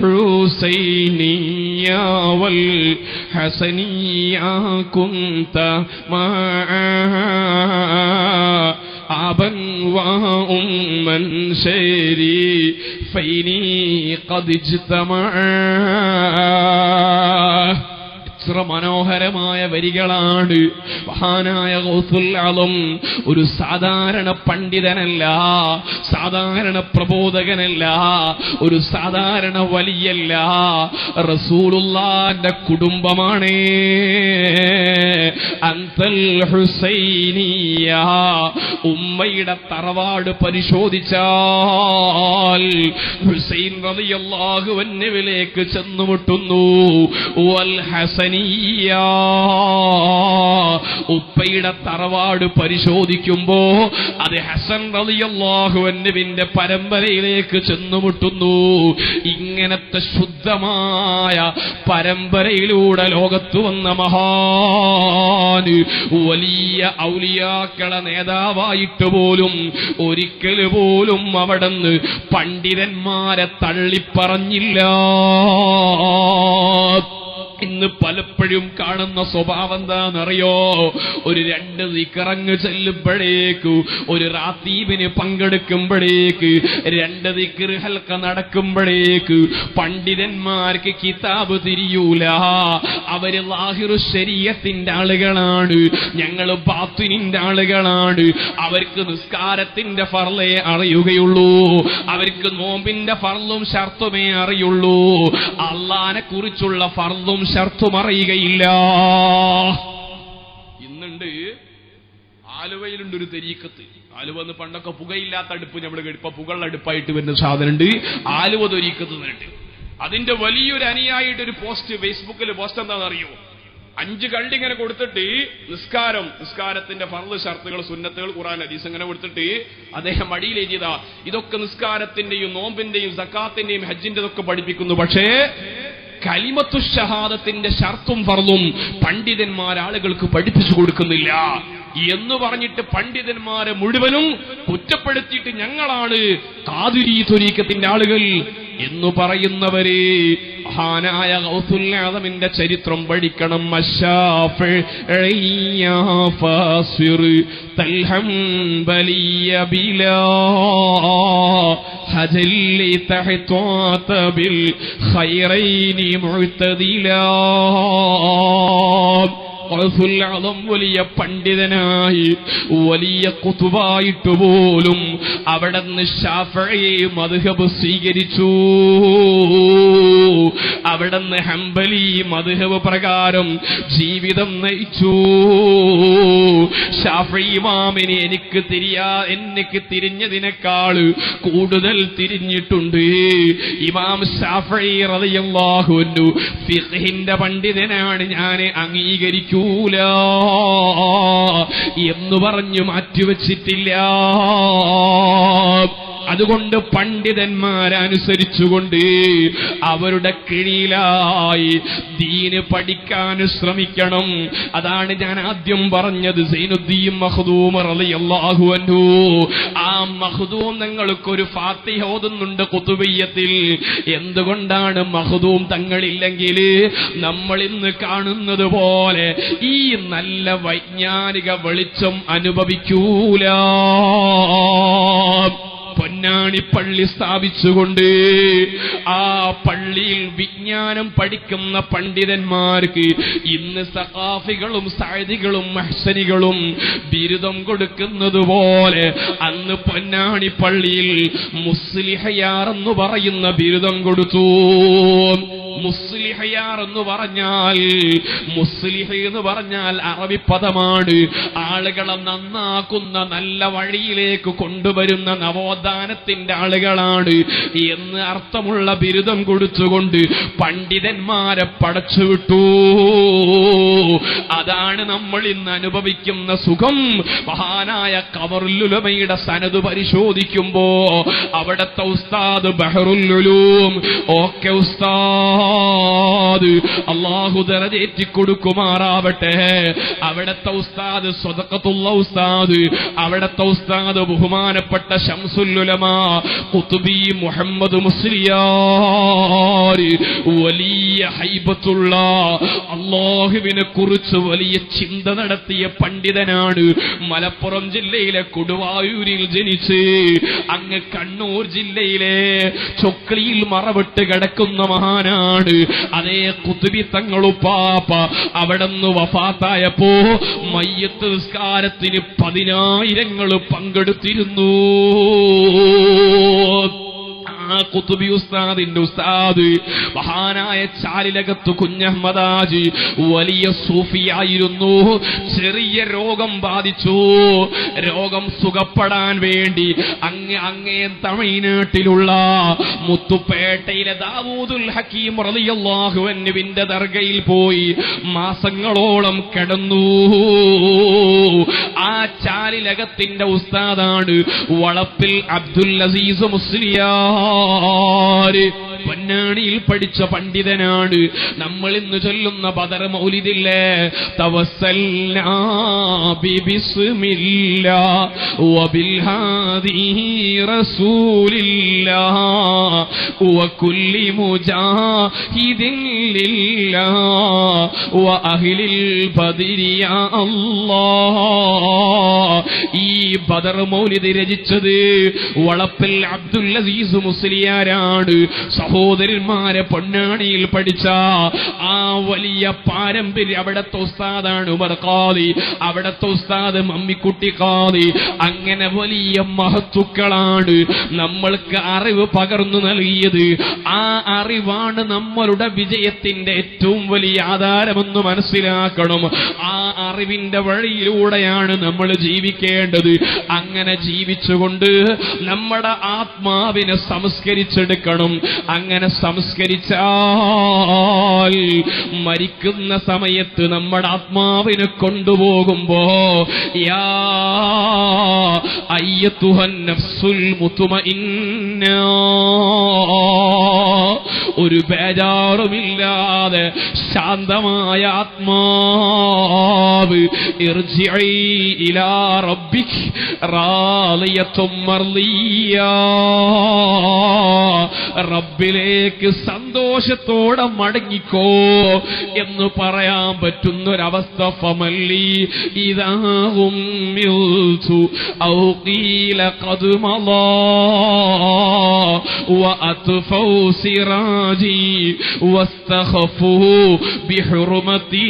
A: ഹുസൈനിയാവൽ ഹസനിയാ കുന്ത أبا وأما شريفين قد اجتمعا എത്ര മനോഹരമായ വരികളാണ് മഹാനായ ഗൗസുൽ ആലം ഒരു സാധാരണ പണ്ഡിതനല്ല സാധാരണ പ്രബോധകനല്ല ഒരു സാധാരണ വലിയല്ല റസൂലുള്ളാന്റെ കുടുംബമാണ് അന്തൽ ഹുസൈനിയ ഉമ്മയുടെ തറവാട് പരിശോധിച്ചാൽ ഹുസൈൻ റളിയല്ലാഹു അൻഹുവിലേക്ക് ചെന്നുമുട്ടുന്നു വൽ ഹസനിയ ഉപ്പയുടെ തറവാട് പരിശോധിക്കുമ്പോ അത് ഹസൻ റളിയല്ലാഹു അൻഹുവിന്റെ പരമ്പരയിലേക്ക് ചെന്നുമുട്ടുന്നു ഇങ്ങനത്തെ ശുദ്ധമായ പരമ്പരയിലൂടെ ലോകത്ത് വന്ന മഹാന് വലിയ ഔലിയാക്കളെ നേതാവായിട്ട് പോലും ഒരിക്കൽ പോലും അവിടുന്ന് പണ്ഡിതന്മാരെ തള്ളിപ്പറഞ്ഞില്ല ഇന്ന് പലപ്പോഴും കാണുന്ന സ്വഭാവം എന്താണെന്നറിയോ ഒരു രണ്ട് ദിക്കറങ്ങ് ചെല്ലുമ്പോഴേക്കു ഒരു റാത്തീബിന് പങ്കെടുക്കുമ്പോഴേക്ക് രണ്ട് ദിക്കർ ഹൽക്ക നടക്കുമ്പോഴേക്ക് പണ്ഡിതന്മാർക്ക് കിതാബ് തിരിയൂല അവര് ലാഹിറു ശരീരത്തിന്റെ ആളുകളാണ് ഞങ്ങൾ ബാത്തുനിന്റെ ആളുകളാണ് അവർക്ക് നിസ്കാരത്തിന്റെ ഫർലേ അറിയുകയുള്ളൂ അവർക്ക് നോമ്പിന്റെ ഫർലും ഷർത്തുമേ അറിയുള്ളൂ അള്ളാനെ കുറിച്ചുള്ള ഫർലും ഷർത്തും അറിയുകയില്ല ഇന്നുണ്ട് ആലുവയിലുണ്ട് ഒരു തെരീക്കത്ത് ആലുവ എന്ന് പണ്ടൊക്കെ പുകയില്ലാത്ത അടുപ്പ് നമ്മൾ ഇപ്പൊ പുകളുടെ അടുപ്പായിട്ട് വരുന്ന സാധനമുണ്ട് ആലുവ തൊരീക്കത്ത് എന്നിട്ട് അതിന്റെ വലിയൊരു അനുയായിട്ട് ഒരു പോസ്റ്റ് ഫേസ്ബുക്കിൽ പോസ്റ്റ് എന്താണെന്ന് അറിയോ അഞ്ച് കള്ളി ഇങ്ങനെ കൊടുത്തിട്ട് നിസ്കാരം നിസ്കാരത്തിന്റെ ഫർദ് ഷർത്തുകൾ സുന്നത്തുകൾ ഖുറാൻ ഹദീസ് ഇങ്ങനെ കൊടുത്തിട്ട് അദ്ദേഹം അടിയിൽ എഴുതിയതാ ഇതൊക്കെ നിസ്കാരത്തിന്റെയും നോമ്പിന്റെയും സക്കാത്തിന്റെയും ഹജ്ജിന്റെ ഒക്കെ പഠിപ്പിക്കുന്നു പക്ഷേ കലിമത്തു ഷഹാദത്തിന്റെ ഷർത്തും ഫർദും പണ്ഡിതന്മാർ ആളുകൾക്ക് പഠിപ്പിച്ചു കൊടുക്കുന്നില്ല എന്ന് പറഞ്ഞിട്ട് പണ്ഡിതന്മാരെ മുഴുവനും കുറ്റപ്പെടുത്തിയിട്ട് ഞങ്ങളാണ് കാതുരി തൊരീക്കത്തിന്റെ ആളുകൾ എന്ന് പറയുന്നവര് മഹാനായ ഗൗസുൽ ആദമിന്റെ ചരിത്രം പഠിക്കണം അശ്ശാഫ് ഫാസിർ തൽഹം ബലിയ ബിലാ ഹജല്ലി തഹ്ത്വാത ബിൽ ഖൈറൈനി മുഅ്തദിലാ ഖുൽഅളം വലിയ പണ്ഡിതനായി വലിയ കുതുബായിട്ട് പോലും അവിടുന്ന് ഷാഫി മധുഹബ് സ്വീകരിച്ചു അവിടുന്ന് ഹംബലി മധുഹബ് പ്രകാരം ജീവിതം നയിച്ചു ഷാഫി ഇമാമിന് എനിക്ക് തിരിയാ എനിക്ക് തിരിഞ്ഞതിനേക്കാൾ കൂടുതൽ തിരിഞ്ഞിട്ടുണ്ട് ഇമാം ഷാഫി റളിയല്ലാഹു അൻഹു ഫിഖ്ഹിന്റെ പണ്ഡിതനാണ് ഞാൻ അംഗീകരിക്കൂല എന്ന് പറഞ്ഞു മാറ്റിവെച്ചിട്ടില്ല അതുകൊണ്ട് പണ്ഡിതന്മാരനുസരിച്ചുകൊണ്ട് അവരുടെ കീഴിലായി ദീന് പഠിക്കാൻ ശ്രമിക്കണം അതാണ് ഞാൻ ആദ്യം പറഞ്ഞത് സൈനുദ്ദീൻ മഹദൂം റളിയല്ലാഹു അൻഹു ആ മഹദൂം ഞങ്ങൾക്കൊരു ഫാത്തിഹ ഓതുന്നുണ്ട് കുത്തുബയ്യത്തിൽ എന്തുകൊണ്ടാണ് മഹദൂം തങ്ങളില്ലെങ്കിൽ നമ്മൾ ഇന്ന് കാണുന്നത് പോലെ ഈ നല്ല വൈജ്ഞാനിക വെളിച്ചം അനുഭവിക്കൂല പൊന്നാണി പള്ളി സ്ഥാപിച്ചുകൊണ്ട് ആ പള്ളിയിൽ വിജ്ഞാനം പഠിക്കുന്ന പണ്ഡിതന്മാർക്ക് ഇന്ന് സഖാഫികളും സാഹിതികളും മഹ്സനികളും ബിരുദം കൊടുക്കുന്നത് പോലെ അന്ന് പൊന്നാണി പള്ളിയിൽ മുസ്ലിഹയാർ എന്ന് പറയുന്ന ബിരുദം കൊടുത്തു മുസ്ലിഹയാർ എന്ന് പറഞ്ഞാൽ മുസ്ലിഹ എന്ന് പറഞ്ഞാൽ അറബി പദമാണ് ആളുകളെ നന്നാക്കുന്ന നല്ല വഴിയിലേക്ക് കൊണ്ടുവരുന്ന നവോത്ഥാനത്തിന്റെ ആളുകളാണ് എന്ന് അർത്ഥമുള്ള ബിരുദം കൊടുത്തുകൊണ്ട് പണ്ഡിതന്മാരെ പടച്ചുവിട്ടു അതാണ് നമ്മൾ ഇന്ന് അനുഭവിക്കുന്ന സുഖം മഹാനായ കവറുലുലമയുടെ സനത് പരിശോധിക്കുമ്പോ അവിടത്തെ ഉസ്താദ് ബഹറുല്ലുലൂം ഓക്കെ ഉസ്താദ് അള്ളാഹു ദറജേറ്റി കൊടുക്കുമാറാവട്ടെ അവിടത്തെ ഉസ്താദ് സ്വതക്കത്തുള്ള ഉസ്താദ് അവിടത്തെ ഉസ്താദ് ബഹുമാനപ്പെട്ട ഷംസുല്ലുലമ കുത്തുബി മുഹമ്മദ് മുസ്ലിയാർ വലിയ ഹൈബത്തുള്ള അള്ളാഹുവിനെ കുറിച്ച് വലിയ ചിന്ത നടത്തിയ പണ്ഡിതനാണ് മലപ്പുറം ജില്ലയിലെ കൊടുവായൂരിൽ ജനിച്ച് അങ്ങ് കണ്ണൂർ ജില്ലയിലെ ചൊക്ലിയിൽ മറവിട്ട് കിടക്കുന്ന മഹാനാണ് അതേ കുത്തുബി തങ്ങളുപ്പാപ്പ അവിടെ നിന്ന് വഫാത്തായപ്പോ മയ്യത്ത് നിസ്കാരത്തിന് പതിനായിരങ്ങൾ പങ്കെടുത്തിരുന്നു ആ കുത്തുബി ഉസ്താദിന്റെ ഉസ്താദ് മഹാനായ ചാലിലകത്ത് കുഞ്ഞഹമ്മദാജി വലിയ സൂഫിയായിരുന്നു ചെറിയ രോഗം ബാധിച്ചു രോഗം സുഖപ്പെടാൻ വേണ്ടി അങ്ങ് അങ്ങേ തമിഴ്നാട്ടിലുള്ള മുത്തുപേട്ടയിലെ ദാവൂദുൽ ഹക്കീം റളിയല്ലാഹുവിന്റെ ദർഗയിൽ പോയി മാസങ്ങളോളം കിടന്നു ആ ചാലിലകത്തിന്റെ ഉസ്താദാണ് വളപ്പിൽ അബ്ദുൽ അസീസ് മുസ്ലിയാർ പൊന്നാണിയിൽ പഠിച്ച പണ്ഡിതനാണ് നമ്മൾ ഇന്ന് ചൊല്ലുന്ന ബദർ മൗലിദില്ലേ തവസ്സൽനാ ബിബിസ്മില്ലാ വബിൽഹാദി റസൂലില്ലാ വകുല്ലി മുജാഹിദിൻ ലില്ലാ വഅഹ്ലിൽ ബദരി യാ അല്ലാഹ് ഈ ബദർ മൗലിദ് രചിച്ചത് വളപ്പിൽ അബ്ദുൽ അസീസ് മുസ്ലിയാരാണ് സഹോദരന്മാരെ പൊന്നാണിയിൽ പഠിച്ച ആ വലിയ പാരമ്പര്യം അവിടത്തെ ഉസ്താദാണ് ഉമർ ഖാദി അവിടത്തെ ഉസ്താദ് മമ്മിക്കുട്ടി ഖാദി അങ്ങനെ വലിയ മഹത്തുക്കളാണ് നമ്മൾക്ക് അറിവ് പകർന്നു നൽകിയത് ആ അറിവാണ് നമ്മളുടെ വിജയത്തിന്റെ ഏറ്റവും വലിയ ആധാരമെന്ന് മനസ്സിലാക്കണം ആ അറിവിന്റെ വഴിയിലൂടെയാണ് നമ്മൾ ജീവിക്കേണ്ടത് അങ്ങനെ ജീവിച്ചുകൊണ്ട് നമ്മുടെ ആത്മാവിനെ സംസ്കരിച്ചെടുക്കണം അങ്ങനെ സംസ്കരിച്ചാൽ മരിക്കുന്ന സമയത്ത് നമ്മുടെ ആത്മാവിനെ കൊണ്ടുപോകുമ്പോ യാ അയ്യത്തുഹൻ നഫ്സുൽ മുത്തുമഇന്ന ഒരു ബേജാറുമില്ലാതെ ശാന്തമായ ആത്മാവ് ഇർജിഇ ഇലാ റബ്ബിക് റാളിയത്തും മർളിയ റബ്ബിലേക്ക് സന്തോഷത്തോടെ മടങ്ങിക്കോ എന്ന് പറയാൻ പറ്റുന്നൊരവസ്ഥ ഫമല്ലി ഇതാവും ഔ قيل قد مضى وأطفوا سراجي واستخفوا بحرمتي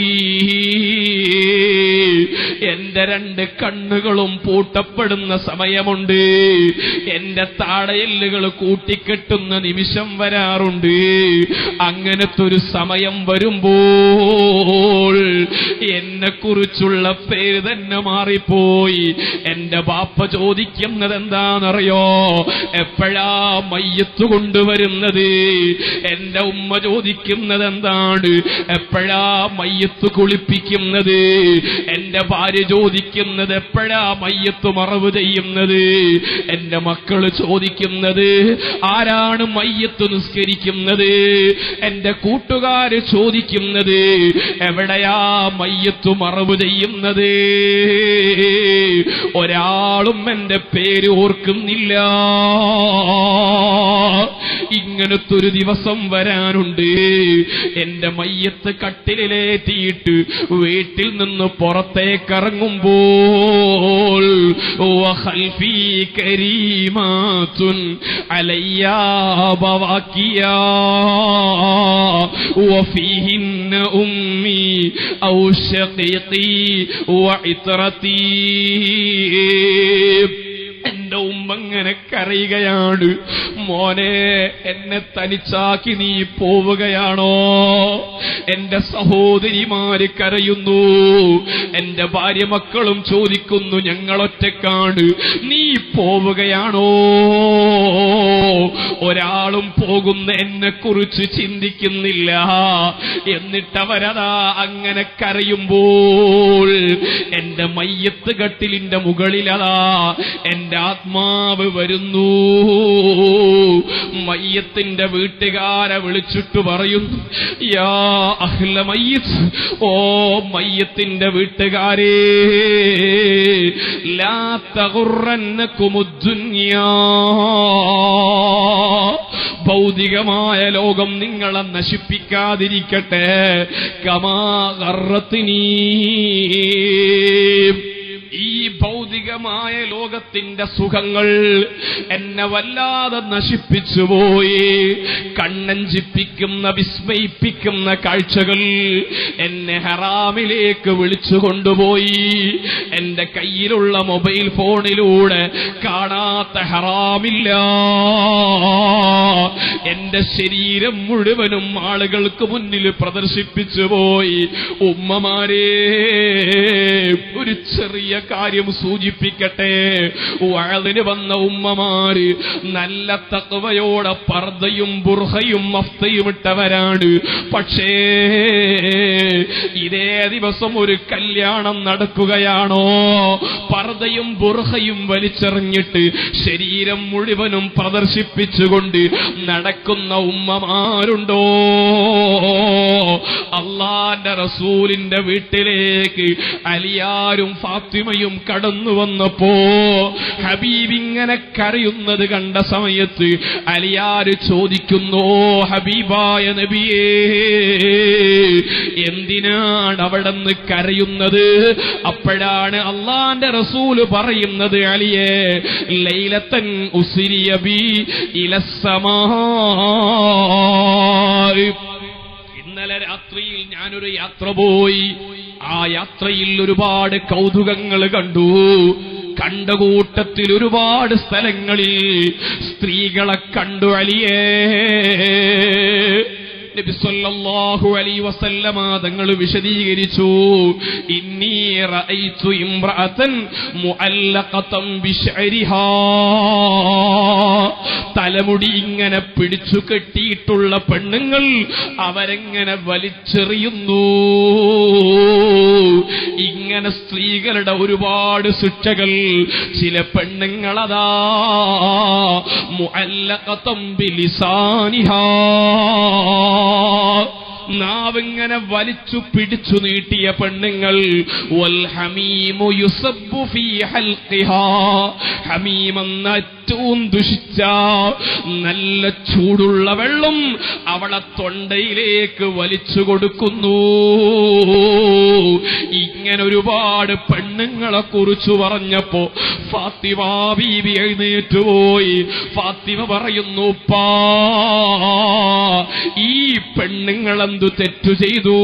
A: എന്റെ രണ്ട് കണ്ണുകളും പൂട്ടപ്പെടുന്ന സമയമുണ്ട് എന്റെ താടയല്ലുകൾ കൂട്ടിക്കെട്ടുന്ന നിമിഷം വരാറുണ്ട് അങ്ങനത്തെ ഒരു സമയം വരുമ്പോൾ എന്നെ കുറിച്ചുള്ള പേര് തന്നെ മാറിപ്പോയി എന്റെ ബാപ്പ ചോദിക്കുന്നത് എന്താണെന്നറിയോ എപ്പോഴാ മയ്യത്ത് കൊണ്ടുവരുന്നത് എന്റെ ഉമ്മ ചോദിക്കുന്നത് എന്താണ് എപ്പോഴാ മയ്യത്ത് കുളിപ്പിക്കുന്നത് എന്റെ ഭാര്യ ചോദിക്കുന്നത് എപ്പോഴാ മയ്യത്ത് മറവ് ചെയ്യുന്നത് എന്റെ മക്കള് ചോദിക്കുന്നത് ആരാണ് മയ്യത്ത് നിസ്കരിക്കുന്നത് എന്റെ കൂട്ടുകാര് ചോദിക്കുന്നത് എവിടെയാ മയ്യത്ത് മറവ് ചെയ്യുന്നത് ഒരാളും എന്റെ പേര് ഓർക്കുന്നില്ല ഇങ്ങനത്തെ ഒരു ദിവസം വരാനുണ്ട് എന്റെ മയ്യത്ത് കട്ടിലേറ്റിയിട്ട് വീട്ടിൽ നിന്ന് പുറത്തേക്കിറങ്ങുമ്പോൾ വഖൽഫി കരീമാത്തുൻ അലയ്യാ ബവാക്കിയാ وفيهن أمي أو شقيقي وعطرتي എന്റെ ഉമ്മ ഇങ്ങനെ കരയുകയാണ് മോനെ എന്നെ തനിച്ചാക്കി നീ പോവുകയാണോ എന്റെ സഹോദരിമാര് കരയുന്നു എന്റെ ഭാര്യ മക്കളും ചോദിക്കുന്നു ഞങ്ങളൊറ്റക്കാണ് നീ പോവുകയാണോ ഒരാളും പോകുന്ന എന്നെ കുറിച്ച് ചിന്തിക്കുന്നില്ല എന്നിട്ടവരതാ അങ്ങനെ കരയുമ്പോൾ എന്റെ മയ്യത്ത് കട്ടിലിന്റെ മുകളിലതാ എന്റെ ആത്മാവ് വരുന്നു മയ്യത്തിന്റെ വീട്ടുകാരെ വിളിച്ചിട്ട് പറയുന്നു യാ അഹ്ല മയ്യത്ത് ഓ മയ്യത്തിന്റെ വീട്ടുകാരേ ലാ തകുറന്നക്കുമുദ്ദുന്യാ ഭൗതികമായ ലോകം നിങ്ങളെ നശിപ്പിക്കാതിരിക്കട്ടെ കമാ കറത്തിനീ ഈ ഭൗതികമായ ലോകത്തിന്റെ സുഖങ്ങൾ എന്നെ വല്ലാതെ നശിപ്പിച്ചുപോയി കണ്ണഞ്ചിപ്പിക്കുന്ന വിസ്മയിപ്പിക്കുന്ന കാഴ്ചകൾ എന്നെ ഹറാമിലേക്ക് വിളിച്ചു കൊണ്ടുപോയി എന്റെ കയ്യിലുള്ള മൊബൈൽ ഫോണിലൂടെ കാണാത്ത ഹറാമില്ല എന്റെ ശരീരം മുഴുവനും ആളുകൾക്ക് മുന്നിൽ പ്രദർശിപ്പിച്ചു പോയി ഉമ്മമാരേ ഒരു ചെറിയ കാര്യം സൂചിപ്പിക്കട്ടെ വഴലിന് വന്ന ഉമ്മമാര് നല്ല തക്കവയോടെ പർദ്ദയും ബുർഹയും മഫ്തയും ഇട്ടവരാണ് പക്ഷേ ഇതേ ദിവസം ഒരു കല്യാണം നടക്കുകയാണോ പർദ്ദയും ബുർഹയും വലിച്ചെറിഞ്ഞിട്ട് ശരീരം മുഴുവനും പ്രദർശിപ്പിച്ചുകൊണ്ട് നടക്കുന്ന ഉമ്മമാരുണ്ടോ അള്ളാന്റെ റസൂലിന്റെ വീട്ടിലേക്ക് അലിയാരും ഫാത്തിമയും കടന്നു വന്നപ്പോ ഹബീബ് ഇങ്ങനെ കരയുന്നത് കണ്ട സമയത്ത് അലിയാര് ചോദിക്കുന്നു ഹബീബായ നബിയേ എന്തിനാണ് അവിടെ നിന്ന് കരയുന്നത് അപ്പോഴാണ് അള്ളാന്റെ റസൂല് പറയുന്നത് അലിയെ ലൈലത്തൻ ഉസിരിയ ബി ഇലസമാ ഇന്നലെ രാത്രിയിൽ ഞാനൊരു യാത്ര പോയി ആ യാത്രയിൽ ഒരുപാട് കൗതുകങ്ങൾ കണ്ടു കണ്ട കൂട്ടത്തിൽ ഒരുപാട് സ്ഥലങ്ങളിൽ സ്ത്രീകളെ കണ്ടു അലിയേ നബി സല്ലല്ലാഹു അലൈഹി വസല്ലമ തങ്ങൾ വിശദീകരിച്ചു ഇന്നി റഅയ്തു ഇംറഅതൻ മുഅല്ലഖതൻ ബിശഅരിഹാ തലമുടി ഇങ്ങനെ പിടിച്ചു കെട്ടിയിട്ടുള്ള പെണ്ണുങ്ങൾ അവരെങ്ങനെ വലിച്ചെറിയുന്നു ഇങ്ങനെ സ്ത്രീകളുടെ ഒരുപാട് ശിക്ഷകൾ ചില പെണ്ണുങ്ങളതാ മുഅല്ലഖതം ബിലിസാനിഹാ നാവിങ്ങനെ വലിച്ചു പിടിച്ചു നീട്ടിയ പെണ്ണുങ്ങൾ വൽ ഹമീമു യുസബ്ബു ഫീ ഹൽഖിഹാ ഹമീം എന്ന ഏറ്റവും ദുഷിച്ച നല്ല ചൂടുള്ള വെള്ളം അവളെ തൊണ്ടയിലേക്ക് വലിച്ചു കൊടുക്കുന്നു ഇങ്ങനെ ഒരുപാട് പെണ്ണുങ്ങളെ കുറിച്ച് പറഞ്ഞപ്പോ ഫാത്തിമ ബീബി എഴുന്നേറ്റ് പോയി ഫാത്തിമ പറയുന്നു പാ ഈ പെണ്ണുങ്ങളെന്തു തെറ്റു ചെയ്തു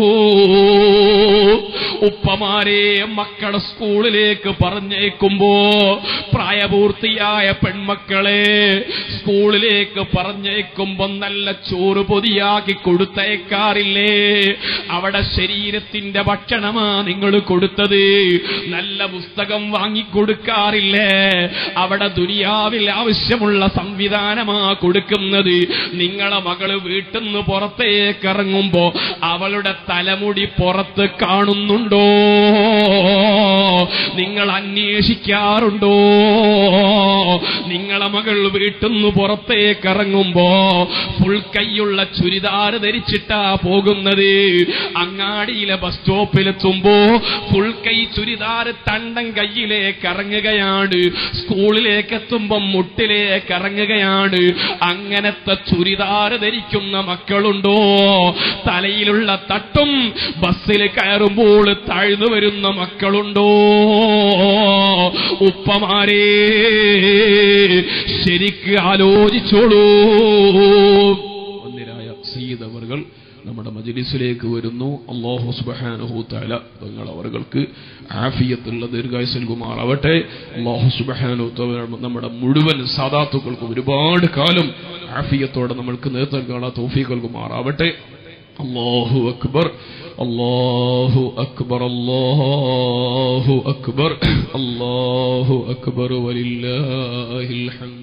A: ഉപ്പമാരെ മക്കളെ സ്കൂളിലേക്ക് പറഞ്ഞേക്കുമ്പോ പ്രായപൂർത്തിയായ പെൺമക്കളെ സ്കൂളിലേക്ക് പറഞ്ഞേക്കുമ്പോ നല്ല ചോറ് പൊതിയാക്കി കൊടുത്തയക്കാറില്ലേ അവിടെ ശരീരത്തിന്റെ ഭക്ഷണമാ നിങ്ങൾ കൊടുത്തത് നല്ല പുസ്തകം വാങ്ങിക്കൊടുക്കാറില്ലേ അവിടെ ദുനിയാവിൽ ആവശ്യമുള്ള സംവിധാനമാ കൊടുക്കുന്നത് നിങ്ങളെ മകള് വീട്ടിൽ നിന്ന് പുറത്തേക്ക് ഇറങ്ങുമ്പോ അവളുടെ തലമുടി പുറത്ത് കാണുന്നുണ്ടോ നിങ്ങൾ അന്വേഷിക്കാറുണ്ടോ നിങ്ങളെ മകൾ വീട്ടിൽ നിന്ന് പുറത്തേക്ക് ഇറങ്ങുമ്പോ ഫുൾ കൈയുള്ള ചുരിദാർ ധരിച്ചിട്ടാ പോകുന്നത് അങ്ങാടിയിലെ ബസ് സ്റ്റോപ്പിലെത്തുമ്പോ ഫുൾ കൈ ചുരിദാർ തണ്ടൻ കയ്യിലേക്ക് ഇറങ്ങുകയാണ് സ്കൂളിലേക്ക് എത്തുമ്പോ മുട്ടിലേക്ക് ഇറങ്ങുകയാണ് അങ്ങനത്തെ ചുരിദാർ ധരിക്കുന്ന മക്കളുണ്ടോ തലയിലുള്ള തട്ടും ബസ്സിൽ കയറുമ്പോൾ താഴ്ന്നു വരുന്ന മക്കളുണ്ടോ ഉപ്പമാരെ ശരിക്ക് ആലോചിച്ചോളൂ ഒന്നിരായ സയ്യിദ് അവർകൾ നമ്മുടെ മജ്ലിസിലേക്ക് വരുന്നു അള്ളാഹു സുബ്ഹാനഹു തആല തങ്ങൾ അവർക്ക് ആഫിയത്തുള്ള ദീർഘായുസ് നൽകുമാറാവട്ടെ അള്ളാഹു സുബ്ഹാനഹു തആല നമ്മുടെ മുഴുവൻ സാദാത്തുക്കൾക്കും ഒരുപാട് കാലം ആഫിയത്തോടെ നമ്മൾക്ക് നേതൃത്വം കാണാൻ തൗഫീഖ് നൽകുമാറാവട്ടെ അല്ലാഹു അക്ബർ അല്ലാഹു അക്ബർ അല്ലാഹു അക്ബർ അല്ലാഹു അക്ബർ വലില്ലാഹിൽ ഹംദ്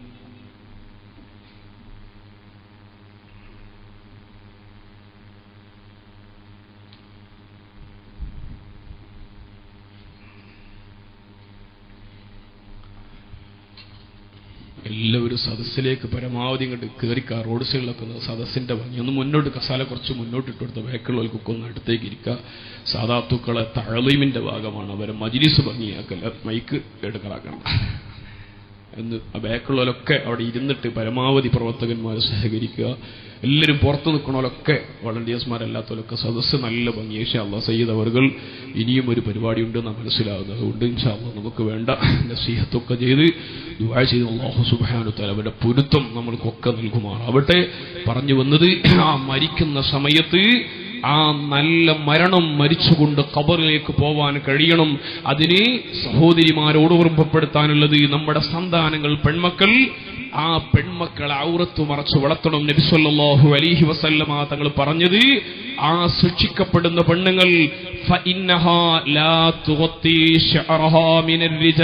A: എല്ലാവരും സദസ്സിലേക്ക് പരമാവധി ഇങ്ങോട്ട് കയറിക്കാ റോഡ് സൈഡിലൊക്കെ ഒന്ന് സദസ്സിന്റെ ഭംഗി ഒന്ന് മുന്നോട്ട് കസാല കുറച്ച് മുന്നോട്ട് ഇട്ടുകൊടുത്ത ബാക്കിയുള്ളവർക്കൊക്കെ ഒന്ന് അടുത്തേക്ക് ഇരിക്കുക സാധാത്തുക്കളെ തഴലീമിന്റെ ഭാഗമാണ് അവരെ മജിലിസ് ഭംഗിയാക്കല്ല മൈക്ക് എടുക്കലാക്കണം എന്ന് ആ ബാക്കിയുള്ളവരൊക്കെ അവിടെ ഇരുന്നിട്ട് പരമാവധി പ്രവർത്തകന്മാർ സഹകരിക്കുക എല്ലാവരും പുറത്തു നിൽക്കണവരൊക്കെ വളണ്ടിയേഴ്സ്മാരല്ലാത്തവരൊക്കെ സദസ്സ് നല്ല ഭംഗി ഇൻഷാല്ല സയ്യിദ് അവർകൾ ഇനിയും ഒരു പരിപാടി ഉണ്ടെന്ന് മനസ്സിലാകുന്നത് അതുകൊണ്ട് ഇൻഷാല്ല നമുക്ക് വേണ്ട നസീഹത്തൊക്കെ ചെയ്ത് ദുആ ചെയ്ത് അള്ളാഹു സുബാനു തലവരുടെ പൊരുത്തം നമ്മൾക്കൊക്കെ നൽകുമാറാവട്ടെ പറഞ്ഞു വന്നത് ആ മരിക്കുന്ന സമയത്ത് ആ നല്ല മരണം മരിച്ചുകൊണ്ട് ഖബറിലേക്ക് പോവാൻ കഴിയണം അതിന് സഹോദരിമാരോട് ഓർമ്മപ്പെടുത്താനുള്ളത് നമ്മുടെ സന്താനങ്ങൾ പെൺമക്കൾ ആ പെൺമക്കളെ ഔറത്ത് മറച്ച് വളർത്തണം നബിസ്വല്ലാഹു അലിഹി വസല്ലമ തങ്ങൾ പറഞ്ഞത് ആ ശിക്ഷിക്കപ്പെടുന്ന പെണ്ണുങ്ങൾ فإنها لا تغطي شعرها من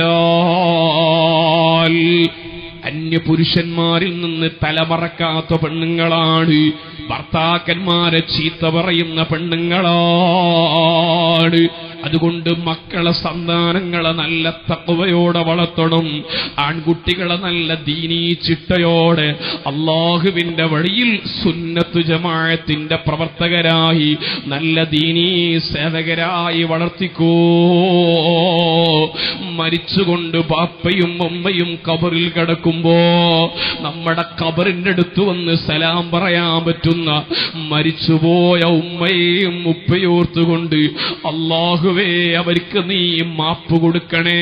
A: الرجال അന്യപുരുഷന്മാരിൽ നിന്ന് തലമറക്കാത്ത പെണ്ണുങ്ങളാണ് ഭർത്താക്കന്മാരെ ചീത്ത പറയുന്ന പെണ്ണുങ്ങളാണ് അതുകൊണ്ട് മക്കളെ സന്താനങ്ങളെ നല്ല തക്കവയോടെ വളർത്തണം ആൺകുട്ടികളെ നല്ല ദീനീ ചിട്ടയോടെ അള്ളാഹുവിന്റെ വഴിയിൽ സുന്നത്തു ജമാഴത്തിന്റെ പ്രവർത്തകരായി നല്ല ദീനീ സേവകരായി വളർത്തിക്കോ മരിച്ചുകൊണ്ട് ബാപ്പയും ഉമ്മയും കബറിൽ കിടക്കുമ്പോ നമ്മുടെ കബറിന്റെ അടുത്ത് വന്ന് സലാം പറയാൻ പറ്റുന്ന മരിച്ചുപോയ ഉമ്മയെയും ഉപ്പയോർത്തുകൊണ്ട് അള്ളാഹുവേ അവർക്ക് നീ മാപ്പ് കൊടുക്കണേ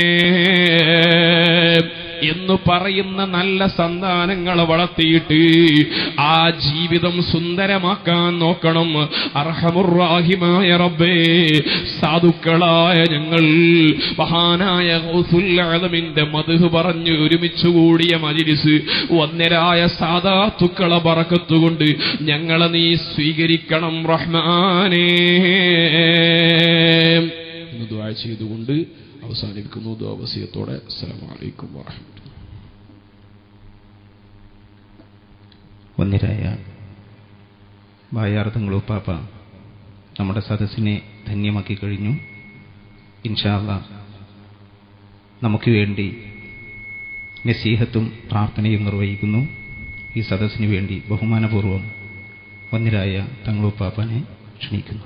A: എന്ന് പറയുന്ന നല്ല സന്താനങ്ങളെ വളർത്തിയിട്ട് ആ ജീവിതം സുന്ദരമാക്കാൻ നോക്കണം അർഹമുറാഹിമായ റബ്ബേ സാധുക്കളായ ഞങ്ങൾ മഹാനായ ഗൗസുല്ലഅലമിന്റെ മധു പറഞ്ഞ് ഒരുമിച്ച് കൂടിയ മജിലിസ് വന്നരായ സാധാത്തുക്കളെ പറക്കത്തുകൊണ്ട് ഞങ്ങളെ നീ സ്വീകരിക്കണം റഹ്മാനേ എന്ന് ദ്വാ ചെയ്തുകൊണ്ട് അവസാനിപ്പിക്കുന്നു ദ്വാവസ്യത്തോടെ അസ്സലാമു അലൈക്കും വറഹ്മത്തുള്ളാഹി
B: ഒന്നിരായ ബായാർത്തങ്ങളുപ്പാപ്പ നമ്മുടെ സദസ്സിനെ ധന്യമാക്കി കഴിഞ്ഞു ഇൻഷാല്ല നമുക്ക് വേണ്ടി നസീഹത്തും പ്രാർത്ഥനയും നിർവഹിക്കുന്നു ഈ സദസ്സിന് വേണ്ടി ബഹുമാനപൂർവ്വം വന്നിരായ തങ്ങളുപ്പാപ്പനെ ക്ഷണിക്കുന്നു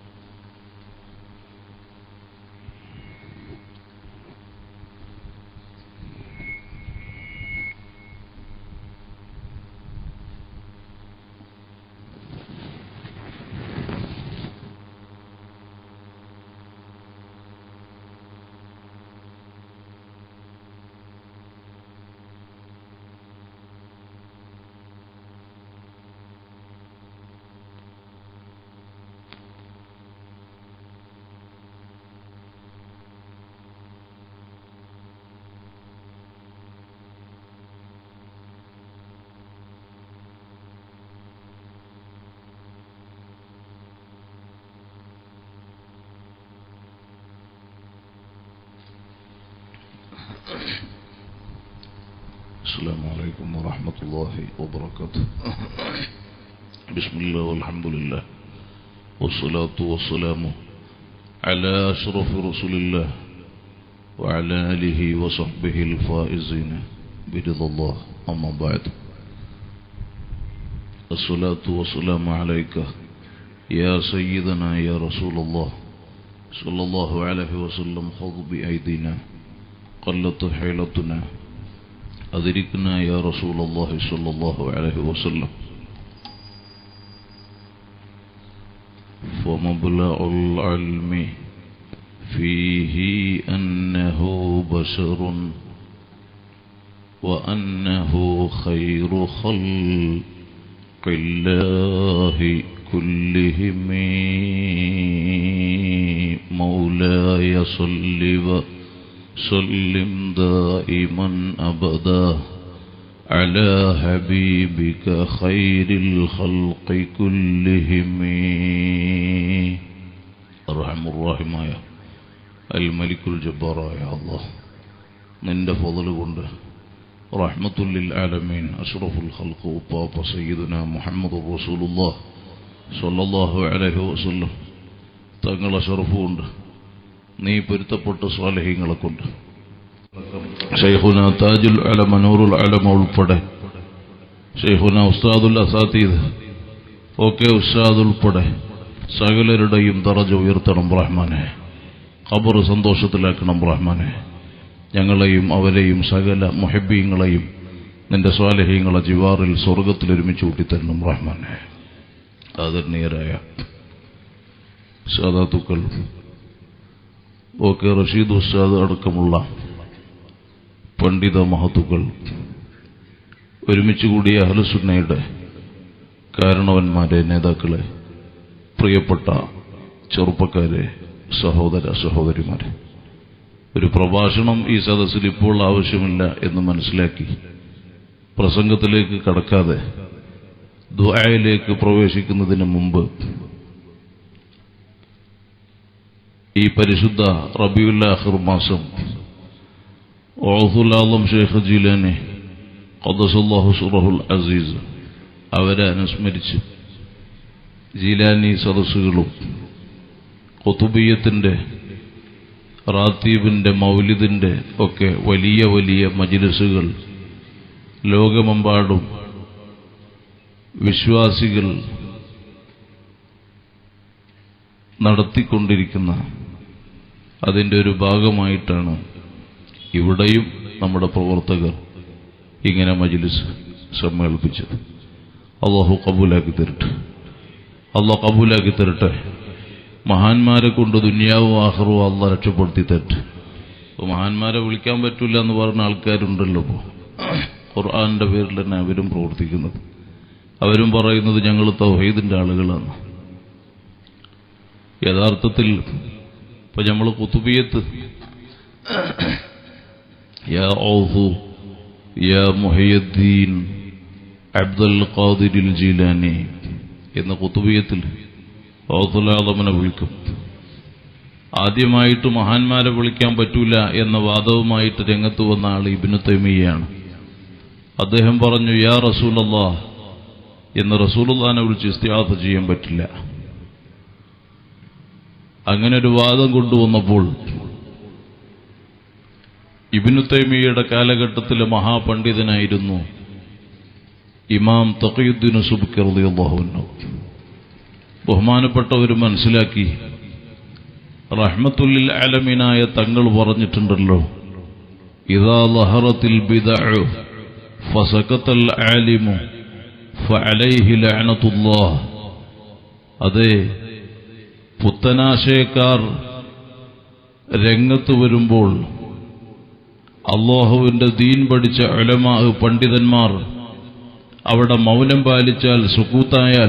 C: السلام عليكم ورحمة الله وبركاته بسم الله والحمد لله والصلاة والسلام على أشرف رسول الله وعلى آله وصحبه الفائزين برضا الله أما بعد الصلاة والسلام عليك يا سيدنا يا رسول الله صلى الله عليه وسلم خذ بأيدينا قلت حيلتنا أدركنا يا رسول الله صلى الله عليه وسلم ومبلغ العلم فيه أنه بشر وأنه خير خلق الله كلهم مولاي صل وسلم دائما أبدا على حبيبك خير الخلق كلهم أرحم الراحمايا الملك الجبار يا الله നിന്റെ ഫضل കൊണ്ട് റഹ്മത്തുല്ലിൽ ആലമീൻ അഷ്റഫുൽ ഖൽഖ് ഉപ്പാപ്പ സയ്യിദുന മുഹമ്മദ് റസൂലുള്ളാഹ് സ്വല്ലല്ലാഹു അലൈഹി വസല്ലം തങ്ങളെ ഷറഫുകൊണ്ട് നീ പൊരുത്തപ്പെട്ട സ്വാലഹ്യങ്ങളെ കൊണ്ട് ഷെയ്ഖുന താജുൽ അലമ നൂറുൽ അലമ ഉൾപ്പെടെ ഷെയ്ഖുന ഉസ്താദുൽ അസാത്തീദ് ഓക്കെ ഉസ്താദ് ഉൾപ്പെടെ സകലരുടെയും തറജ ഉയർത്തണം റഹ്മാനെ ഖബർ സന്തോഷത്തിലാക്കണം റഹ്മാനെ ഞങ്ങളെയും അവരെയും സകല മുഹബീങ്ങളെയും നിന്റെ സ്വാലഹ്യങ്ങളെ ജിവാറിൽ സ്വർഗത്തിൽ ഒരുമിച്ച് കൂട്ടിത്തരണം റഹ്മാനെ ആദരണീയരായ സാദാത്തുക്കൾ ഓക്കെ റഷീദ് ഉസ്താദ് അടക്കമുള്ള പണ്ഡിത മഹത്തുക്കൾ ഒരുമിച്ച് കൂടിയ അഹ്ലുസുന്നയുടെ കാരണവന്മാരെ നേതാക്കളെ പ്രിയപ്പെട്ട ചെറുപ്പക്കാരെ സഹോദര സഹോദരിമാരെ ഒരു പ്രഭാഷണം ഈ സദസ്സിൽ ഇപ്പോൾ ആവശ്യമില്ല എന്ന് മനസ്സിലാക്കി പ്രസംഗത്തിലേക്ക് കടക്കാതെ ദുആയിലേക്ക് പ്രവേശിക്കുന്നതിന് മുമ്പ് ഈ പരിശുദ്ധ റബിയുല്ലാഹിർ മാസം ഓഹുലാളം ഷെയ്ഖ് ജീലാനെ ഖദസുല്ലാഹു സുറഹുൽ അസീസ് അവരെ അനുസ്മരിച്ച് ജീലാനി സദസ്സുകളും കൊത്തുബീയത്തിൻ്റെ റാത്തീബിൻ്റെ മൗലിദിൻ്റെ ഒക്കെ വലിയ വലിയ മജിലിസുകൾ ലോകമെമ്പാടും വിശ്വാസികൾ നടത്തിക്കൊണ്ടിരിക്കുന്ന അതിൻ്റെ ഒരു ഭാഗമായിട്ടാണ് ഇവിടെയും നമ്മുടെ പ്രവർത്തകർ ഇങ്ങനെ മജിലിസ് സമ്മേളിപ്പിച്ചത് അള്ളാഹു കബൂലാക്കി തരട്ടെ അള്ളാഹ് കബൂലാക്കി തരട്ടെ മഹാന്മാരെ കൊണ്ട് ദുന്യാവും ആഹ്റവും അള്ള രക്ഷപ്പെടുത്തി തരട്ടെ അപ്പോൾ മഹാന്മാരെ വിളിക്കാൻ പറ്റില്ല എന്ന് പറഞ്ഞ ആൾക്കാരുണ്ടല്ലോ ഇപ്പോൾ ഖുർആാനിൻ്റെ പേരിൽ തന്നെ അവരും പ്രവർത്തിക്കുന്നത് അവരും പറയുന്നത് ഞങ്ങൾ തൗഹീദിൻ്റെ ആളുകളാണ് യഥാർത്ഥത്തിൽ ഇപ്പൊ നമ്മൾ കുത്തുബിയത്ത് യാ ഔഫു യാ മുഹയ്യദ്ദീൻ അബ്ദുൽ ഖാദിരിൽ ജീലാനി എന്ന കുത്തുബിയത്തിൽ ഔസുലാദമനെ വിളിക്കും ആദ്യമായിട്ട് മഹാന്മാരെ വിളിക്കാൻ പറ്റൂല എന്ന വാദവുമായിട്ട് രംഗത്ത് വന്ന ആൾ ഇബിനു തൈമിയാണ് അദ്ദേഹം പറഞ്ഞു യാ റസൂലല്ലാ എന്ന് റസൂലുള്ളാനെ വിളിച്ച് ഇസ്തിയാദ ചെയ്യാൻ പറ്റില്ല അങ്ങനെ ഒരു വാദം കൊണ്ടുവന്നപ്പോൾ ഇബിനു തൈമിയയുടെ കാലഘട്ടത്തിലെ മഹാപണ്ഡിതനായിരുന്നു ഇമാം തഖയുദ്ദീൻ സുബ്ക്കി റളിയല്ലാഹു അൻഹു ബഹുമാനപ്പെട്ടവർ മനസ്സിലാക്കി റഹ്മത്തുല്ലിൽ ആലമീനായ തങ്ങൾ പറഞ്ഞിട്ടുണ്ടല്ലോ ഇതാ ലഹറത്തിൽ ബിദഅു ഫസകത്തൽ ആലിമു ഫഅലൈഹി ലഅനത്തുല്ലാഹ് അതെ പുത്തനാശയക്കാർ രംഗത്ത് വരുമ്പോൾ അള്ളാഹുവിന്റെ ദീൻ പഠിച്ച ഉലമാ പണ്ഡിതന്മാർ അവിടെ മൗനം പാലിച്ചാൽ സുക്കൂത്തായാൽ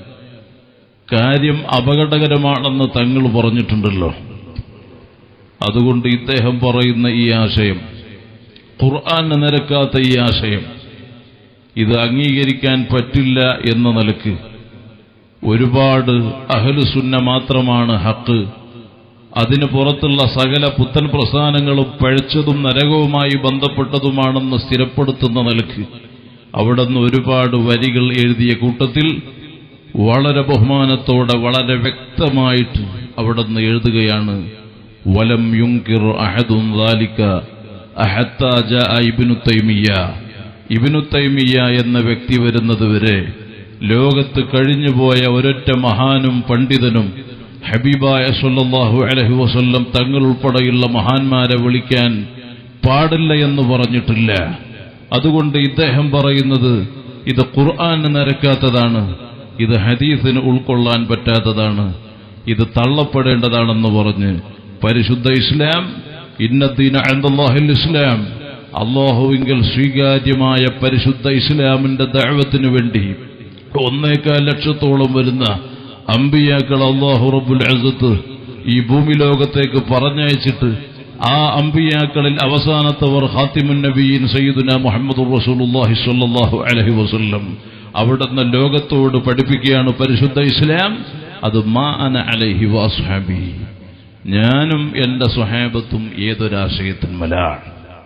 C: കാര്യം അപകടകരമാണെന്ന് തങ്ങൾ പറഞ്ഞിട്ടുണ്ടല്ലോ അതുകൊണ്ട് ഇദ്ദേഹം പറയുന്ന ഈ ആശയം ഖുർആന് നിരക്കാത്ത ഈ ആശയം ഇത് അംഗീകരിക്കാൻ പറ്റില്ല എന്ന നിലക്ക് ഒരുപാട് അഹലുസുന്ന മാത്രമാണ് ഹക്ക് അതിന് പുറത്തുള്ള സകല പുത്തൻ പ്രസ്ഥാനങ്ങളും പഴച്ചതും നരകവുമായി ബന്ധപ്പെട്ടതുമാണെന്ന് സ്ഥിരപ്പെടുത്തുന്ന നിലക്ക് അവിടുന്ന് ഒരുപാട് വരികൾ എഴുതിയ കൂട്ടത്തിൽ വളരെ ബഹുമാനത്തോടെ വളരെ വ്യക്തമായിട്ട് അവിടുന്ന് എഴുതുകയാണ് വലം യുങ്കിർ അഹദും ദാലിക അഹത്താ ജാഅ ഇബ്നു തൈമിയ്യ ഇബ്നു തൈമിയ്യ എന്ന വ്യക്തി വരുന്നത് വരെ ലോകത്ത് കഴിഞ്ഞുപോയ ഒരൊറ്റ മഹാനും പണ്ഡിതനും ഹബീബായ സല്ലല്ലാഹു അലൈഹി വസല്ലം തങ്ങൾ ഉൾപ്പെടെയുള്ള മഹാന്മാരെ വിളിക്കാൻ പാടില്ല എന്ന് പറഞ്ഞിട്ടില്ല അതുകൊണ്ട് ഇദ്ദേഹം പറയുന്നത് ഇത് ഖുർആന് നിരക്കാത്തതാണ് ഇത് ഹദീസിന് ഉൾക്കൊള്ളാൻ പറ്റാത്തതാണ് ഇത് തള്ളപ്പെടേണ്ടതാണെന്ന് പറഞ്ഞ് പരിശുദ്ധ ഇസ്ലാം ഇന്നദ്ദീന അൻദല്ലാഹിൽ ഇസ്ലാം അള്ളാഹുവിങ്കൽ സ്വീകാര്യമായ പരിശുദ്ധ ഇസ്ലാമിന്റെ ദഅവത്തിനു വേണ്ടി ഒന്നേക്കാൽ ലക്ഷത്തോളം വരുന്ന അമ്പിയാക്കൾ അള്ളാഹു റബ്ബുൽ അസത്ത് ഈ ഭൂമി ലോകത്തേക്ക് പറഞ്ഞയച്ചിട്ട് ആ അമ്പിയാക്കളിൽ അവസാനത്തവർ ഹാത്തിമുൻ നബീൻ സയ്യിദുന മുഹമ്മദ് റസൂലുള്ളാഹി സ്വല്ലല്ലാഹു അലൈഹി വസല്ലം അവിടുന്ന് ലോകത്തോട് പഠിപ്പിക്കുകയാണ് പരിശുദ്ധ ഇസ്ലാം അത് മാ അന അലൈഹി വാസ്ഹാബി ഞാനും എന്റെ സ്വഹാബത്തും ഏതൊരാശയത്തിന്മലാണ്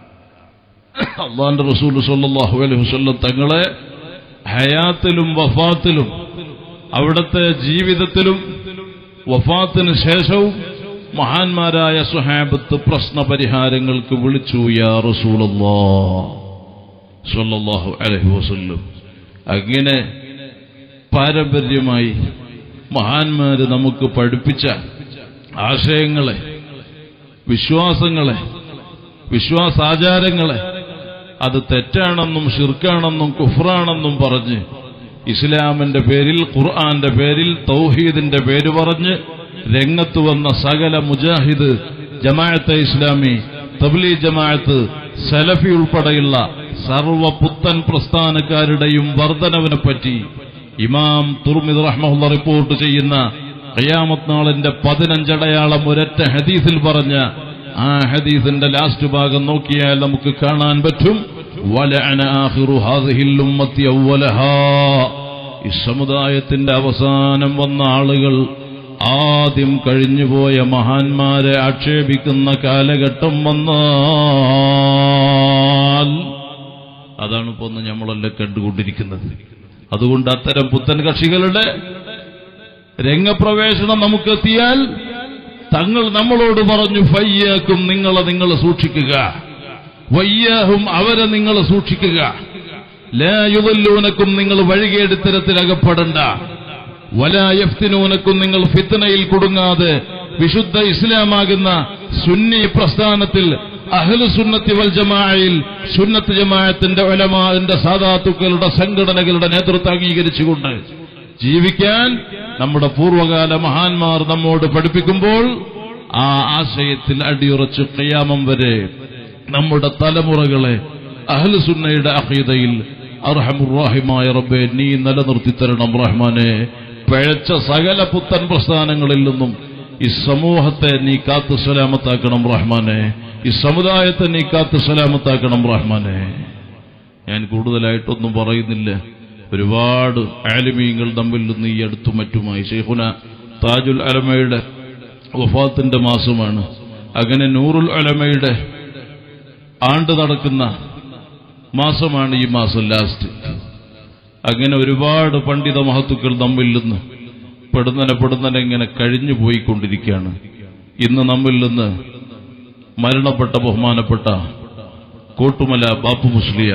C: അള്ളാന്റെ റസൂൽ സല്ലല്ലാഹു അലൈഹി വസല്ലം തങ്ങളെ ഹയാത്തിലും വഫാത്തിലും അവിടുത്തെ ജീവിതത്തിലും വഫാത്തിന് ശേഷവും മഹാന്മാരായ സുഹാബത്ത് പ്രശ്ന പരിഹാരങ്ങൾക്ക് വിളിച്ചു യാ റസൂലല്ലാ സല്ലല്ലാഹു അലൈഹി വസല്ലം അങ്ങനെ പാരമ്പര്യമായി മഹാന്മാര് നമുക്ക് പഠിപ്പിച്ച ആശയങ്ങളെ വിശ്വാസങ്ങളെ വിശ്വാസാചാരങ്ങളെ അത് തെറ്റാണെന്നും ഷിർക്കാണെന്നും കുഫ്രാണെന്നും പറഞ്ഞ് ഇസ്ലാമിന്റെ പേരിൽ ഖുർആന്റെ പേരിൽ തൗഹീദിന്റെ പേര് പറഞ്ഞ് രംഗത്ത് വന്ന സകല മുജാഹിദ് ജമാഅത്തെ ഇസ്ലാമി തബ്ലീ ജമാഅത്ത് സലഫി ഉൾപ്പെടെയുള്ള സർവ പുത്തൻ പ്രസ്ഥാനക്കാരുടെയും വർധനവിനെ പറ്റി ഇമാം തുർമിദ് റഹ്മുള്ള റിപ്പോർട്ട് ചെയ്യുന്ന ഖിയാമത്ത് നാളിന്റെ പതിനഞ്ചടയാളം ഒരൊറ്റ ഹദീസിൽ പറഞ്ഞ ആ ഹദീസിന്റെ ലാസ്റ്റ് ഭാഗം നോക്കിയാൽ നമുക്ക് കാണാൻ പറ്റും വലഅന ആഖിറു ഹാദിഹിൽ ഉമ്മത്തി അവ്വലഹാ ഈ സമുദായത്തിന്റെ അവസാനം വന്ന ആളുകൾ ആദ്യം കഴിഞ്ഞുപോയ മഹാന്മാരെ ആക്ഷേപിക്കുന്ന കാലഘട്ടം വന്നാൽ അതാണ് ഇപ്പൊ ഒന്ന് നമ്മളെല്ലാം കണ്ടുകൊണ്ടിരിക്കുന്നത് അതുകൊണ്ട് അത്തരം പുത്തൻ കക്ഷികളുടെ രംഗപ്രവേശനം നമുക്കെത്തിയാൽ തങ്ങൾ നമ്മളോട് പറഞ്ഞു ഫയ്യാക്കും നിങ്ങളെ നിങ്ങൾ സൂക്ഷിക്കുക വയ്യാഹും അവരെ നിങ്ങൾ സൂക്ഷിക്കുക ലായുവല്ലൂനക്കും നിങ്ങൾ വഴികേടിത്തരത്തിൽ അകപ്പെടണ്ട വലായഫ്തിനൂനക്കും നിങ്ങൾ ഫിത്തനയിൽ കുടുങ്ങാതെ വിശുദ്ധ ഇസ്ലാമാകുന്ന സുന്നി പ്രസ്ഥാനത്തിൽ അഹ്ലു സുന്നത്തി വൽ ജമാഅയിൽ സുന്നത്ത് ജമാഅത്തിന്റെ ഒലമാന്റെ സാധാത്തുക്കളുടെ സംഘടനകളുടെ നേതൃത്വം അംഗീകരിച്ചുകൊണ്ട് ജീവിക്കാൻ നമ്മുടെ പൂർവകാല മഹാന്മാർ നമ്മോട് പഠിപ്പിക്കുമ്പോൾ ആ ആശയത്തിൽ അടിയുറച്ച് കയ്യാമം വരെ നമ്മുടെ തലമുറകളെ അഹ്ലുസുന്നയുടെ അഹീതയിൽ അർഹമുറാഹിമായ റബ്ബെ നീ നിലനിർത്തി തരണം റഹ്മാനെ പിഴച്ച സകല പുത്തൻ പ്രസ്ഥാനങ്ങളിൽ നിന്നും ഈ സമൂഹത്തെ നീ കാത്തു സലാമത്താക്കണം റഹ്മാനെ ഈ സമുദായത്തെ നീ കാത്തു സലാമത്താക്കണം റഹ്മാനെ ഞാൻ കൂടുതലായിട്ടൊന്നും പറയുന്നില്ല ഒരുപാട് ആലിമീങ്ങൾ തമ്മിൽ നിന്ന് ഈ അടുത്തും മറ്റുമായി ഷെയ്ഖുന താജുൽ അലമയുടെ വഫാത്തിന്റെ മാസമാണ് അങ്ങനെ നൂറുൽ അലമയുടെ ആണ്ട് നടക്കുന്ന മാസമാണ് ഈ മാസം ലാസ്റ്റ് അങ്ങനെ ഒരുപാട് പണ്ഡിത മഹത്തുക്കൾ തമ്മിൽ നിന്ന് പെടുന്നനെ പെടുന്നനെ ഇങ്ങനെ കഴിഞ്ഞു പോയിക്കൊണ്ടിരിക്കുകയാണ് ഇന്ന് നമ്മിൽ നിന്ന് മരണപ്പെട്ട ബഹുമാനപ്പെട്ട കോട്ടുമല ബാപ്പു മുസ്ലിയ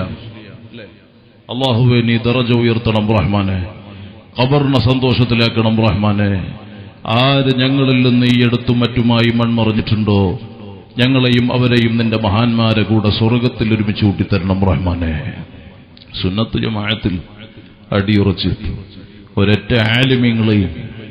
C: അള്ളാഹുവെ നീ ദറജ ഉയർത്തണം റഹ്മാനെ ഖബറിനെ സന്തോഷത്തിലാക്കണം റഹ്മാനെ ആര് ഞങ്ങളിൽ നിന്ന് ഈ അടുത്തും മറ്റുമായി മൺമറഞ്ഞിട്ടുണ്ടോ ഞങ്ങളെയും അവരെയും നിന്റെ മഹാന്മാരെ കൂടെ സ്വർഗത്തിൽ ഒരുമിച്ച് കൂട്ടിത്തരണം റഹ്മാനെ സുന്നത്ത് ജമാഅത്തിൽ അടിയുറച്ച് ഒരൊറ്റ ആലിമ്യങ്ങളെയും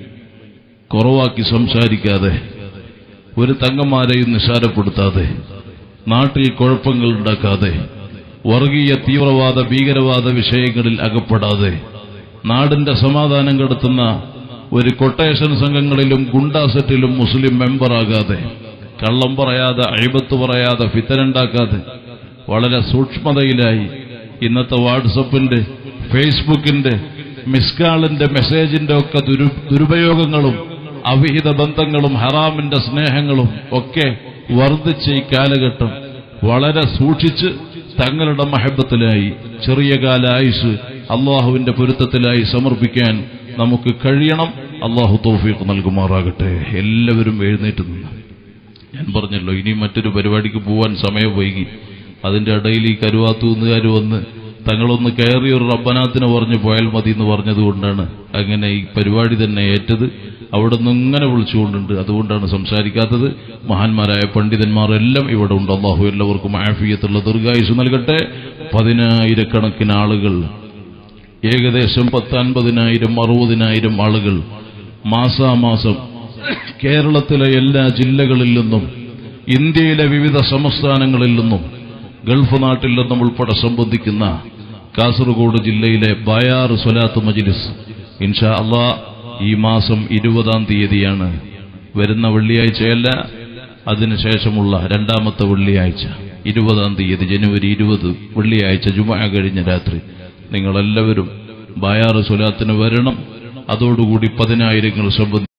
C: കുറവാക്കി സംസാരിക്കാതെ ഒരു തങ്ങന്മാരെയും നിസാരപ്പെടുത്താതെ നാട്ടിൽ കുഴപ്പങ്ങൾ ഉണ്ടാക്കാതെ വർഗീയ തീവ്രവാദ ഭീകരവാദ വിഷയങ്ങളിൽ അകപ്പെടാതെ നാടിന്റെ സമാധാനം കെടുത്തുന്ന ഒരു കൊട്ടേഷൻ സംഘങ്ങളിലും ഗുണ്ടാസെറ്റിലും മുസ്ലിം മെമ്പറാകാതെ കള്ളം പറയാതെ അഴിബത്ത് പറയാതെ ഫിത്തനുണ്ടാക്കാതെ വളരെ സൂക്ഷ്മതയിലായി ഇന്നത്തെ വാട്സപ്പിന്റെ ഫേസ്ബുക്കിന്റെ മിസ്കാളിന്റെ മെസ്സേജിന്റെ ഒക്കെ ദുരു ദുരുപയോഗങ്ങളും അവിഹിത ബന്ധങ്ങളും ഹറാമിന്റെ സ്നേഹങ്ങളും ഒക്കെ വർദ്ധിച്ച ഈ കാലഘട്ടം വളരെ സൂക്ഷിച്ച് തങ്ങളുടെ മഹബത്തിലായി ചെറിയ കാല ആയുസ് അള്ളാഹുവിന്റെ പൊരുത്തത്തിലായി സമർപ്പിക്കാൻ നമുക്ക് കഴിയണം അള്ളാഹു തൗഫീഖ് നൽകുമാറാകട്ടെ എല്ലാവരും എഴുന്നേറ്റ് നിന്ന് ഞാൻ പറഞ്ഞല്ലോ ഇനി മറ്റൊരു പരിപാടിക്ക് പോവാൻ സമയം വൈകി അതിന്റെ ഇടയിൽ ഈ കരുവാത്തൂന്നുകാർ വന്ന് തങ്ങളൊന്ന് കയറി ഒരു റബ്ബനാത്തിന് പറഞ്ഞു പോയാൽ മതി എന്ന് പറഞ്ഞതുകൊണ്ടാണ് അങ്ങനെ ഈ പരിപാടി തന്നെ ഏറ്റത് അവിടെ നിന്ന് ഇങ്ങനെ വിളിച്ചുകൊണ്ടുണ്ട് അതുകൊണ്ടാണ് സംസാരിക്കാത്തത് മഹാന്മാരായ പണ്ഡിതന്മാരെല്ലാം ഇവിടെ ഉണ്ട് അള്ളാഹു എല്ലാവർക്കും ആഫിയത്തുള്ള ദീർഘായുസ് നൽകട്ടെ പതിനായിരക്കണക്കിന് ആളുകൾ ഏകദേശം പത്തൻപതിനായിരം അറുപതിനായിരം ആളുകൾ മാസാമാസം കേരളത്തിലെ എല്ലാ ജില്ലകളിൽ നിന്നും ഇന്ത്യയിലെ വിവിധ സംസ്ഥാനങ്ങളിൽ നിന്നും ഗൾഫ് നാട്ടിൽ നിന്നും ഉൾപ്പെടെ സംബന്ധിക്കുന്ന കാസർഗോഡ് ജില്ലയിലെ ബയാർ സ്വലാത്ത് മജ്ലിസ് ഇൻഷാ അള്ളാ ഈ മാസം ഇരുപതാം തീയതിയാണ് വരുന്ന വെള്ളിയാഴ്ചയല്ല അതിനുശേഷമുള്ള രണ്ടാമത്തെ വെള്ളിയാഴ്ച ഇരുപതാം തീയതി ജനുവരി ഇരുപത് വെള്ളിയാഴ്ച ജുമ കഴിഞ്ഞ രാത്രി നിങ്ങളെല്ലാവരും ബയാർ സ്വലാത്തിന് വരണം അതോടുകൂടി പതിനായിരങ്ങൾ സംബന്ധിച്ച്